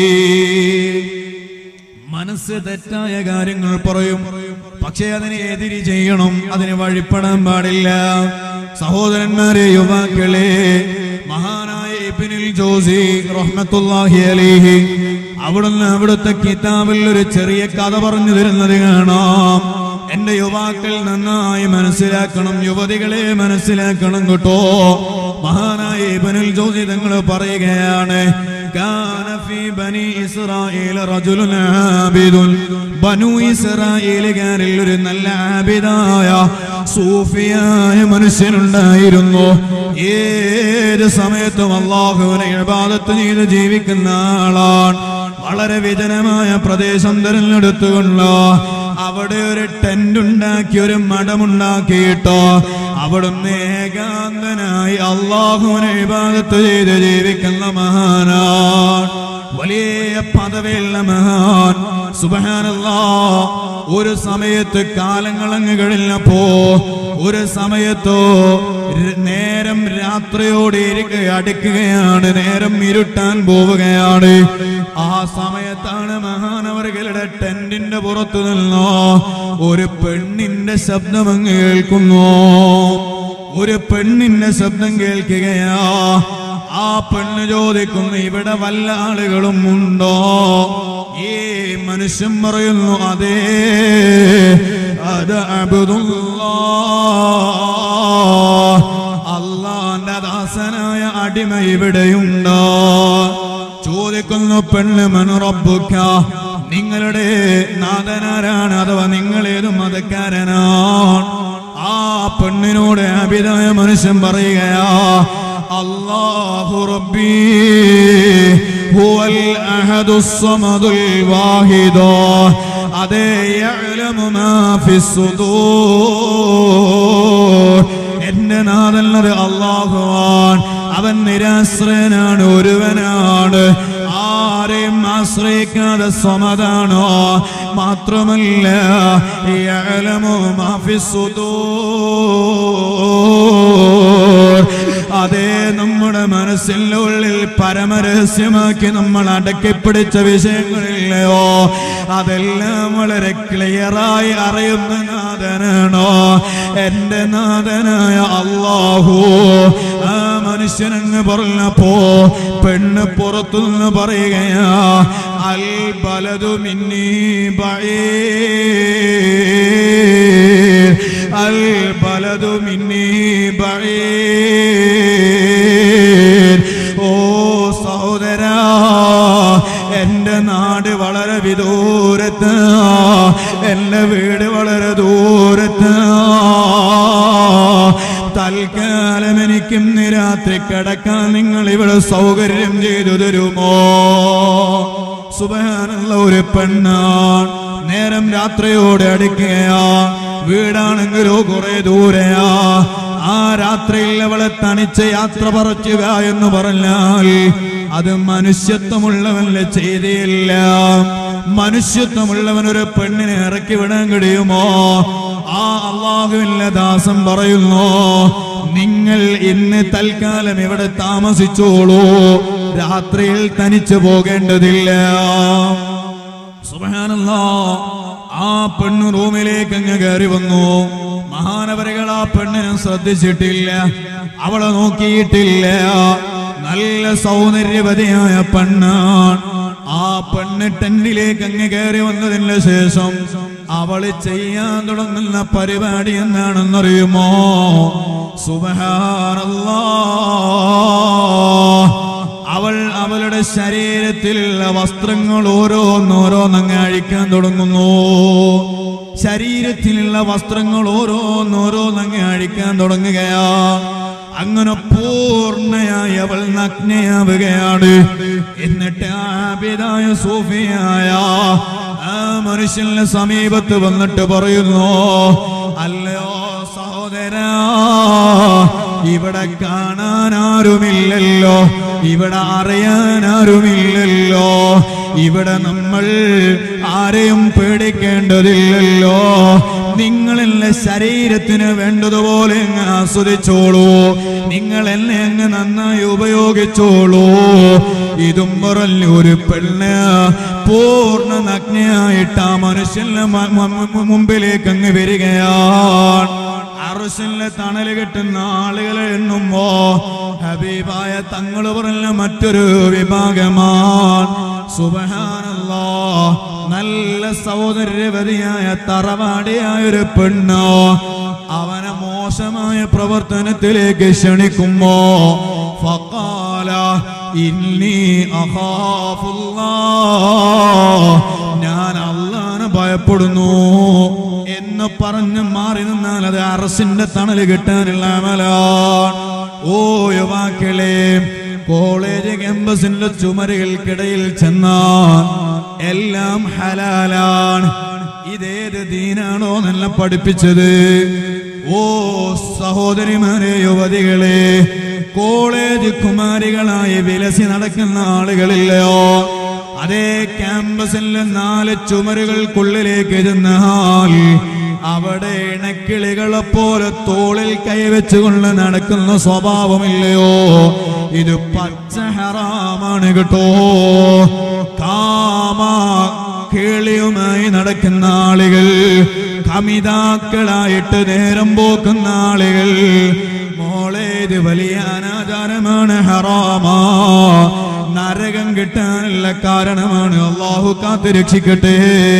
മനസ്സ് തെറ്റായ കാര്യങ്ങൾ പറയും പക്ഷേ അതിനെ എതിരി ചെയ്യണം അതിന് വഴിപ്പെടാൻ പാടില്ല സഹോദരന്മാരെ യുവാക്കളെ മഹാനായ ഇബ്നുൽ ജോസി റഹ്മത്തുള്ളാഹി അലൈഹി അവിടുന്ന് അവിടുത്തെ കിതാബിൽ ഒരു ചെറിയ കഥ പറഞ്ഞു തരുന്നത് കാണാം എന്റെ യുവാക്കൾ നന്നായി മനസ്സിലാക്കണം യുവതികളെ മനസ്സിലാക്കണം കേട്ടോ മഹാനായ ഇബ്നുൽ ജോസി തങ്ങൾ പറയുകയാണ് كان في بني إسرائيل رجل عابد ബനു ഇസ്രായേലുകാരിൽ ഒരു നല്ല ആബിദായ സൂഫിയായ മനുഷ്യനുണ്ടായിരുന്നു ഏത് സമയത്തും അള്ളാഹുവിനെ ഇബാദത്ത് ചെയ്ത് ജീവിക്കുന്ന ആളാണ് വളരെ വിജനമായ പ്രദേശം തിരഞ്ഞെടുത്തുകൊണ്ട് അവിടെ ഒരു ടെന്റ് ഉണ്ടാക്കി ഒരു മഠമുണ്ടാക്കിയിട്ടോ അവിടുന്ന് ഏകാന്തനായി അള്ളാഹുവിനെ ഇബാദത്ത് ചെയ്ത് ജീവിക്കുന്ന മഹാനാണ് വലിയ പദവിയുള്ള മഹാൻ സുബഹാനല്ലാ ഒരു സമയത്ത് കാലങ്ങളങ്ങ് കഴിഞ്ഞപ്പോ ഒരു സമയത്തോ ര- നേരം രാത്രിയോട് ഇരിക്കുക അടുക്കുകയാണ് നേരം ഇരുട്ടാൻ പോവുകയാണ് ആ സമയത്താണ് മഹാനവറുകളുടെ ടെന്റിന്റെ പുറത്തു നിന്നോ ഒരു പെണ്ണിന്റെ ശബ്ദം അങ്ങ് കേൾക്കുന്നു ഒരു പെണ്ണിന്റെ ശബ്ദം കേൾക്കുകയാ ആ പെണ്ണ് ചോദിക്കുന്നു ഇവിടെ വല്ല ആളുകളും ഉണ്ടോ ഈ മനുഷ്യൻ പറയുന്നു അതേ അത് അബുദുല്ലാ അള്ളാന്റെ ദാസനായ അടിമ ഇവിടെയുണ്ടോ ചോദിക്കുന്നു പെണ്ണ് മനുറബുക്ക നിങ്ങളുടെ നാഥനാരാണ് അഥവാ നിങ്ങൾ ഏത് മതക്കാരനാണ് ആ പെണ്ണിനോട് അഭിതായ മനുഷ്യൻ പറയുകയാ അല്ലാഹു റബ്ബി ഹുവൽ അഹദുസ് സമദുൽ വാഹിദു അതേ യഅലമു മാ ഫിസ് സുദൂർ എന്റെ നാഥനത് അള്ളാഹുവാൻ അവൻ നിരാശ്രയനാണ് ഒരുവനാണ് ആരെയും ആശ്രയിക്കാതെ സ്വമതാണോ മാത്രമല്ല യഅലമു മാ ഫിസ് സുദൂർ അതേ നമ്മുടെ മനസ്സിന്റെ ഉള്ളിൽ പരമരഹസ്യമാക്കി നമ്മൾ അടക്കിപ്പിടിച്ച വിഷയങ്ങളില്ലയോ അതെല്ലാം വളരെ ക്ലിയറായി അറിയുന്ന നാഥനാണോ എന്റെ നാഥനായ അള്ളാഹു ആ മനുഷ്യനങ്ങ് പറഞ്ഞപ്പോ പെണ്ണ് പുറത്തുനിന്ന് പറയുകയാ അൽ ബലതു മിന്നി ബഈർ അൽ ബലതു മിന്നി ബഈർ ഓ സഹോദരാ എന്റെ നാട് വളരെ വിദൂരത്ത് എന്റെ വീട് വളരെ ദൂരത്ത് തൽക്കാലം എനിക്കും ഇന്ന് രാത്രി കിടക്കാൻ നിങ്ങൾ ഇവിടെ സൗകര്യം ചെയ്തു തരുമോ സുബാനുള്ള ഒരു പെണ്ണാണ് നേരം രാത്രിയോടെ അടുക്കുകയാ വീടാണെങ്കിലോ കുറെ ദൂരെയാ ആ രാത്രിയിൽ അവളെ തനിച്ച് യാത്ര പറച്ചുക എന്ന് പറഞ്ഞാൽ അത് മനുഷ്യത്വമുള്ളവന്റെ ചെയ്തിയില്ല മനുഷ്യത്വമുള്ളവൻ ഒരു പെണ്ണിനെ ഇറക്കി വിടാൻ കഴിയുമോ ആ അള്ളാഹുവിന്റെ ദാസം പറയുന്നു നിങ്ങൾ ഇന്ന് തൽക്കാലം ഇവിടെ താമസിച്ചോളൂ രാത്രിയിൽ തനിച്ചു പോകേണ്ടതില്ല സുബ്ഹാനല്ലാ ആ പെണ്ണ് റൂമിലേക്ക് അങ്ങ് കയറി വന്നു മഹാനവരകൾ ആ പെണ്ണിനെ ശ്രദ്ധിച്ചിട്ടില്ല അവളെ നോക്കിയിട്ടില്ല നല്ല സൗന്ദര്യവതിയായ പെണ്ണാണ് ആ പെണ്ണ് ടെന്റിലേക്ക് അങ്ങ് കയറി വന്നതിന് ശേഷം അവള് ചെയ്യാൻ തുടങ്ങുന്ന പരിപാടി എന്താണെന്നറിയുമോ സുബഹാനല്ലാ അവൾ അവളുടെ ശരീരത്തിലുള്ള വസ്ത്രങ്ങൾ ഓരോന്നോരോന്നങ്ങ് അഴിക്കാൻ തുടങ്ങുന്നു ശരീരത്തിലുള്ള വസ്ത്രങ്ങൾ ഓരോന്നോരോന്നങ്ങ് അഴിക്കാൻ തുടങ്ങുകയാ അങ്ങനെ പൂർണ്ണയായി അവൾ നഗ്നയാവുകയാണ് എന്നിട്ട് ആബിദായ സൂഫിയായ ആ മനുഷ്യന്റെ സമീപത്ത് വന്നിട്ട് പറയുന്നു അല്ലയോ സഹോദരാ ഇവിടെ കാണാൻ ആരുമില്ലല്ലോ ഇവിടെ അറിയാൻ ആരുമില്ലല്ലോ ഇവിടെ നമ്മൾ ആരെയും പേടിക്കേണ്ടതില്ലല്ലോ നിങ്ങൾ എന്നെ ശരീരത്തിന് വേണ്ടതുപോലെ അങ്ങ് ആസ്വദിച്ചോളൂ നിങ്ങൾ എന്നെ അങ്ങ് നന്നായി ഉപയോഗിച്ചോളൂ ഇതും പറഞ്ഞ ഒരു പെണ്ണ് പൂർണ്ണ നഗ്നയായിട്ട് ആ മനുഷ്യന്റെ മ- മ- മുമ്പിലേക്ക് അങ്ങ് വരികയാണ് അറുസിലെ തണല് കിട്ടുന്ന ആളുകളെ എണ്ണുമ്പോ ഹബീബായ തങ്ങൾ പറഞ്ഞ മറ്റൊരു വിഭാഗമാണ് സുബഹാനല്ലോ നല്ല സൗന്ദര്യവതിയായ തറവാടിയായ ഒരു പെണ്ണോ അവനെ മോശമായ പ്രവർത്തനത്തിലേക്ക് ക്ഷണിക്കുമ്പോ ഫക്കാല ഇന്നി അഹാഫുല്ലാ ഞാൻ അള്ളാനെ ഭയപ്പെടുന്നു എന്ന് പറഞ്ഞ് മാറി നിന്നാൽ അത് അറസിന്റെ തണല് കിട്ടാനുള്ള അമലാണ് ഓ യുവാക്കളെ കോളേജ് ക്യാമ്പസിന്റെ ചുമരുകൾക്കിടയിൽ ചെന്നാൽ എല്ലാം ഹലാലാണ് ഇതേത് ദീനാണോ നല്ല പഠിപ്പിച്ചത് ഓ സഹോദരിമാരെ യുവതികളെ കോളേജ് കുമാരികളായി വിലസി നടക്കുന്ന ആളുകളില്ലയോ അതേ ക്യാമ്പസിലെ നാല് ചുമരുകൾക്കുള്ളിലേക്ക് ചെന്നാൽ അവിടെ ഇണക്കിളികളെ പോലെ തോളിൽ കൈവച്ചുകൊണ്ട് നടക്കുന്ന സ്വഭാവമില്ലയോ ഇത് പച്ച ഹറാമാണ് കേട്ടോ കാമ കേളിയുമായി നടക്കുന്ന ആളുകൾ കമിതാക്കളായിട്ട് നേരം പോക്കുന്ന ആളുകൾ മോളെ ഇത് വലിയ അനാചാരമാണ് ഹറാമാ നരകം കിട്ടാനുള്ള കാരണമാണ് അള്ളാഹു കാത്ത് രക്ഷിക്കട്ടെ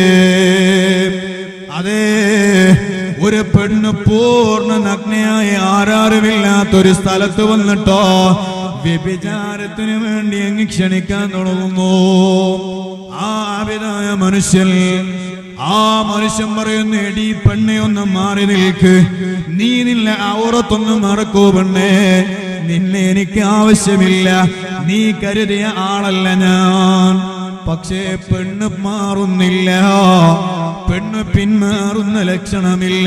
അതെ ഒരു പെണ്ണ് പൂർണ്ണ നഗ്നയായി ആരാരുമില്ലാത്തൊരു സ്ഥലത്ത് വന്നിട്ടോ വ്യഭിചാരത്തിന് വേണ്ടി അങ്ങ് ക്ഷണിക്കാൻ തുടങ്ങുന്നു ആ ആവിതായ മനുഷ്യൻ ആ മനുഷ്യൻ പറയുന്നു എടി പെണ്ണെ ഒന്ന് മാറി നിൽക്ക് നീ നിന്നെ ഔറത്തൊന്നും മറക്കൂ പെണ്ണേ നിന്നെ എനിക്ക് ആവശ്യമില്ല നീ കരുതിയ ആളല്ല ഞാൻ പക്ഷേ പെണ്ണ് മാറുന്നില്ല പെണ്ണ് പിന്മാറുന്ന ലക്ഷണമില്ല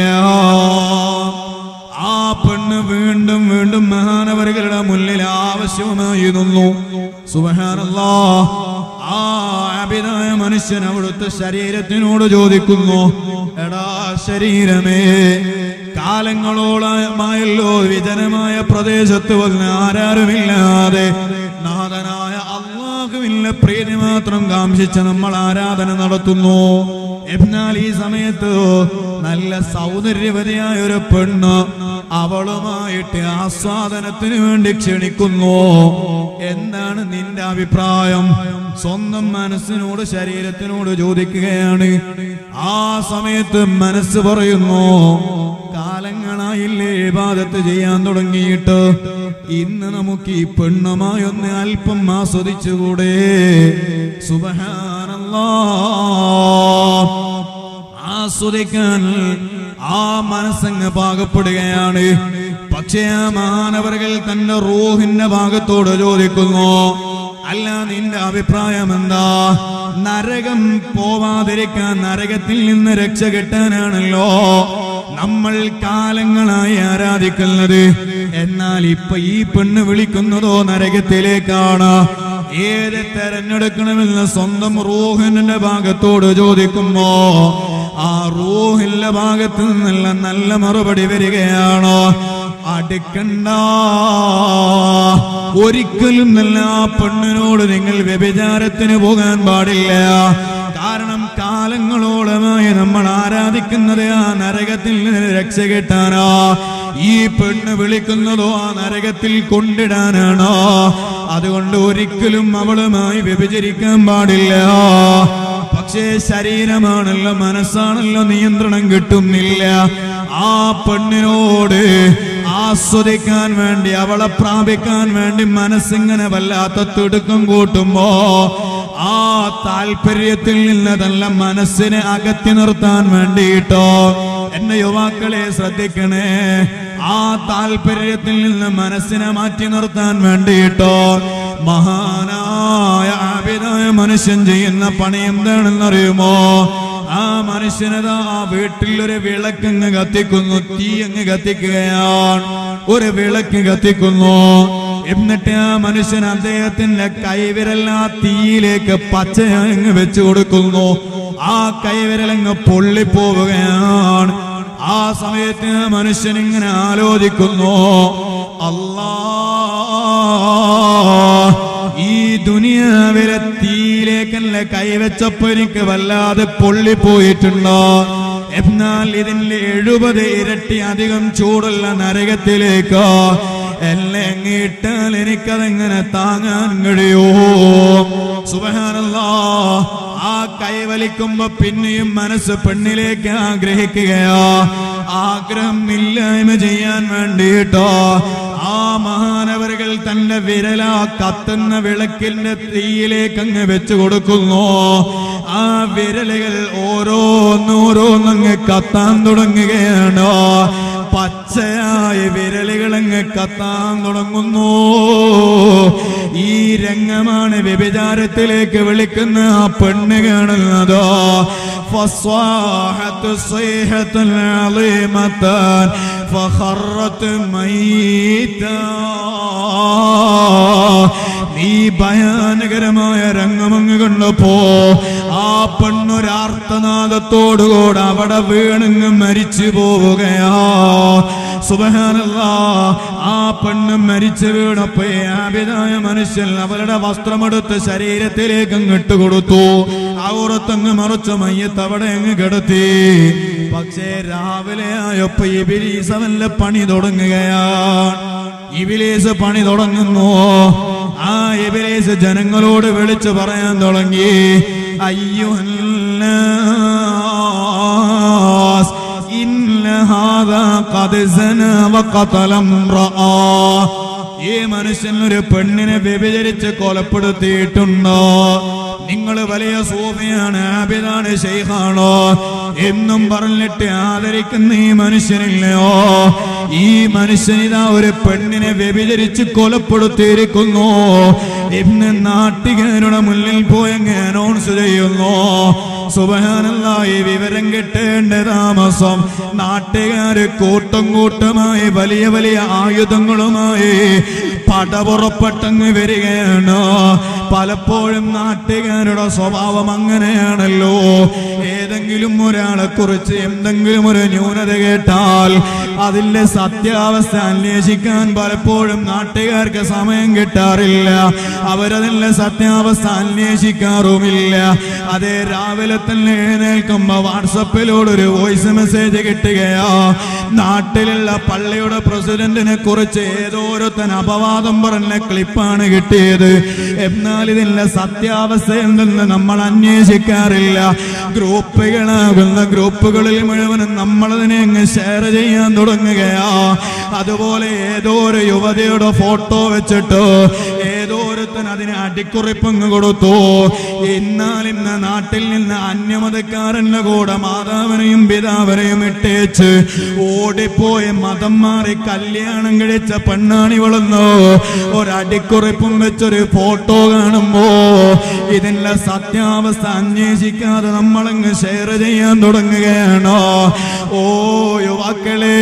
ആ പെണ്ണ് വീണ്ടും വീണ്ടും മഹാനവരുകളുടെ മുന്നിൽ ആവശ്യവുമായി നിന്നു സുബഹാനല്ലാ ആ ആബിദായ മനുഷ്യൻ അവിടുത്തെ ശരീരത്തിനോട് ചോദിക്കുന്നു എടാ ശരീരമേ കാലങ്ങളോളമായല്ലോ വിജനമായ പ്രദേശത്ത് വന്ന് ആരാരുമില്ലാതെ നാഥനായ അള്ളാഹുവിന്റെ പ്രീതി മാത്രം കാംക്ഷിച്ച് നമ്മൾ ആരാധന നടത്തുന്നു എന്നാൽ ഈ സമയത്ത് നല്ല സൗന്ദര്യവതിയായ ഒരു പെണ്ണ് അവളുമായിട്ട് ആസ്വാദനത്തിന് വേണ്ടി ക്ഷണിക്കുന്നു എന്താണ് നിന്റെ അഭിപ്രായം സ്വന്തം മനസ്സിനോട് ശരീരത്തിനോട് ചോദിക്കുകയാണ് ആ സമയത്ത് മനസ്സ് പറയുന്നു കാലങ്ങളായില്ലേ ഇബാദത്ത് ചെയ്യാൻ തുടങ്ങിയിട്ട് ഇന്ന് നമുക്ക് ഈ പെണ്ണുമായി ഒന്ന് അല്പം ആസ്വദിച്ചുകൂടെ സുബഹാനല്ലാ ആസ്വദിക്കാൻ ആ മനസ്സങ്ങ് പാകപ്പെടുകയാണ് പക്ഷേ ആ മാനവர்கள் തന്റെ റൂഹിന്റെ ഭാഗത്തോട് ചോദിക്കുന്നു അല്ല നിന്റെ അഭിപ്രായം എന്താ നരകം പോവാതിരിക്കാൻ നരകത്തിൽ നിന്ന് രക്ഷ കിട്ടാനാണല്ലോ നമ്മൾ കാലങ്ങളായി ആരാധിക്കുന്നത് എന്നാൽ ഇപ്പൊ ഈ പെണ്ണ് വിളിക്കുന്നതോ നരകത്തിലേക്കാണ് ഏത് തെരഞ്ഞെടുക്കണമെന്ന് സ്വന്തം റൂഹിന്റെ ഭാഗത്തോട് ചോദിക്കുമ്പോ ആ റൂഹിന്റെ ഭാഗത്ത് നിന്നുള്ള നല്ല മറുപടി വരികയാണോ അടുക്കണ്ട ഒരിക്കലും നല്ല ആ പെണ്ണിനോട് നിങ്ങൾ വ്യഭിചാരത്തിന് പോകാൻ പാടില്ല കാരണം കാലങ്ങളോളമായി നമ്മൾ ആരാധിക്കുന്നത് ആ നരകത്തിൽ നിന്ന് രക്ഷ കിട്ടാനോ ഈ പെണ്ണ് വിളിക്കുന്നതോ ആ നരകത്തിൽ കൊണ്ടിടാനാണോ അതുകൊണ്ട് ഒരിക്കലും അവളുമായി വ്യഭിചരിക്കാൻ പാടില്ല പക്ഷേ ശരീരമാണല്ലോ മനസ്സാണല്ലോ നിയന്ത്രണം കിട്ടുന്നില്ല ആ പെണ്ണിനോട് ആസ്വദിക്കാൻ വേണ്ടി അവളെ പ്രാപിക്കാൻ വേണ്ടി മനസ്സിങ്ങനെ വല്ലാത്ത തിടുക്കം കൂട്ടുമ്പോ ആ താല്പര്യത്തിൽ നിന്ന് നല്ല മനസ്സിനെ അകറ്റി നിർത്താൻ വേണ്ടിയിട്ടോ എന്നെ യുവാക്കളെ ശ്രദ്ധിക്കണേ ആ താല്പര്യത്തിൽ നിന്ന് മനസ്സിനെ മാറ്റി നിർത്താൻ വേണ്ടിയിട്ടോ മഹാനായ ആബിദായ മനുഷ്യൻ ചെയ്യുന്ന പണി എന്താണെന്നറിയുമോ ആ മനുഷ്യനത് ആ വീട്ടിൽ ഒരു വിളക്കങ്ങ് കത്തിക്കുന്നു തീ അങ്ങ് കത്തിക്കുകയാണ് ഒരു വിളക്ക് കത്തിക്കുന്നു എന്നിട്ട് ആ മനുഷ്യൻ അദ്ദേഹത്തിന്റെ കൈവിരലാ തീയിലേക്ക് പച്ചയങ്ങ് വെച്ചു കൊടുക്കുന്നു ആ കൈവിരലങ്ങ് പൊള്ളിപ്പോവുകയാണ് ആ സമയത്ത് ആ മനുഷ്യൻ ഇങ്ങനെ ആലോചിക്കുന്നു അല്ലാ ഈ ദുനിയാവിലെ തീയിലേക്കല്ല കൈവച്ചപ്പോ എനിക്ക് വല്ലാതെ പൊള്ളിപ്പോയിട്ടുണ്ടോ എന്നാൽ ഇതിന്റെ എഴുപത് ഇരട്ടി അധികം ചൂടുള്ള നരകത്തിലേക്ക് എന്നെ അങ്ങിട്ടാൽ എനിക്കതെങ്ങനെ താങ്ങാൻ കഴിയോ സുബഹാനല്ലാ ആ കൈവലിക്കുമ്പോ പിന്നെയും മനസ്സ് പെണ്ണിലേക്ക് ആഗ്രഹിക്കുകയാ ആഗ്രഹം ഇല്ലായ്മ ചെയ്യാൻ വേണ്ടിയിട്ടോ ആ മഹാനവറുകൾ തന്റെ വിരല കത്തുന്ന വിളക്കിന്റെ തീയിലേക്ക് അങ്ങ് വെച്ചു കൊടുക്കുന്നു ആ വിരലുകൾ ഓരോന്നോരോന്നങ്ങ് കത്താൻ തുടങ്ങുകയാണ് പച്ചയായ വിരലുകളങ്ങ് കത്താൻ തുടങ്ങുന്നു ഈ രംഗമാണ് വ്യഭിചാരത്തിലേക്ക് വിളിക്കുന്ന ആ പെണ്ണ് കാണുന്നത് فصاحت صيحة عظيمة فخرت ميتا നീ ഭയാനകരമായ രംഗമങ്ങ് കണ്ടപ്പോ ആ പെണ്ണൊരാർത്തനാദത്തോടുകൂടെ അവിടെ വീണങ്ങ് മരിച്ചു പോവുകയാ സുബഹാനല്ല ആ പെണ്ണ് മരിച്ചു വീണപ്പോ ഈ ആബിദായ മനുഷ്യൻ അവരുടെ വസ്ത്രമെടുത്ത് ശരീരത്തിലേക്ക് അങ്ങ് ഇട്ടുകൊടുത്തു ഔറത്തങ്ങ് മറച്ച മയ്യത്ത് അവിടെ അങ്ങ് കിടത്തി പക്ഷേ രാവിലെ ആയപ്പോ ഇബിലീസ് അവന്റെ പണി തുടങ്ങുകയാണ് ഇബിലീസ് പണി തുടങ്ങുന്നു ആ ഇബിലീസ് ജനങ്ങളോട് വിളിച്ചു പറയാൻ തുടങ്ങി അയ്യുഹന്നാസ് ഇന്ന ഹാദാ ഖദ് സനാ വഖതല ഇംറആ ഈ മനുഷ്യൻ ഒരു പെണ്ണിനെ വ്യഭിചരിച്ച് കൊലപ്പെടുത്തിയിട്ടുണ്ടോ നിങ്ങൾ വലിയ സൂഫിയാണ് ആബിദാണ് ഷെയ്ഖാണോ എന്നും പറഞ്ഞിട്ട് ആദരിക്കുന്ന ഈ മനുഷ്യനില്ലയോ ഈ മനുഷ്യൻ ഇതാ ഒരു പെണ്ണിനെ വ്യഭിചരിച്ച് കൊലപ്പെടുത്തിയിരിക്കുന്നു ഇന്ന് നാട്ടികാരുടെ മുന്നിൽ പോയങ്ങ് അനൗൺസ് ചെയ്യുന്നു സുബഹാനല്ല ഈ വിവരം കിട്ടേണ്ട താമസം നാട്ടുകാര് കൂട്ടം കൂട്ടമായി വലിയ വലിയ ആയുധങ്ങളുമായി പടപുറപ്പെട്ടങ്ങ് വരികയാണ് പലപ്പോഴും നാട്ടുകാരുടെ സ്വഭാവം അങ്ങനെയാണല്ലോ ഏതെങ്കിലും ഒരാളെ കുറിച്ച് എന്തെങ്കിലും ഒരു ന്യൂനത കേട്ടാൽ അതിന്റെ സത്യാവസ്ഥ അന്വേഷിക്കാൻ പലപ്പോഴും നാട്ടുകാർക്ക് സമയം കിട്ടാറില്ല അവരതിന്റെ സത്യാവസ്ഥ അന്വേഷിക്കാറുമില്ല അതേ രാവിലെ തന്നെ എഴുന്നേൽക്കുമ്പോ വാട്സപ്പിലൂടെ ഒരു വോയിസ് മെസ്സേജ് കിട്ടുകയാ നാട്ടിലുള്ള പള്ളിയുടെ പ്രസിഡന്റിനെ കുറിച്ച് ഏതോരുത്തൻ അപവാദം പറഞ്ഞ ക്ലിപ്പാണ് കിട്ടിയത് എന്നാൽ ഇതിന്റെ സത്യാവസ്ഥ എന്തെന്ന് നമ്മൾ അന്വേഷിക്കാറില്ല ഗ്രൂപ്പുകളാകുന്ന ഗ്രൂപ്പുകളിൽ മുഴുവനും നമ്മളതിനെ അങ്ങ് ഷെയർ ചെയ്യാൻ തുടങ്ങുകയാ അതുപോലെ ഏതോ ഒരു യുവതിയുടെ ഫോട്ടോ വെച്ചിട്ട് ഏതോ ഒരുത്തൻ അതിന് അടിക്കുറിപ്പങ്ങ് കൊടുത്തു എന്നാൽ ഇന്ന് നാട്ടിൽ നിന്ന് അന്യമതക്കാരന്റെ കൂടെ മാതാവിനെയും പിതാവിനെയും ഇട്ടേച്ച് ഓടിപ്പോയി മതം മാറി കല്യാണം കഴിച്ച പെണ്ണാണി വളർന്നു ഒരടിക്കുറിപ്പും വെച്ചൊരു ഫോട്ടോ കാണുമ്പോ ഇതിന്റെ സത്യാവസ്ഥ അന്വേഷിക്കാതെ നമ്മളങ്ങ് ഷെയർ ചെയ്യാൻ തുടങ്ങുകയാണോ ഓ യുവാക്കളെ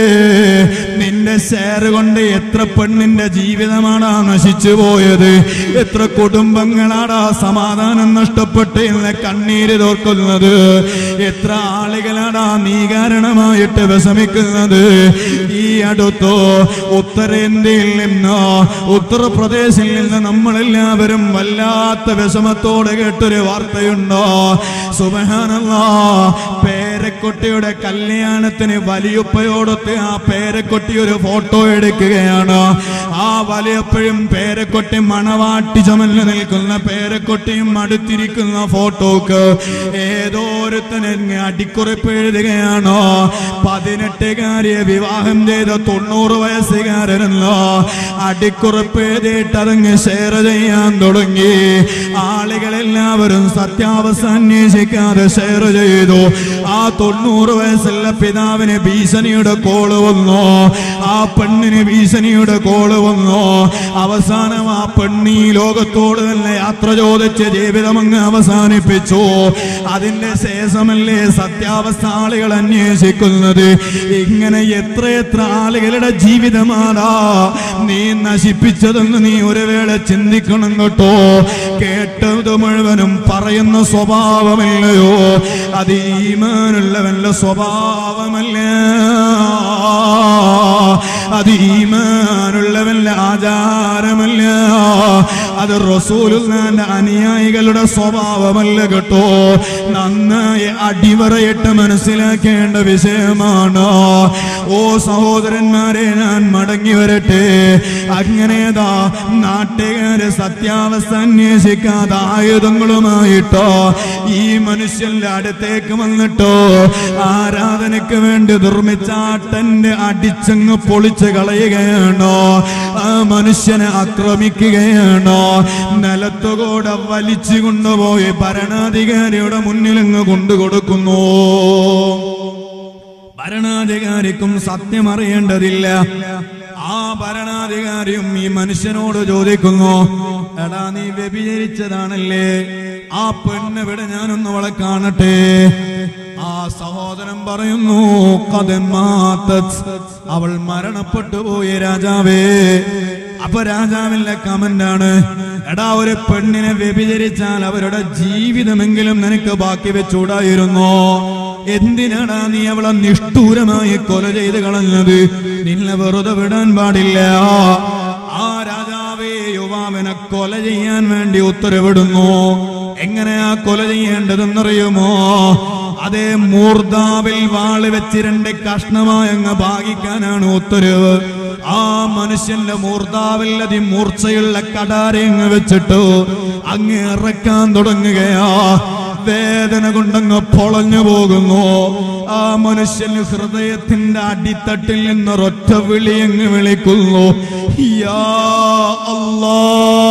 നിന്റെ ഷെയർ കൊണ്ട് എത്ര പെണ്ണിന്റെ ജീവിതമാണാ നശിച്ചു പോയത് എത്ര കുടുംബങ്ങളാടാ സമാധാനം നഷ്ടപ്പെട്ട് ഇന്ന് കണ്ണീര് തോർക്കുന്നത് എത്ര ആളുകളാടാ നീ കാരണമായിട്ട് വിഷമിക്കുന്നത് ഈ അടുത്തോ ഉത്തരേന്ത്യയിൽ നിന്ന് ഉത്തർപ്രദേശിൽ നിന്ന് നമ്മളെല്ലാവരും വല്ലാത്ത വിഷമത്തോടെ കേട്ടൊരു വാർത്തയുണ്ടോ സുബഹാനല്ലാ പേരക്കുട്ടിയുടെ കല്യാണത്തിന് വലിയുപ്പയോടൊത്ത് ആ പേരക്കുട്ടി ഒരു ഫോട്ടോ എടുക്കുകയാണ് ആ വലിയപ്പോഴും പേരക്കുട്ടി മണവാട്ടി ചുമന്ന് നിൽക്കുന്ന പേരക്കുട്ടിയും അടുത്തിരിക്കുന്ന ഫോട്ടോക്ക് ഏതോ ഒരുത്തന് അടിക്കുറിപ്പ് എഴുതുകയാണോ പതിനെട്ടുകാരിയെ വിവാഹം ചെയ്ത തൊണ്ണൂറ് വയസ്സുകാരനല്ലോ അടിക്കുറിപ്പ് എഴുതിയിട്ട് അതങ്ങ് ഷെയർ ചെയ്യാൻ തുടങ്ങി ആളുകളെല്ലാവരും സത്യാവസ്ഥ അന്വേഷിക്കാതെ ഷെയർ ചെയ്തു ആ തൊണ്ണൂറ് വയസ്സുള്ള പിതാവിന് ഭീഷണിയുടെ കോള് വന്നു ആ പെണ്ണിന് ഭീഷണിയുടെ കോള് വന്നു അവസാനം ആ പെണ്ണി ലോകത്തോട് തന്നെ യാത്ര ചോദിച്ച് ജീവിതം അങ്ങ് അവസാനിപ്പിച്ചു അതിന്റെ ശേഷമല്ലേ സത്യാവസ്ഥ ആളുകൾ അന്വേഷിക്കുന്നത് ഇങ്ങനെ എത്രയെത്ര ആളുകളുടെ ജീവിതമാടാ നീ നശിപ്പിച്ചതെന്ന് നീ ഒരു വേള ചിന്തിക്കണം കേട്ടോ കേട്ടത് മുഴുവനും പറയുന്ന സ്വഭാവമല്ലയോ അത് ഈമാനുള്ളവന്റെ സ്വഭാവമല്ല അത് ഈമാനുള്ളവന്റെ ആചാരമല്ല അത് റസൂലുള്ളാന്റെ അനുയായികളുടെ സ്വഭാവമല്ല കേട്ടോ നന്നായി അടിവറയിട്ട് മനസ്സിലാക്കേണ്ട വിഷയമാണ് ഓ സഹോദരന്മാരെ ഞാൻ മടങ്ങി വരട്ടെ അങ്ങനെതാ നാട്ടുകാര് സത്യാവസ്ഥ അന്വേഷിക്കാതെ ആയുധങ്ങളുമായിട്ടോ ഈ മനുഷ്യന്റെ അടുത്തേക്ക് വന്നിട്ടോ ആരാധനയ്ക്ക് വേണ്ടി നിർമ്മിച്ചാട്ടന്റെ അടിച്ചങ്ങ് പൊളിച്ച് കളയുകയാണോ ആ മനുഷ്യനെ ആക്രമിക്കുകയാണോ നിലത്തുകൂടെ വലിച്ചു കൊണ്ടുപോയി ഭരണാധികാരിയുടെ മുന്നിൽ അങ്ങ് കൊണ്ടുകൊടുക്കുന്നു ഭരണാധികാരിക്കും സത്യം അറിയേണ്ടതില്ല ആ ഭരണാധികാരിയും ഈ മനുഷ്യനോട് ചോദിക്കുന്നു എടാ നീ വ്യഭിചരിച്ചതാണല്ലേ ആ പെണ്ണ് ഇവിടെ ഞാനൊന്ന് അവളെ കാണട്ടെ ആ സഹോദരൻ പറയുന്നു കഥമാത്തത് അവൾ മരണപ്പെട്ടു പോയി രാജാവേ അപ്പൊ രാജാവിന്റെ കമന്റ് ആണ് എടാ ഒരു പെണ്ണിനെ വ്യഭിചരിച്ചാൽ അവരുടെ ജീവിതമെങ്കിലും നിനക്ക് ബാക്കി വെച്ചൂടായിരുന്നോ എന്തിനാടാ നീ അവളെ നിഷ്ഠൂരമായി കൊല ചെയ്ത് കളഞ്ഞത് നിന്നെ വെറുതെ വിടാൻ പാടില്ല ആ രാജാവേ യുവാവിനെ കൊല ചെയ്യാൻ വേണ്ടി ഉത്തരവിടുന്നു എങ്ങനെയാ കൊല ചെയ്യേണ്ടതെന്നറിയുമോ അതേ മൂർദാവിൽ വാള് വെച്ച് രണ്ട് കഷ്ണമായി അങ്ങ് ഭാഗിക്കാനാണ് ഉത്തരവ് ആ മനുഷ്യന്റെ മൂർദാവിൽ അതിമൂർച്ചയുള്ള കടാരെ അങ്ങ് വെച്ചിട്ട് അങ്ങ് ഇറക്കാൻ തുടങ്ങുകയാ വേദന കൊണ്ടങ്ങ് പൊളഞ്ഞു പോകുന്നു ആ മനുഷ്യന് ഹൃദയത്തിന്റെ അടിത്തട്ടിൽ നിന്നൊരൊറ്റ വിളി അങ്ങ് വിളിക്കുന്നു യാ അല്ലാ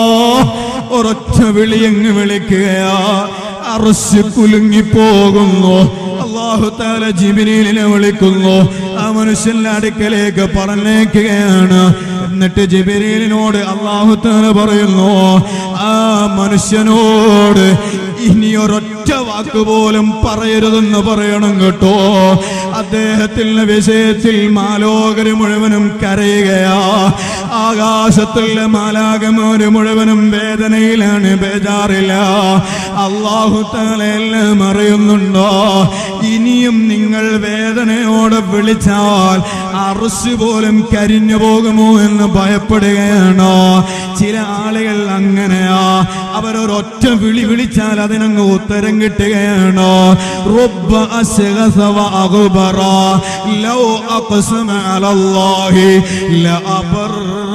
ഒരൊറ്റ വിളി അങ്ങ് വിളിക്കുകയാ അറസ് കുലുങ്ങിപ്പോകുന്നു അള്ളാഹു താല ജിബിനിലിനെ വിളിക്കുന്നു ആ മനുഷ്യന്റെ അടുക്കലേക്ക് പറഞ്ഞേക്കുകയാണ് എന്നിട്ട് ജിബിരിലിനോട് അള്ളാഹു താല പറയുന്നു ആ മനുഷ്യനോട് ഇനി ഒരൊറ്റ വാക്ക് പോലും പറയരുതെന്ന് പറയണം കേട്ടോ അദ്ദേഹത്തിന്റെ വിഷയത്തിൽ മാലോകര് മുഴുവനും കരയുകയാ ആകാശത്തുള്ള മാലാകമാര് മുഴുവനും വേദനയിലാണ് ബേജാറില്ല അള്ളാഹു താലെല്ലാം അറിയുന്നുണ്ടോ ഇനിയും നിങ്ങൾ വേദനയോടെ വിളിച്ചാൽ അറുസ് പോലും കരിഞ്ഞു പോകുമോ എന്ന് ഭയപ്പെടുകയാണോ ചില ആളുകൾ അങ്ങനെയാ അവരൊരൊറ്റ വിളി വിളിച്ചാൽ അതിനങ്ങ് ഉത്തരം കിട്ടുകയാണോ റബ്ബ അസ്ഗസ വഅഗ്ബറ ലൗ അഖ്സമ അലല്ലാഹി ലഅബറ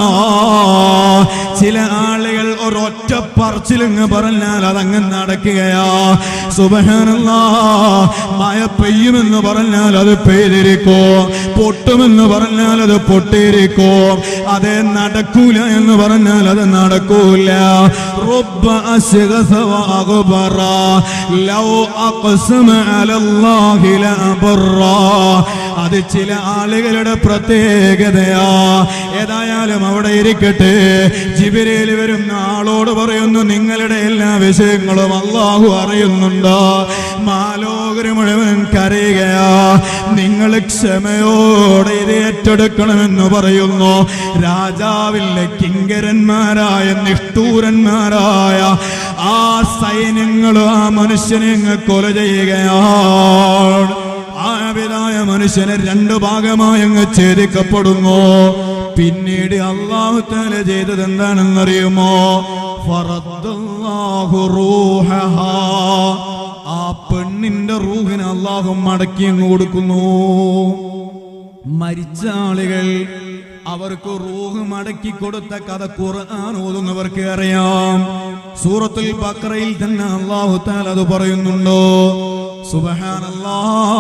ചില ആളുകൾ ഒരൊറ്റ പറച്ചിലങ്ങ് പറഞ്ഞാൽ അതങ്ങ് നടക്കുകയാ സുബഹാനല്ലാ മഴ പെയ്യുമെന്ന് പറഞ്ഞാൽ അത് പെയ്തിരിക്കോ പൊട്ടുമെന്ന് പറഞ്ഞാൽ അത് പൊട്ടിയിരിക്കോ അതേ നടക്കൂല എന്ന് പറഞ്ഞാൽ അത് നടക്കൂല റബ്ബ അസ്ഗസ വഅഗ്ബറ ലൗ അഖ്സമ അലല്ലാഹി ലഅബറ അത് ചില ആളുകളുടെ പ്രത്യേകതയാ ഏതായാലും അവിടെ ഇരിക്കട്ടെ ജിബിരയിൽ വരുന്ന ആളോട് പറയുന്നു നിങ്ങളുടെ എല്ലാ വിഷയങ്ങളും അള്ളാഹു അറിയുന്നുണ്ടോ മാലോകര് മുഴുവൻ കരയുകയാ നിങ്ങൾ ക്ഷമയോടെ ഇത് ഏറ്റെടുക്കണമെന്ന് പറയുന്നു രാജാവിലെ കിങ്കരന്മാരായ നിഷ്ഠൂരന്മാരായ ആ സൈന്യങ്ങൾ ആ മനുഷ്യനെ അങ്ങ് കൊല ചെയ്യുകയാണ് ആവിതായ മനുഷ്യനെ രണ്ടു ഭാഗമായി അങ്ങ് ഛേദിക്കപ്പെടുന്നു പിന്നീട് അള്ളാഹു തല ചെയ്തത് എന്താണെന്നറിയുമോ ഫറദ്ദല്ലാഹു റൂഹഹാ. ആ പെണ്ണിന്റെ റൂഹിന് അള്ളാഹു മടക്കി അങ്ങ് കൊടുക്കുന്നു മരിച്ച ആളുകൾ അവർക്ക് റൂഹ് മടക്കി കൊടുത്ത കഥ ഖുർആൻ ഓതുന്നവർക്ക് അറിയാം സൂറത്തുൽ ബക്രയിൽ തന്നെ അള്ളാഹു താൽ അത് പറയുന്നുണ്ടോ സുബഹാനല്ലാ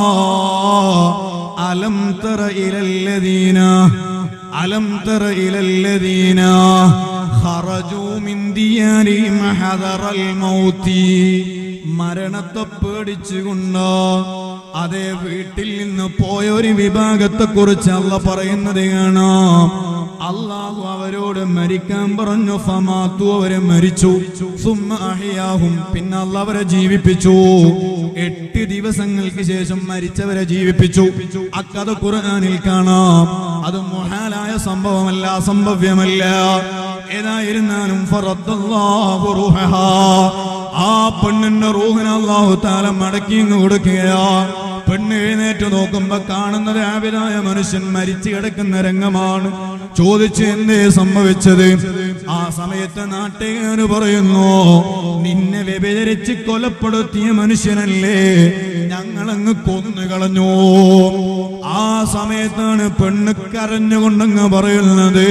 അലം തറ ഇലല്ലദീന അലം തറ ഇലല്ലദീന خرجوا من ديارهم حذر الموت മരണത്തെ പേടിച്ചുകൊണ്ട് അതേ വീട്ടിൽ നിന്ന് പോയ ഒരു വിഭാഗത്തെ കുറിച്ച് അല്ല പറയുന്നത് കാണാം അള്ളാഹു അവരോട് മരിക്കാൻ പറഞ്ഞു ഫമാത്തു അവരെ മരിച്ചു സുമ്മ അഹിയാഹും പിന്നെ അല്ല അവരെ ജീവിപ്പിച്ചു എട്ട് ദിവസങ്ങൾക്ക് ശേഷം മരിച്ചവരെ ജീവിപ്പിച്ചു അക്കഥ ഖുർആനിൽ കാണാം അത് മുഹാലായ സംഭവമല്ല സംഭവ്യമല്ല ഏതായിരുന്നാലും ഫറദ്ദല്ലാഹു റൂഹഹാ. ആ പെണ്ണിന്റെ റൂഹിന് അള്ളാഹു താല മടക്കി ഇങ്ങ് കൊടുക്കുകയാ പെണ്ണ് എഴുന്നേറ്റ് നോക്കുമ്പോ കാണുന്നത് ആവിതായ മനുഷ്യൻ മരിച്ചു കിടക്കുന്ന രംഗമാണ് ചോദിച്ചു എന്തേ സംഭവിച്ചത് ആ സമയത്ത് നാട്ടുകാര് പറയുന്നു നിന്നെ വ്യഭിചരിച്ച് കൊലപ്പെടുത്തിയ മനുഷ്യനല്ലേ ഞങ്ങളങ്ങ് കൊന്നു കളഞ്ഞു ആ സമയത്താണ് പെണ്ണ് കരഞ്ഞുകൊണ്ടങ്ങ് പറയുന്നത്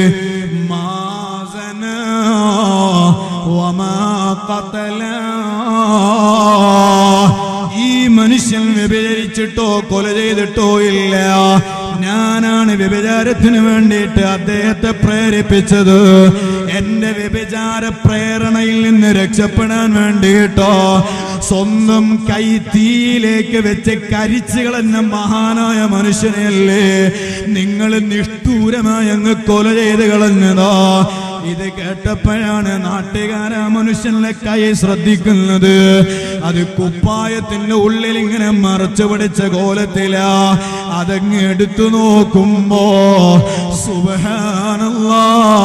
മാസന വമാ ഖതല ഈ മനുഷ്യൻ വ്യഭിചരിച്ചിട്ടോ കൊല ചെയ്തിട്ടോ ഇല്ല ഞാനാണ് വ്യഭിചാരത്തിന് വേണ്ടിയിട്ട് അദ്ദേഹത്തെ പ്രേരിപ്പിച്ചത് എന്റെ വ്യഭിചാര പ്രേരണയിൽ നിന്ന് രക്ഷപ്പെടാൻ വേണ്ടിയിട്ടോ സ്വന്തം കൈ തീയിലേക്ക് വെച്ച് കരിച്ചു കളഞ്ഞ മഹാനായ മനുഷ്യനെയല്ലേ നിങ്ങൾ നിഷ്ഠൂരമായി അങ്ങ് കൊല ചെയ്ത് കളഞ്ഞതോ ഇത് കേട്ടപ്പോഴാണ് നാട്ടുകാര മനുഷ്യന്റെ കൈ ശ്രദ്ധിക്കുന്നത് അത് കുപ്പായത്തിന്റെ ഉള്ളിൽ ഇങ്ങനെ മറച്ചു പിടിച്ച കോലത്തിലാ അതങ്ങ് എടുത്തു നോക്കുമ്പോ സുബഹാനല്ലാ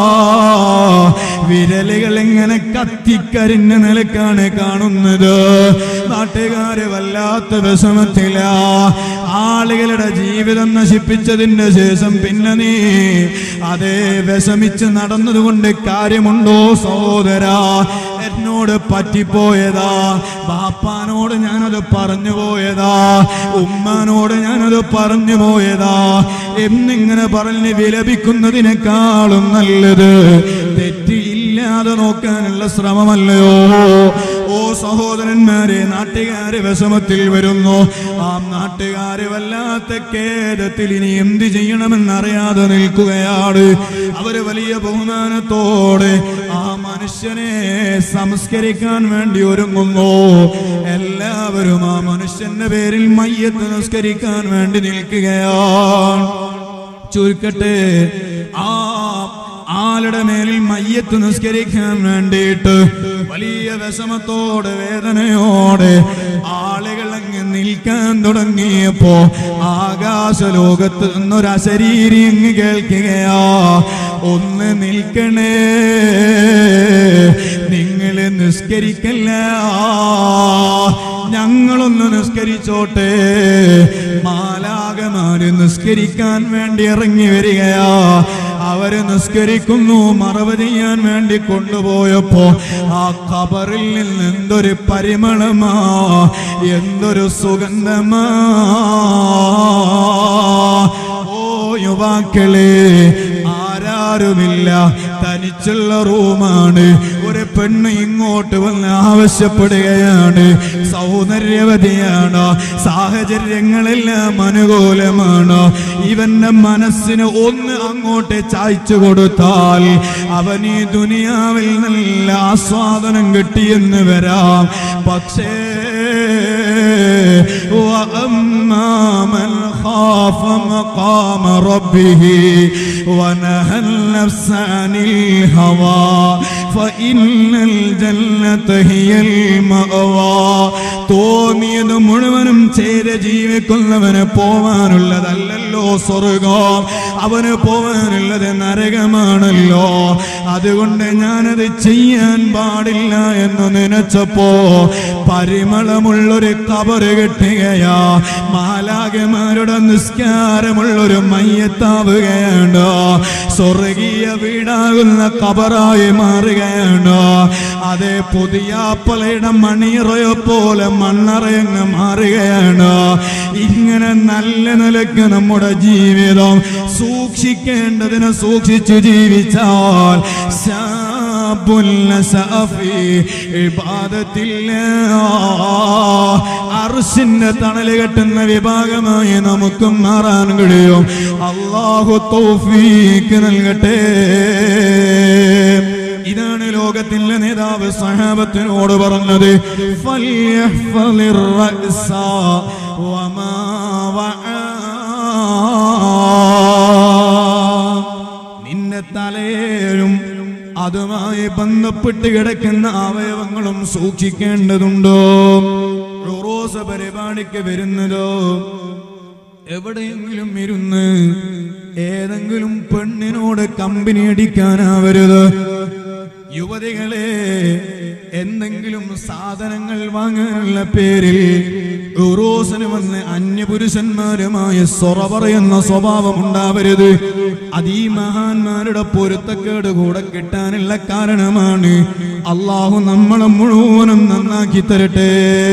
വിരലുകൾ ഇങ്ങനെ കത്തിക്കരിഞ്ഞ നിലക്കാണ് കാണുന്നത് നാട്ടുകാര് വല്ലാത്ത വിഷമത്തില ആളുകളുടെ ജീവിതം നശിപ്പിച്ചതിന്റെ ശേഷം പിന്നെ നീ അതേ വിഷമിച്ച് നടന്നതുകൊണ്ട് കാര്യമുണ്ടോ സഹോദരാ എന്നോട് പറ്റിപ്പോയതാ ബാപ്പാനോട് ഞാനത് പറഞ്ഞു പോയതാ ഉമ്മാനോട് ഞാനത് പറഞ്ഞു പോയതാ എന്നിങ്ങനെ പറഞ്ഞ് വിലപിക്കുന്നതിനേക്കാളും നല്ലത് തെറ്റിയില്ലാതെ നോക്കാനുള്ള ശ്രമമല്ലയോ ഓ സഹോദരന്മാരെ നാട്ടുകാര് വിഷമത്തിൽ വരുന്നു ആ നാട്ടുകാര് വല്ലാത്ത ഖേദത്തിൽ ഇനി എന്ത് ചെയ്യണമെന്നറിയാതെ നിൽക്കുകയാണ് അവര് വലിയ ബഹുമാനത്തോടെ ആ മനുഷ്യനെ സംസ്കരിക്കാൻ വേണ്ടി ഒരുങ്ങുന്നു എല്ലാവരും ആ മനുഷ്യന്റെ പേരിൽ മയ്യത്ത് നിസ്കരിക്കാൻ വേണ്ടി നിൽക്കുകയാണ് ചുരുക്കട്ടെ ആ ആളുടെ മേലിൽ മയ്യത്ത് നിസ്കരിക്കാൻ വേണ്ടിയിട്ട് വലിയ വിഷമത്തോടെ വേദനയോടെ ആളുകൾ അങ്ങ് നിൽക്കാൻ തുടങ്ങിയപ്പോ ആകാശ ലോകത്ത് നിന്നൊരു അശരീരി അങ്ങ് കേൾക്കുകയാ ഒന്ന് നിൽക്കണേ നിങ്ങൾ നിസ്കരിക്കല്ല ഞങ്ങളൊന്ന് നിസ്കരിച്ചോട്ടെ മാലാകമാര് നിസ്കരിക്കാൻ വേണ്ടി ഇറങ്ങി വരികയാ അവര് നിസ്കരിക്കുന്നു മറവ് ചെയ്യാൻ വേണ്ടി കൊണ്ടുപോയപ്പോ ആ ഖബറിൽ നിന്ന് എന്തൊരു പരിമളമാ എന്തൊരു സുഗന്ധമാ ഓ യുവാക്കളെ ആരാരുമില്ല തനിച്ചുള്ള റൂമാണ് ഒരു പെണ്ണ് ഇങ്ങോട്ട് വന്ന് ആവശ്യപ്പെടുകയാണ് സൗന്ദര്യവതിയാണ് സാഹചര്യങ്ങളെല്ലാം അനുകൂലമാണ് ഇവന്റെ മനസ്സിന് ഒന്ന് അങ്ങോട്ട് ചായച്ചു കൊടുത്താൽ അവൻ ഈ ദുനിയാവിൽ നല്ല ആസ്വാദനം കിട്ടിയെന്ന് വരാം പക്ഷേ وأما من خاف مقام ربه ونهى النفس عن الهوى فإن الجنة هي المأوى തോന്നിയത് മുഴുവനും ചെയ്ത് ജീവിക്കുന്നവന് പോവാനുള്ളതല്ലല്ലോ സ്വർഗം അവന് പോവാനുള്ളത് നരകമാണല്ലോ അതുകൊണ്ട് ഞാനത് ചെയ്യാൻ പാടില്ല എന്ന് നനച്ചപ്പോ പരിമളമുള്ളൊരു കബറ് കെട്ടുകയാ മാലാകമാരുടെ നിസ്കാരമുള്ളൊരു മയ്യത്താവുകയാണ് സ്വർഗീയ വീടാകുന്ന കബറായി മാറുകയാണ് അതേ പുതിയാപ്പലയുടെ മണിയറയെ പോലെ മണ്ണറയങ്ങ് മാറുകയാണ് ഇങ്ങനെ നല്ല നിലക്ക് നമ്മുടെ ജീവിതം സൂക്ഷിക്കേണ്ടതിന് സൂക്ഷിച്ചു ജീവിച്ചാൽ അർശിന്റെ തണല് കെട്ടുന്ന വിഭാഗമായി നമുക്കും മാറാൻ കഴിയും അള്ളാഹു തൗഫീക്ക് നൽകട്ടെ ഇതാണ് ലോകത്തിന്റെ നേതാവ് സഹാബത്തിനോട് പറഞ്ഞത് ഫല്യഹ്ഫളിർ റഅസ വമാ വആ. നിന്റെ തലയിലും അതുമായി ബന്ധപ്പെട്ട് കിടക്കുന്ന അവയവങ്ങളും സൂക്ഷിക്കേണ്ടതുണ്ടോ റോറോസ പരിപാടിക്ക് വരുന്നതോ എവിടെയെങ്കിലും ഇരുന്ന് ഏതെങ്കിലും പെണ്ണിനോട് കമ്പനി അടിക്കാനാവരുത് യുവതികളെ എന്തെങ്കിലും സാധനങ്ങൾ വാങ്ങാനുള്ള പേരിൽ ഉറൂസിന് വന്ന് അന്യപുരുഷന്മാരുമായ സൊറ പറയുന്ന സ്വഭാവം ഉണ്ടാവരുത് അത് ഈ മഹാന്മാരുടെ പൊരുത്തക്കേട് കൂടെ കിട്ടാനുള്ള കാരണമാണ് അള്ളാഹു നമ്മളെ മുഴുവനും നന്നാക്കി തരട്ടെ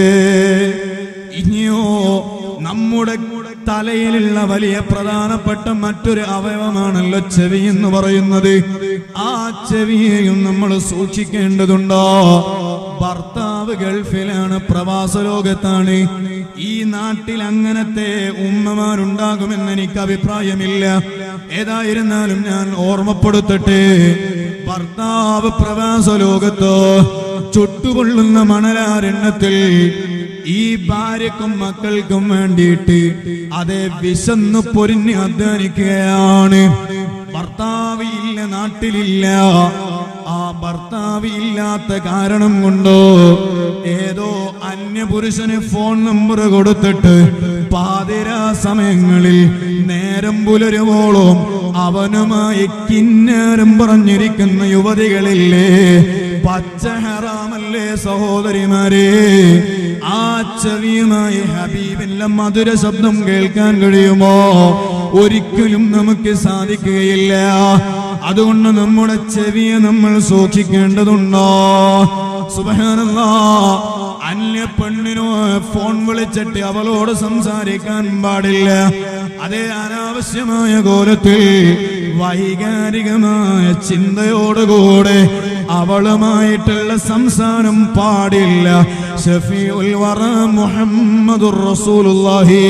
ഇനിയോ നമ്മുടെ തലയിലുള്ള വലിയ പ്രധാനപ്പെട്ട മറ്റൊരു അവയവമാണല്ലോ ചെവി എന്ന് പറയുന്നത് ആ ചെവിയെയും നമ്മൾ സൂക്ഷിക്കേണ്ടതുണ്ടോ ഭർത്താവ് ഗൾഫിലാണ് പ്രവാസ ലോകത്താണ് ഈ നാട്ടിൽ അങ്ങനത്തെ ഉമ്മമാരുണ്ടാകുമെന്ന് എനിക്ക് അഭിപ്രായമില്ല ഏതായിരുന്നാലും ഞാൻ ഓർമ്മപ്പെടുത്തട്ടെ ഭർത്താവ് പ്രവാസ ലോകത്ത് ചുട്ടുകൊള്ളുന്ന മണലാരണ്യത്തിൽ ഈ ഭാര്യക്കും മക്കൾക്കും വേണ്ടിയിട്ട് അതേ വിശന്ന് പൊരിഞ്ഞ് അധ്വാനിക്കുകയാണ് ഭർത്താവ് ഇല്ല നാട്ടിലില്ല ആ ഭർത്താവ് ഇല്ലാത്ത കാരണം കൊണ്ടോ ഏതോ അന്യപുരുഷന് ഫോൺ നമ്പർ കൊടുത്തിട്ട് പാതിരാ സമയങ്ങളിൽ നേരം പുലരുവോളം അവനുമായി കിന്നാരം പറഞ്ഞിരിക്കുന്ന യുവതികളില്ലേ പച്ച ഹറാമല്ലേ സഹോദരിമാരെ ആ ചെവിയുമായി ഹബീബിന്റെ മധുര ശബ്ദം കേൾക്കാൻ കഴിയുമോ ഒരിക്കലും നമുക്ക് സാധിക്കുകയില്ല അതുകൊണ്ട് നമ്മുടെ ചെവിയെ നമ്മൾ സൂക്ഷിക്കേണ്ടതുണ്ടോ സുബഹാനല്ലാ അന്യ പെണ്ണിനോ ഫോൺ വിളിച്ചിട്ട് അവളോട് സംസാരിക്കാൻ പാടില്ല അതേ അനാവശ്യമായ കോലത്തിൽ വൈകാരികമായ ചിന്തയോടുകൂടെ അവളുമായിട്ടുള്ള സംസാരം പാടില്ല ഷഫീഉൽ വറ മുഹമ്മദുർ റസൂലുള്ളാഹി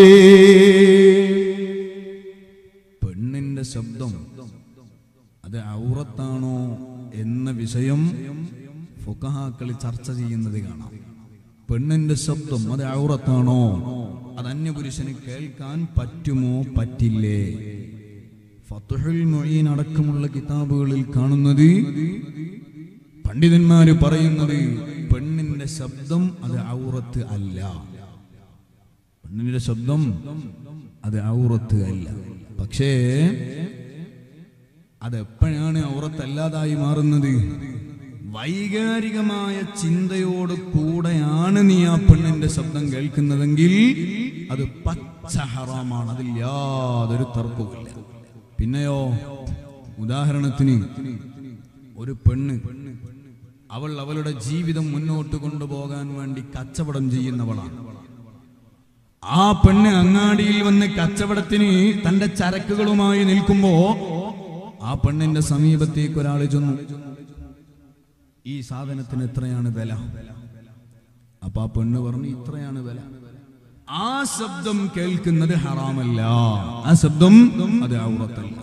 പെണ്ണിന്റെ ശബ്ദം അത് ഔറത്താണോ എന്ന വിഷയം ഫുഖഹാക്കൾ ചർച്ച ചെയ്യുന്നത് കാണാം പെണ്ണിന്റെ ശബ്ദം അത് ഔറത്താണോ അത് അന്യപുരുഷന് കേൾക്കാൻ പറ്റുമോ പറ്റില്ലേ ഫത്തുഹുൽ മൊയ്യീൻ അടക്കമുള്ള കിതാബുകളിൽ കാണുന്നത് പണ്ഡിതന്മാര് പറയുന്നത് പെണ്ണിന്റെ ശബ്ദം അത് ഔറത്ത് അല്ല പെണ്ണിന്റെ ശബ്ദം അത് ഔറത്ത് അല്ല പക്ഷേ അതെപ്പോഴാണ് ഔറത്തല്ലാതായി മാറുന്നത് വൈകാരികമായ ചിന്തയോട് കൂടെയാണ് നീ ആ പെണ്ണിന്റെ ശബ്ദം കേൾക്കുന്നതെങ്കിൽ അത് പച്ച ഹറാമാണ് അതിൽ യാതൊരു തർക്കവുമില്ല പിന്നെയോ ഉദാഹരണത്തിന് ഒരു പെണ്ണ് അവൾ അവളുടെ ജീവിതം മുന്നോട്ട് കൊണ്ടുപോകാൻ വേണ്ടി കച്ചവടം ചെയ്യുന്നവളാണ് ആ പെണ്ണ് അങ്ങാടിയിൽ വന്ന് കച്ചവടത്തിന് തന്റെ ചരക്കുകളുമായി നിൽക്കുമ്പോ ആ പെണ്ണിന്റെ സമീപത്തേക്ക് ഒരാൾ ചെന്നു ഈ സാധനത്തിന് എത്രയാണ് വില അപ്പൊ ആ പെണ്ണ് പറഞ്ഞു ഇത്രയാണ് വില ആ ശബ്ദം കേൾക്കുന്നത് ഹറാമല്ല ആ ശബ്ദം അത് ഔറത്തല്ല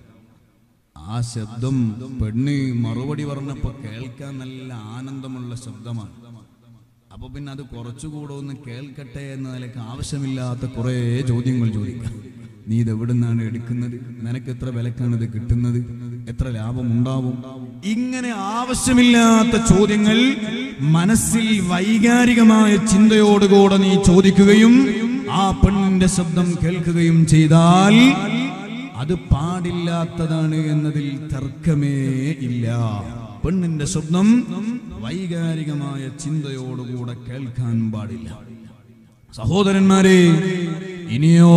ആ ശബ്ദം പെണ്ണ് മറുപടി പറഞ്ഞപ്പോ കേൾക്കാൻ നല്ല ആനന്ദമുള്ള ശബ്ദമാണ് അപ്പൊ പിന്നെ അത് കുറച്ചുകൂടെ ഒന്ന് കേൾക്കട്ടെ എന്ന നിലക്ക് ആവശ്യമില്ലാത്ത കുറെ ചോദ്യങ്ങൾ ചോദിക്കാം നീ ഇത് എവിടുന്നാണ് എടുക്കുന്നത് നിനക്ക് എത്ര വിലക്കാണ് ഇത് കിട്ടുന്നത് എത്ര ലാഭം ഉണ്ടാവും ഇങ്ങനെ ആവശ്യമില്ലാത്ത ചോദ്യങ്ങൾ മനസ്സിൽ വൈകാരികമായ ചിന്തയോടുകൂടെ നീ ചോദിക്കുകയും ആ പെണ്ണിന്റെ ശബ്ദം കേൾക്കുകയും ചെയ്താൽ അത് പാടില്ലാത്തതാണ് എന്നതിൽ തർക്കമേ ഇല്ല പെണ്ണിന്റെ ശബ്ദം വൈകാരികമായ ചിന്തയോടുകൂടെ കേൾക്കാൻ പാടില്ല സഹോദരന്മാരെ ഇനിയോ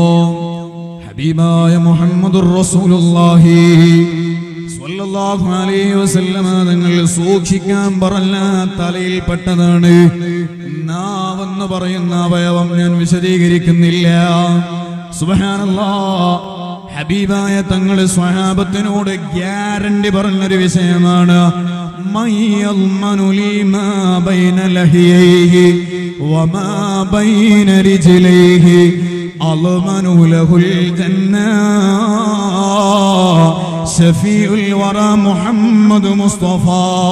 ഹബീബായ മുഹമ്മദുർ റസൂലുള്ളാഹി സ്വല്ലല്ലാഹു അലൈഹി വസല്ലമ തങ്ങൾ സൂക്ഷിക്കാൻ പറഞ്ഞ തലയിൽപ്പെട്ടതാണ് നാവെന്ന് പറയുന്ന അവയവം ഞാൻ വിശദീകരിക്കുന്നില്ല സുബ്ഹാനല്ലാ ഹബീബായ തങ്ങള് സ്വഹാബത്തിനോട് ഗ്യാരണ്ടി പറഞ്ഞൊരു വിഷയമാണ് من يضمن لي ما بين لحييه وما بين رجليه أضمن له الجنة ഷഫീഉൽ വറ മുഹമ്മദ് മുസ്തഫ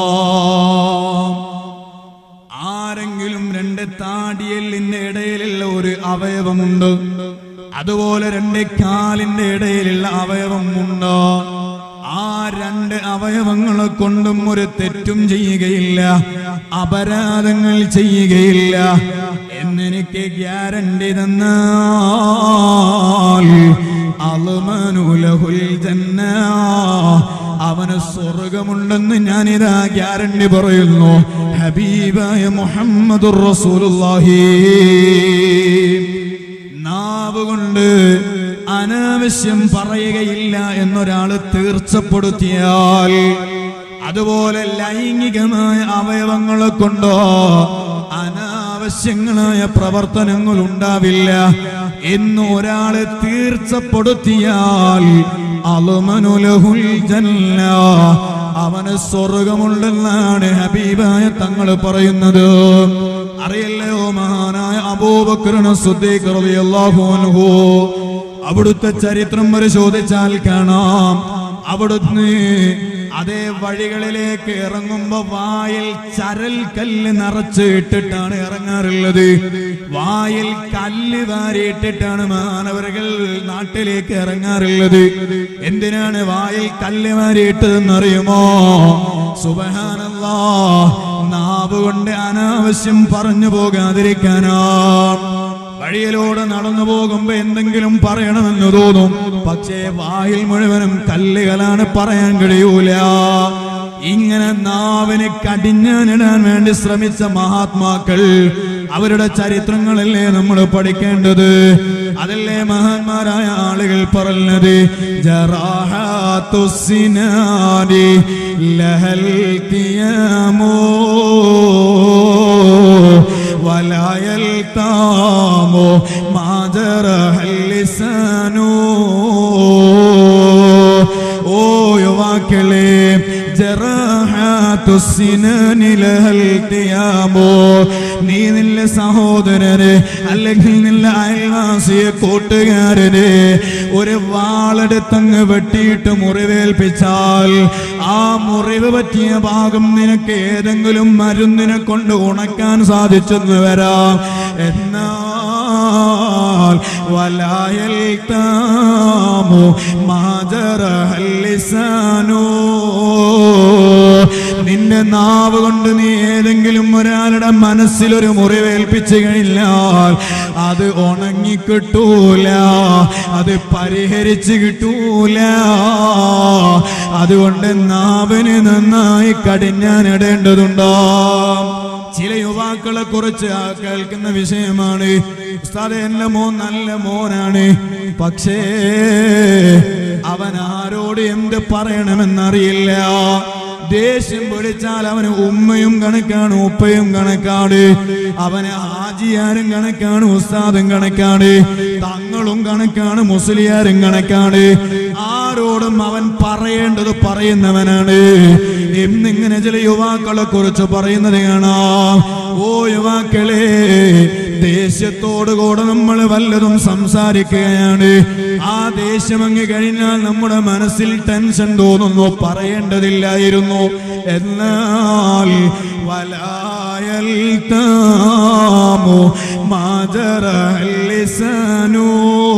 ആരെങ്കിലും രണ്ട് താടിയലിന്റെ ഇടയിലുള്ള ഒരു അവയവമുണ്ട് അതുപോലെ രണ്ട് കാലിന്റെ ഇടയിലുള്ള അവയവമുണ്ട് ആ രണ്ട് അവയവങ്ങളെ കൊണ്ടും ഒരു തെറ്റും ചെയ്യുകയില്ല അപരാധങ്ങൾ ചെയ്യുകയില്ല എന്നെനിക്ക് ഗ്യാരണ്ടി തന്നാൽ അളുമനുലഹുൽ ജന്ന അവന് സ്വർഗമുണ്ടെന്ന് ഞാനിതാ ഗ്യാരണ്ടി പറയുന്നു ഹബീബായ മുഹമ്മദുർ റസൂലുള്ളാഹി നാവ് കൊണ്ട് അനാവശ്യം പറയുകയില്ല എന്നൊരാള് തീർച്ചപ്പെടുത്തിയാൽ അതുപോലെ ലൈംഗികമായ അവയവങ്ങളെ കൊണ്ടോ അനാവശ്യങ്ങളായ പ്രവർത്തനങ്ങൾ ഉണ്ടാവില്ല എന്ന് ഒരാള് തീർച്ചപ്പെടുത്തിയാൽ അളുമനുലഹുൽ ജന്ന അവന് സ്വർഗമുണ്ടെന്നാണ് ഹബീബായ തങ്ങൾ പറയുന്നത് അറിയല്ലയോ മഹാനായ അബൂബക്കറിന് അൻഹു അവിടുത്തെ ചരിത്രം പരിശോധിച്ചാൽ കാണാം അവിടുന്ന് അതേ വഴികളിലേക്ക് ഇറങ്ങുമ്പോ വായിൽ ചരൽ കല്ല് നിറച്ച് ഇട്ടിട്ടാണ് ഇറങ്ങാറുള്ളത് വായിൽ കല്ല് വാരിയിട്ടിട്ടാണ് മാനവர்கள் നാട്ടിലേക്ക് ഇറങ്ങാറുള്ളത് എന്തിനാണ് വായിൽ കല്ല് വാരിയിട്ടതെന്നറിയുമോ സുബഹാനല്ലാ നാവ് കൊണ്ട് അനാവശ്യം പറഞ്ഞു പോകാതിരിക്കാനാ വഴിയിലൂടെ നടന്നു പോകുമ്പോ എന്തെങ്കിലും പറയണമെന്ന് തോന്നും പക്ഷേ വായിൽ മുഴുവനും കല്ലുകളാണ് പറയാൻ കഴിയൂല ഇങ്ങനെ നാവിന് കടിഞ്ഞാനിടാൻ വേണ്ടി ശ്രമിച്ച മഹാത്മാക്കൾ അവരുടെ ചരിത്രങ്ങളല്ലേ നമ്മൾ പഠിക്കേണ്ടത് അതല്ലേ മഹാന്മാരായ ആളുകൾ പറഞ്ഞത് ജറാഹാത്തുസിനാനി ലഹൽ കിയാമോ ولا يلتام ما جرح اللسان ഓ യുവാക്കളെ ജറാഹാത്തുസിനാനിലഹൽത്തിയാമോ നീ നിന്റെ സഹോദരന് അല്ലെങ്കിൽ നിന്റെ അയൽവാസിയെ കൂട്ടുകാരന് ഒരു വാളെടുത്തങ്ങ് വെട്ടിയിട്ട് മുറിവേൽപ്പിച്ചാൽ ആ മുറിവ് പറ്റിയ ഭാഗം നിനക്ക് ഏതെങ്കിലും മരുന്നിനെ കൊണ്ട് ഉണക്കാൻ സാധിച്ചെന്ന് വരാം എന്നാൽ വലായൽ താമോ മാജറഹല്ലിസാനോ നിന്റെ നാവ് കൊണ്ട് നീ ഏതെങ്കിലും ഒരാളുടെ മനസ്സിലൊരു മുറിവേൽപ്പിച്ചു കഴിഞ്ഞാൽ അത് ഉണങ്ങിക്കിട്ടൂല അത് പരിഹരിച്ച് കിട്ടൂല അതുകൊണ്ട് നാവിന് നന്നായി കടിഞ്ഞാനിടേണ്ടതുണ്ടോ ചില യുവാക്കളെ കുറിച്ച് ആ കേൾക്കുന്ന വിഷയമാണ് ഉസ്താദെ എന്റെ മോൻ നല്ല മോനാണ് പക്ഷേ അവൻ ആരോട് എന്ത് പറയണമെന്നറിയില്ല ദേഷ്യം പിടിച്ചാൽ അവന് ഉമ്മയും കണക്കാണ് ഉപ്പയും കണക്കാണ് അവന് ഹാജിയാരും കണക്കാണ് ഉസ്താദും കണക്കാണ് തങ്ങളും കണക്കാണ് മുസ്ലിയാരും കണക്കാണ് ആരോടും അവൻ പറയേണ്ടത് പറയുന്നവനാണ് എന്നിങ്ങനെ ചില യുവാക്കളെ കുറിച്ച് പറയുന്നത് കാണാം ഓ യുവാക്കളെ ദേഷ്യത്തോടു കൂടെ നമ്മൾ വല്ലതും സംസാരിക്കുകയാണ് ആ ദേഷ്യം അങ്ങ് കഴിഞ്ഞാൽ നമ്മുടെ മനസ്സിൽ ടെൻഷൻ തോന്നുന്നു പറയേണ്ടതില്ലായിരുന്നു എന്നാൽ വലായൽ താമോ മാജറല്ലിസനോ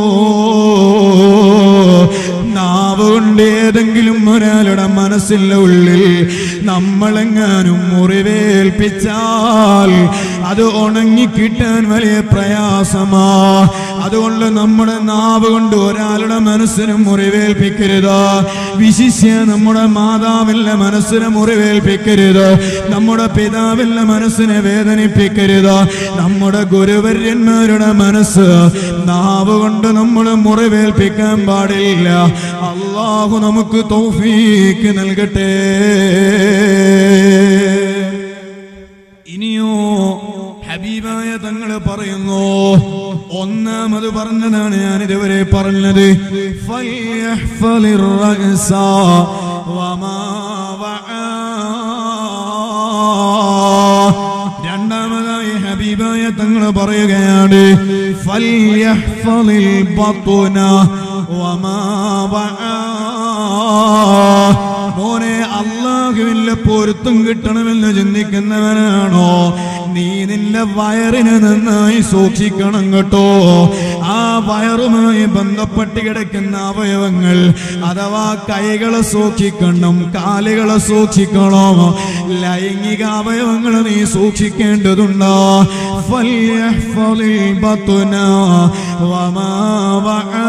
നാവ് കൊണ്ട് ഏതെങ്കിലും ഒരാളുടെ മനസ്സിന്റെ ഉള്ളിൽ നമ്മളെങ്ങാനും മുറിവേൽപ്പിച്ചാൽ അത് ഉണങ്ങി കിട്ടാൻ വലിയ പ്രയാസമാ അതുകൊണ്ട് നമ്മുടെ നാവ് കൊണ്ട് ഒരാളുടെ മനസ്സിന് മുറിവേൽപ്പിക്കരുത് വിശിഷ്യ നമ്മുടെ മാതാവിന്റെ മനസ്സിനെ മുറിവേൽപ്പിക്കരുത് നമ്മുടെ പിതാവിന്റെ മനസ്സിനെ വേദനിപ്പിക്കരുത് നമ്മുടെ ഗുരുവര്യന്മാരുടെ മനസ്സ് നാവ് കൊണ്ട് നമ്മൾ മുറിവേൽപ്പിക്കാൻ പാടില്ല അള്ളാഹു നമുക്ക് തൗഫീക്ക് നൽകട്ടെ ഇനിയോ ഹബീബായ തങ്ങൾ പറയുന്നു ഒന്നാമത് പറഞ്ഞതാണ് ഞാൻ ഇതുവരെ പറഞ്ഞത് ഫൽയഹ്ഫലിർ റഅസ വമാ വആ. രണ്ടാമതായി ഹബീബായ തങ്ങൾ പറയുകയാണ് ഫൽയഹ്ഫലിൽ ബത്ന വമാ വആ. മോനെ അള്ളാഹുവിന്റെ പൊരുത്തം കിട്ടണമെന്ന് ചിന്തിക്കുന്നവനാണോ നീ നിന്റെ വയറിന് നന്നായി സൂക്ഷിക്കണം കേട്ടോ ആ വയറുമായി ബന്ധപ്പെട്ട് കിടക്കുന്ന അവയവങ്ങൾ അഥവാ കൈകളെ സൂക്ഷിക്കണം കാലുകളെ സൂക്ഷിക്കണം ലൈംഗിക അവയവങ്ങൾ നീ സൂക്ഷിക്കേണ്ടതുണ്ടോ ഫല്യഹ്ഫളിൽ ബത്ന വമാ വആ.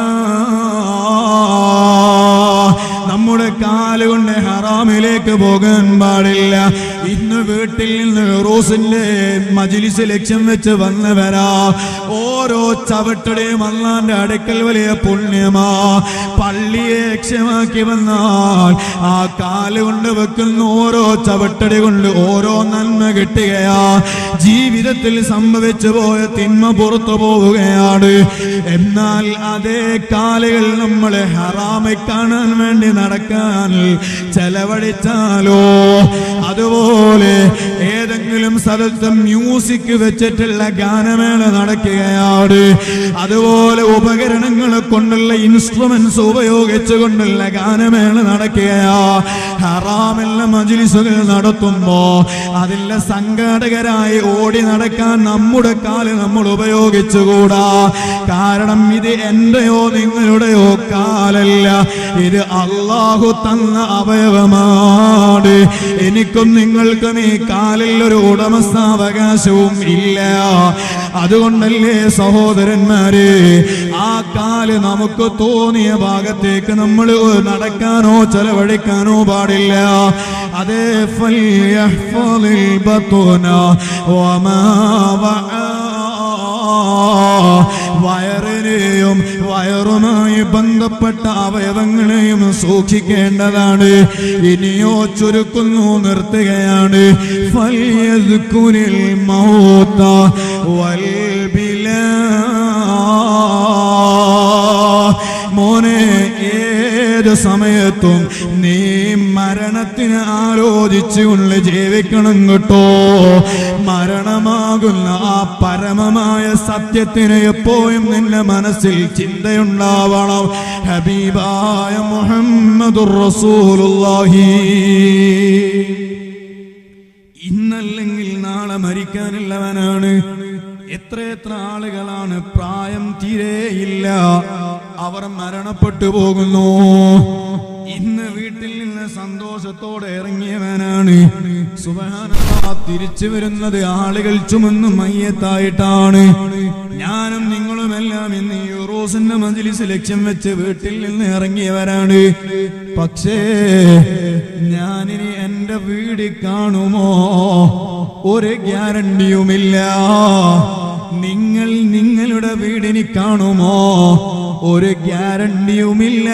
നമ്മുടെ കാലുകൊണ്ട് ഹറാമിലേക്ക് പോകാൻ പാടില്ല ഇന്ന് വീട്ടിൽ നിന്ന് റോസിന്റെ മജിലിസ് ലക്ഷ്യം വെച്ച് വന്നവരാ ഓരോ ചവിട്ടടെയും അള്ളാന്റെ അടുക്കൽ വലിയ പുണ്യമാ പള്ളിയെ ലക്ഷ്യമാക്കി വന്നാൽ ആ കാലുകൊണ്ട് വെക്കുന്ന ഓരോ ചവിട്ടടി കൊണ്ട് ഓരോ നന്മ കിട്ടുകയാ ജീവിതത്തിൽ സംഭവിച്ചു പോയ തിന്മ പുറത്തു പോവുകയാണ് എന്നാൽ അതേ കാലുകൾ നമ്മളെ ഹറാമെ കാണാൻ വേണ്ടി നടക്കാൻ ചെലവഴിച്ചാലോ അതുപോലെ ഏതെങ്കിലും സ്ഥലത്ത് മ്യൂസിക് വെച്ചിട്ടുള്ള ഗാനമേള നടക്കുകയാണ് അതുപോലെ ഉപകരണങ്ങളെ കൊണ്ടുള്ള ഇൻസ്ട്രുമെന്റ്സ് ഉപയോഗിച്ചുകൊണ്ടുള്ള ഗാനമേള നടക്കുകയാ ഹറാമെല്ല മജിലിസുകൾ നടത്തുമ്പോ അതിലെ സംഘാടകരായി ഓടി നടക്കാൻ നമ്മുടെ കാല് നമ്മൾ ഉപയോഗിച്ചുകൂടാ കാരണം ഇത് എന്റെയോ നിങ്ങളുടെയോ കാലല്ല ഇത് അള്ളാഹു തന്ന അവയവമാണ് എനിക്കും നിങ്ങൾക്കും ഈ കാലിൽ ഒരു ഉടമസ്ഥാവകാശവും ഇല്ല അതുകൊണ്ടല്ലേ സഹോദരന്മാരെ ആ കാല് നമുക്ക് തോന്നിയ ഭാഗത്തേക്ക് നമ്മൾ നടക്കാനോ ചെലവഴിക്കാനോ പാടില്ല അതേ ഫല്യഹ്ഫളിൽ ബത്ന വമാ വആ. വയറിനെയും വയറുമായി ബന്ധപ്പെട്ട അവയവങ്ങളെയും സൂക്ഷിക്കേണ്ടതാണ് ഇനിയോ ചുരുക്കുന്നു നിർത്തുകയാണ് ഫല്യദ്കുരിൽ മൗത വൽബിലാ മോനെ ഏത് സമയത്തും നീ മരണത്തിന് ആലോചിച്ചുകൊണ്ട് ജീവിക്കണം കേട്ടോ മരണമാകുന്ന ആ പരമമായ സത്യത്തിന് എപ്പോഴും നിന്റെ മനസ്സിൽ ചിന്തയുണ്ടാവണം ഹബീബായ മുഹമ്മദുർ റസൂലുള്ളാഹി ഇന്നല്ലെങ്കിൽ നാളെ മരിക്കാനുള്ളവനാണ് എത്ര എത്ര ആളുകളാണ് പ്രായം തീരെയില്ല അവർ മരണപ്പെട്ടു പോകുന്നു ഇന്ന് വീട്ടിൽ നിന്ന് സന്തോഷത്തോടെ ഇറങ്ങിയവനാണ് സുബഹാനല്ലാ തിരിച്ചു വരുന്നത് ആളുകൾ ചുമന്ന് മയ്യത്തായിട്ടാണ് ഞാനും നിങ്ങളുമെല്ലാം ഇന്ന് യൂറോസിന്റെ മജിലിസ് ലക്ഷ്യം വെച്ച് വീട്ടിൽ നിന്ന് ഇറങ്ങിയവരാണ് പക്ഷേ ഞാനിനി എന്റെ വീട് കാണുമോ ഒരു ഗ്യാരണ്ടിയുമില്ല നിങ്ങൾ നിങ്ങളുടെ വീടിനി കാണുമോ ഒരു ഗ്യാരണ്ടിയുമില്ല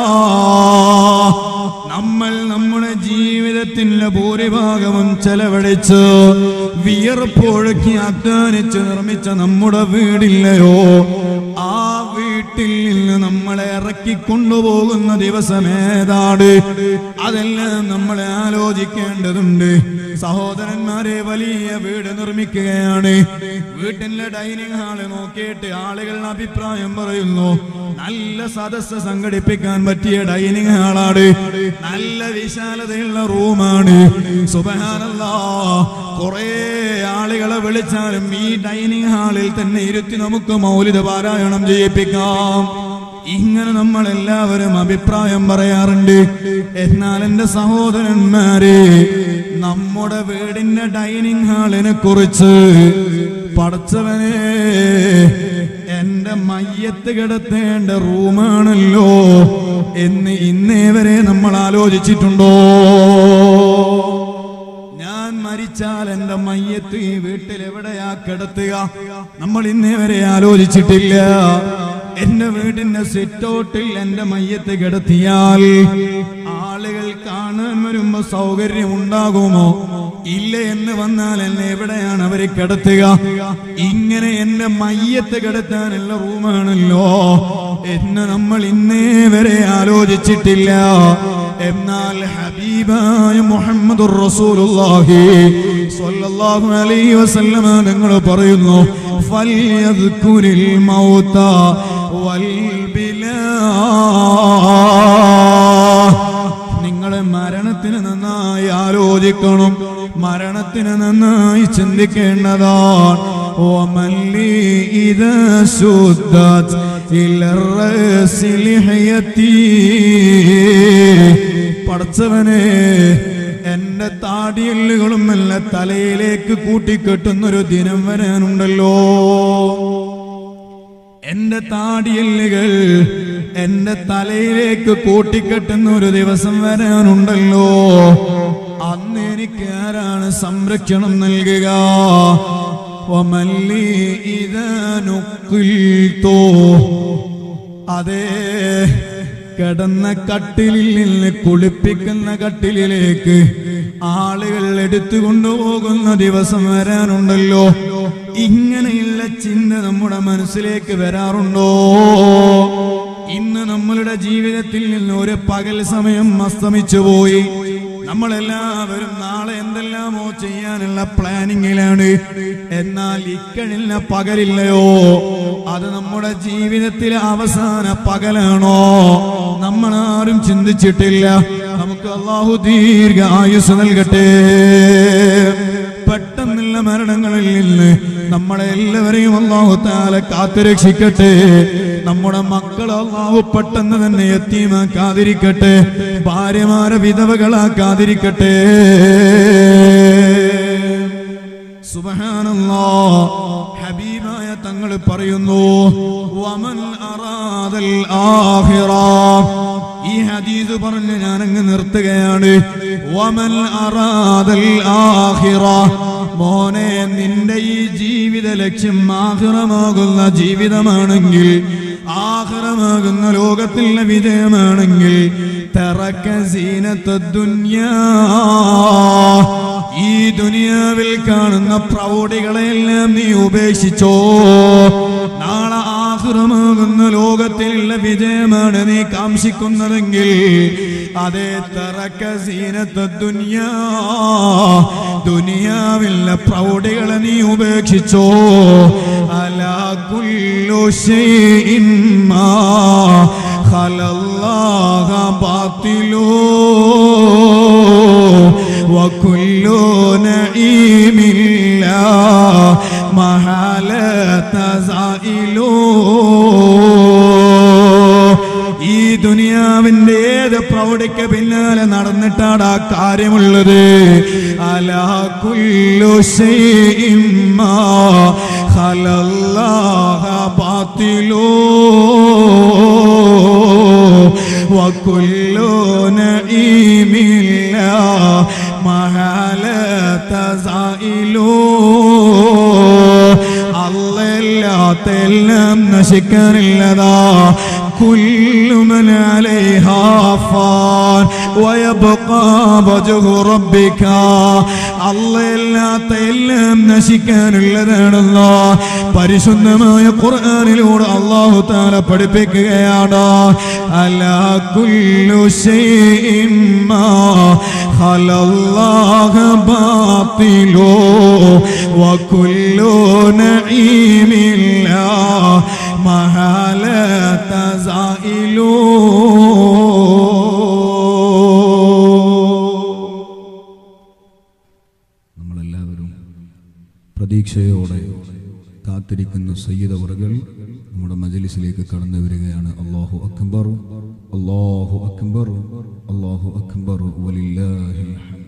നമ്മൾ നമ്മുടെ ജീവിതത്തിന്റെ ഭൂരിഭാഗവും ചെലവഴിച്ച് വിയർപ്പൊഴുക്കി അധ്വാനിച്ച് നിർമ്മിച്ച നമ്മുടെ വീടില്ലയോ ആ വീട്ടിൽ നിന്ന് നമ്മളെ ഇറക്കി കൊണ്ടുപോകുന്ന ദിവസം ഏതാണ് അതെല്ലാം നമ്മളെ ആലോചിക്കേണ്ടതുണ്ട് സഹോദരന്മാരെ വലിയ വീട് നിർമ്മിക്കുകയാണ് വീട്ടിലെ ഡൈനിങ് ഹാള് നോക്കിയിട്ട് ആളുകൾ അഭിപ്രായം പറയുന്നു നല്ല സദസ്സ് സംഘടിപ്പിക്കാൻ പറ്റിയ ഡൈനിങ് ഹാളാണ് നല്ല വിശാലതയുള്ള റൂമാണ് സുബഹാനല്ലാ കുറെ ആളുകളെ വിളിച്ചാലും ഈ ഡൈനിങ് ഹാളിൽ തന്നെ ഇരുത്തി നമുക്ക് മൗലിക പാരായണം ചെയ്യിപ്പിക്കാം ഇങ്ങനെ നമ്മൾ എല്ലാവരും അഭിപ്രായം പറയാറുണ്ട് എന്നാൽ എന്റെ സഹോദരന്മാരെ നമ്മുടെ വീടിന്റെ ഡൈനിങ് ഹാളിനെ കുറിച്ച് പടച്ചവനെ എന്റെ മയ്യത്ത് കിടത്തേണ്ട റൂമാണല്ലോ എന്ന് ഇന്നേ വരെ നമ്മൾ ആലോചിച്ചിട്ടുണ്ടോ ഞാൻ മരിച്ചാൽ എന്റെ മയ്യത്ത് ഈ വീട്ടിൽ എവിടെയാ കിടത്തുക നമ്മൾ ഇന്നേ വരെ ആലോചിച്ചിട്ടില്ല എന്റെ വീടിന്റെ സിറ്റൗട്ടിൽ എന്റെ മയ്യത്ത് കിടത്തിയാൽ ആളുകൾ കാണാൻ വരുമ്പോ സൗകര്യം ഉണ്ടാകുമോ ഇല്ല എന്ന് വന്നാൽ എന്നെ എവിടെയാണ് അവര് കിടത്തുക ഇങ്ങനെ എന്റെ മയ്യത്ത് കിടത്താനുള്ള റൂമാണല്ലോ എന്ന് നമ്മൾ ഇന്നേ വരെ ആലോചിച്ചിട്ടില്ല എന്നാൽ ഹബീബായ മുഹമ്മദ് റസൂലുള്ളാഹി സ്വല്ലല്ലാഹു അലൈഹി വസല്ലമ നിങ്ങൾ പറയുന്നു ഫൽയദ്കുരിൽ മൗത വൽ ബിലാ മരണത്തിന് നന്നായി ആലോചിക്കണം മരണത്തിന് നന്നായി ചിന്തിക്കേണ്ടതാണ് ഓമല്ലി ഇത് ശുദ്ധ പടച്ചവനെ എന്റെ താടിയല്ലുകളും എല്ലാം തലയിലേക്ക് കൂട്ടിക്കെട്ടുന്നൊരു ദിനം വരാനുണ്ടല്ലോ എന്റെ താടിയല്ലുകൾ എന്റെ തലയിലേക്ക് കൂട്ടിക്കെട്ടുന്ന ഒരു ദിവസം വരാനുണ്ടല്ലോ അന്ന് എനിക്ക് ആരാണ് സംരക്ഷണം നൽകുക വമല്ലി ഇതനുക്കിൽത്തോ അതേ കിടന്ന കട്ടിലിൽ നിന്ന് കുളിപ്പിക്കുന്ന കട്ടിലിലേക്ക് ആളുകൾ എടുത്തു കൊണ്ടുപോകുന്ന ദിവസം വരാനുണ്ടല്ലോ ഇങ്ങനെയുള്ള ചിന്ത നമ്മുടെ മനസ്സിലേക്ക് വരാറുണ്ടോ ഇന്ന് നമ്മളുടെ ജീവിതത്തിൽ നിന്ന് ഒരു പകൽ സമയം അസ്തമിച്ചു പോയി നമ്മളെല്ലാവരും നാളെ എന്തെല്ലാമോ ചെയ്യാനുള്ള പ്ലാനിങ്ങിലാണ് എന്നാൽ ഇക്കഴിഞ്ഞ പകലില്ലയോ അത് നമ്മുടെ ജീവിതത്തിലെ അവസാന പകലാണോ നമ്മൾ ആരും ചിന്തിച്ചിട്ടില്ല നമുക്ക് അള്ളാഹു ദീർഘ ആയുസ് നൽകട്ടെ പെട്ടെന്നുള്ള മരണങ്ങളിൽ നിന്ന് നമ്മളെ എല്ലാവരെയും അള്ളാഹു താല കാത്തുരക്ഷിക്കട്ടെ നമ്മുടെ മക്കൾ അള്ളാഹു പെട്ടെന്ന് തന്നെ എത്തിയുമാക്കാതിരിക്കട്ടെ ഭാര്യമാരെ വിധവകളാക്കാതിരിക്കട്ടെ സുബഹാനല്ലാ ഹബീബായ തങ്ങൾ പറയുന്നു വമൻ അറാദൽ ആഖിറ ഈ ഹദീസ് പറഞ്ഞ് ഞാൻ അങ്ങ് നിർത്തുകയാണ് വമൻ അറാദൽ ആഖിറ മോനെ നിന്റെ ഈ ജീവിത ലക്ഷ്യം ആഖിറമാകുന്ന ജീവിതമാണെങ്കിൽ ആഖിറമാകുന്ന ലോകത്തിലെ വിജയമാണെങ്കിൽ തറക്ക സീനത്ത് ദുന്യാ ഈ ദുനിയാവിൽ കാണുന്ന പ്രൗഢികളെല്ലാം നീ ഉപേക്ഷിച്ചോ നാളെ ആഹുറമാകുന്ന ലോകത്തിലുള്ള വിജയമാണ് നീ കാംക്ഷിക്കുന്നതെങ്കിൽ അതേ തറക്ക സീനത്ത് ദുനിയാ ദുനിയാവിലെ പ്രൗഢികളെ നീ ഉപേക്ഷിച്ചോ അലാ കുല്ലു ശൈഇൻ മാ ഖലല്ലാഹ ബാത്തിലോ وكل نعيم لا محالة زائل ഈ ദുനിയാവിന്റെ ഏത് പ്രൗഢിക്ക് പിന്നാലെ നടന്നിട്ടാണ് ആ കാര്യമുള്ളത് അലാ കുല്ലു ശൈഇൻ മാ ഖലല്ലാഹ ബാത്തിലോ وكل نعيم لا محالة زائل അല്ലല്ലാത്തെല്ലാം നശിക്കാനില്ലതാ كل من عليها فان ويبقى وجه ربك അല്ലല്ലാത്ത എല്ലാം നശിക്കാനുള്ളതാണല്ലോ പരിശുദ്ധമായ ഖുർആനിലൂടെ അള്ളാഹു താല പഠിപ്പിക്കുകയാണ് അലാ കുല്ലു ശൈഇൻ മാ ഖലല്ലാഹ ബാത്തിലോ വകുല്ലു നഈമിൻ ലാ മഹാലത സായിലോ നമ്മളെല്ലാവരും പ്രതീക്ഷയോടെ കാത്തിരിക്കുന്ന സയ്യിദവറുകൾ നമ്മുടെ മജലിസിലേക്ക് കടന്നു വരികയാണ് അള്ളാഹു അക്ബർ അള്ളാഹു അക്ബർ അള്ളാഹു അക്ബർ വലില്ലാഹിൽ ഹംദ്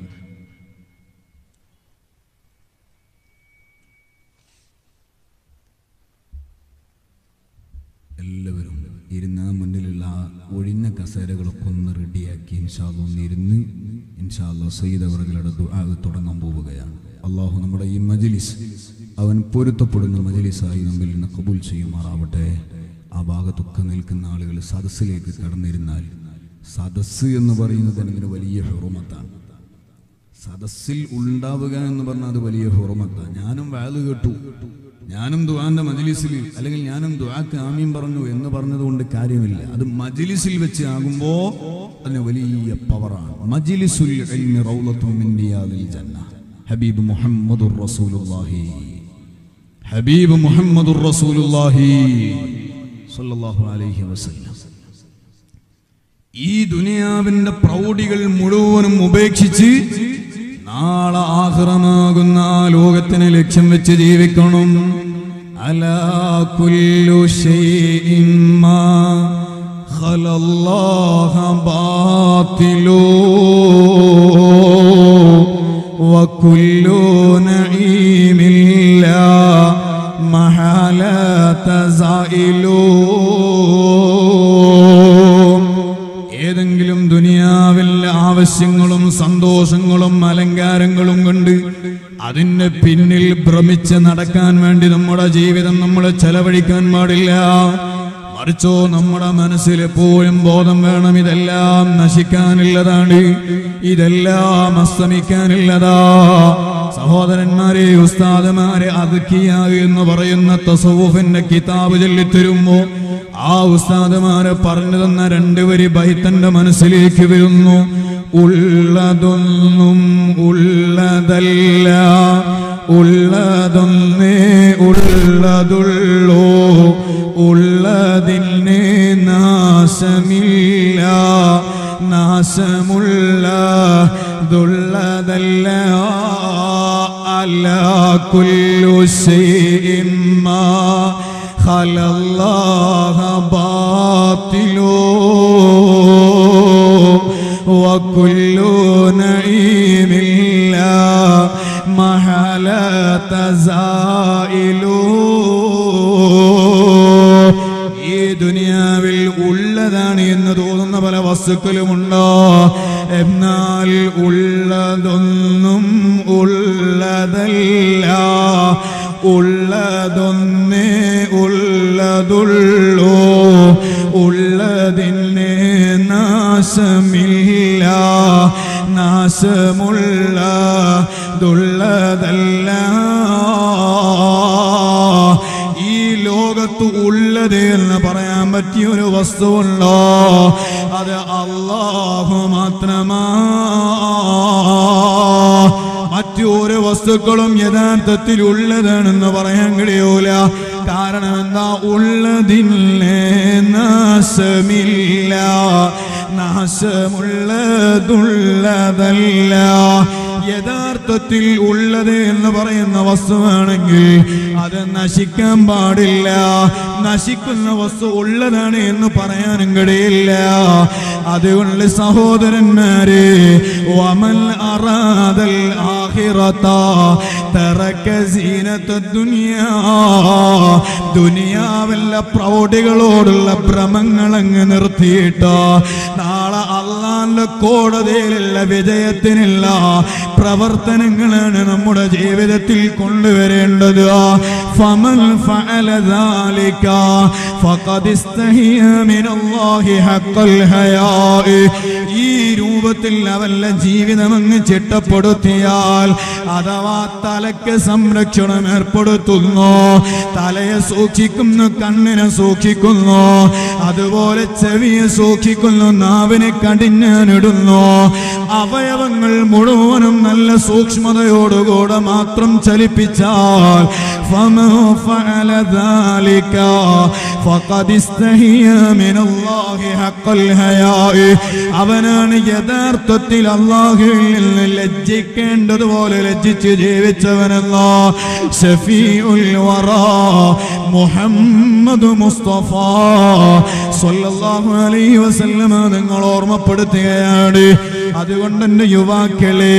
എല്ലാവരും ഇരുന്ന മുന്നിലുള്ള ആ ഒഴിഞ്ഞ കസേരകളൊക്കെ ഒന്ന് റെഡിയാക്കി ഇൻഷാല്ല ഒന്ന് ഇരുന്ന് ഇൻഷാല്ല സയ്യിദ് അവറുകളുടെ ദുആ തുടങ്ങാൻ പോവുകയാണ് അള്ളാഹു നമ്മുടെ ഈ മജ്ലിസ് അവൻ പൊരുത്തപ്പെടുന്ന മജ്ലിസായി നമ്മിൽ നിന്ന് കബൂൽ ചെയ്യുമാറാവട്ടെ ആ ഭാഗത്തൊക്കെ നിൽക്കുന്ന ആളുകൾ സദസ്സിലേക്ക് കടന്നിരുന്നാൽ സദസ്സ് എന്ന് പറയുന്നത് അതിന് വലിയ ഹുറുമത്താണ് സദസ്സിൽ ഉണ്ടാവുക എന്ന് പറഞ്ഞാൽ അത് വലിയ ഹുറമത്താണ് ഞാനും വാല് കേട്ടു ഞാനും ദുആന്റെ മജ്ലിസിൽ അല്ലെങ്കിൽ ഞാനും ദുആക്ക് ആമീൻ പറഞ്ഞു എന്ന് പറഞ്ഞതുകൊണ്ട് കാര്യമില്ല അത് മജ്ലിസിൽ വെച്ച് ആകുമ്പോ അതിന് വലിയ പവറാണ് മജ്ലിസുൽ ഇൽമി റൗളത്തും മിൻ റിയാദിൽ ജന്ന ഹബീബ് മുഹമ്മദുർ റസൂലുള്ളാഹി ഹബീബ് മുഹമ്മദുർ റസൂലുള്ളാഹി സ്വല്ലല്ലാഹു അലൈഹി വസല്ലം ഈ ദുനിയാവിന്റെ പ്രൗഢികൾ മുഴുവനും ഉപേക്ഷിച്ച് നാളെ ആഹ്റമാകുന്ന ആ ലോകത്തിനെ ലക്ഷ്യം വെച്ച് ജീവിക്കണം അലാ കുല്ലു ശൈഇൻ മാ ഖലല്ലാഹ ബാത്തിലൂ وكل نعيم لا محالة زائل ഏതെങ്കിലും ദുനിയാവിൽ ആവശ്യങ്ങളും സന്തോഷങ്ങളും അലങ്കാരങ്ങളും കൊണ്ട് അതിന്റെ പിന്നിൽ ഭ്രമിച്ച് നടക്കാൻ വേണ്ടി നമ്മുടെ ജീവിതം നമ്മൾ ചെലവഴിക്കാൻ പാടില്ല മറിച്ചോ നമ്മുടെ മനസ്സിൽ എപ്പോഴും ബോധം വേണം ഇതെല്ലാം നശിക്കാനുള്ളതാണ് ഇതെല്ലാം അസ്തമിക്കാനുള്ളതാ സഹോദരന്മാരെ ഉസ്താദമാരെ അതുക്കിയ എന്ന് പറയുന്ന തസവുഫിന്റെ കിതാബ് ചൊല്ലിത്തരുമ്പോ ആ ഉസ്താദമാരെ പറഞ്ഞു തന്ന രണ്ടുപേരി ബൈത്തന്റെ മനസ്സിലേക്ക് വരുന്നു ഉള്ളതൊന്നും ഉള്ളതല്ല ഉള്ളതൊന്നേ ഉള്ളതുള്ളൂ ഉള്ളതിന് നാശമില്ല നാശമുള്ള ദുള്ളതല്ല അല്ല കുല്ലു ശൈഇമ്മാ خلى الله باطل وكل نعيم لا محالة زائل ഈ ദുനിയാവിൽ ഉള്ളതാണ് എന്ന് തോന്നുന്ന പല വസ്തുക്കളുമുണ്ടോ എന്നാൽ ഉള്ളതൊന്നും ഉള്ളതല്ല ഉള്ളതൊന്നേ ഉള്ളതുള്ളൂ ഉള്ളതിന് നാശമില്ല നാശമുള്ള ദുള്ളതല്ല ഈ ലോകത്ത് ഉള്ളത് എന്ന് പറയാൻ പറ്റിയ ഒരു വസ്തുവുണ്ടോ അത് അള്ളാഹു മാത്രമാ മറ്റു ഒരു വസ്തുക്കളും യഥാർത്ഥത്തിൽ ഉള്ളതാണെന്ന് പറയാൻ കഴിയൂല കാരണം എന്താ ഉള്ളതില്ലേ നാശമില്ല നാശമുള്ളതുള്ളതല്ല യഥാർത്ഥത്തിൽ ഉള്ളത് എന്ന് പറയുന്ന വസ്തുവാണെങ്കിൽ അത് നശിക്കാൻ പാടില്ല നശിക്കുന്ന വസ്തു ഉള്ളതാണ് എന്ന് പറയാനും കഴിയില്ല അതുകൊണ്ട് സഹോദരന്മാരെ വമൽ അറാദൽ ആഖിറത തറക സീനത്ത ദുനിയാ ദുനിയാവല്ല പ്രൗഢികളോടുള്ള ഭ്രമങ്ങൾ അങ്ങ് നിർത്തിയിട്ട് നാളെ അള്ളാന്റെ കോടതിയിലുള്ള വിജയത്തിനുള്ള പ്രവർത്തനങ്ങളാണ് നമ്മുടെ ജീവിതത്തിൽ കൊണ്ടുവരേണ്ടത് ഫമൽ ഫഅല ذلك فقد استحيا من الله حق الحياء ഈ രൂപത്തിൽ അവന്റെ ജീവിതം അങ്ങ് ചിട്ടപ്പെടുത്തിയാൽ അഥവാ തലക്ക് സംരക്ഷണം ഏർപ്പെടുത്തുന്നു തലയെ സൂക്ഷിക്കുന്നു കണ്ണിനെ സൂക്ഷിക്കുന്നു അതുപോലെ ചെവിയെ സൂക്ഷിക്കുന്നു നാവിനെ കടിഞ്ഞാനിടുന്നു അവയവങ്ങൾ മുഴുവനും നല്ല സൂക്ഷ്മതയോടുകൂടെ മാത്രം ചലിപ്പിച്ചാൽ فمن فعل ذلك فقد استحيا من الله حق الحياء അവനാണ് യഥാർത്ഥത്തിൽ അള്ളാഹുവിൽ നിന്ന് ലജ്ജിക്കേണ്ടതുപോലെ ലജ്ജിച്ച് ജീവിച്ചവനല്ല ഷഫീഉൽ വറാ മുഹമ്മദ് മുസ്തഫ സല്ലല്ലാഹു അലൈഹി വസല്ലമ നിങ്ങൾ ഓർമ്മപ്പെടുത്തുകയാണ് അതുകൊണ്ട് എന്റെ യുവാക്കളെ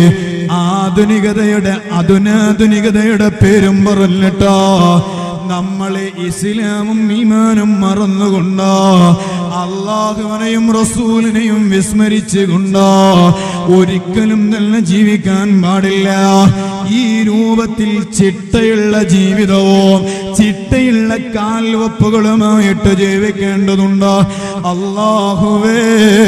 ആധുനികതയുടെ അധുനാധുനികതയുടെ പേരും പറഞ്ഞിട്ടോ നമ്മളെ ഇസ്ലാമും ഈമാനും മറന്നുകൊണ്ടോ അള്ളാഹുവിനെയും റസൂലിനെയും വിസ്മരിച്ചുകൊണ്ടോ ഒരിക്കലും തന്നെ ജീവിക്കാൻ പാടില്ല ഈ രൂപത്തിൽ ചിട്ടയുള്ള ജീവിതവും ചിട്ടയുള്ള കാൽവപ്പുകളുമായിട്ട് ജീവിക്കേണ്ടതുണ്ട് അള്ളാഹുവേ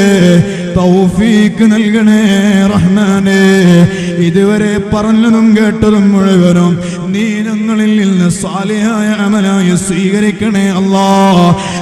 തൗഫീക്ക് നൽകണേ റഹ്മാനേ ഇതുവരെ പറഞ്ഞതും കേട്ടതും മുഴുവനും നീ ഞങ്ങളിൽ നിന്ന് സാലിയായ അമലായി സ്വീകരിക്കണേ അല്ലാ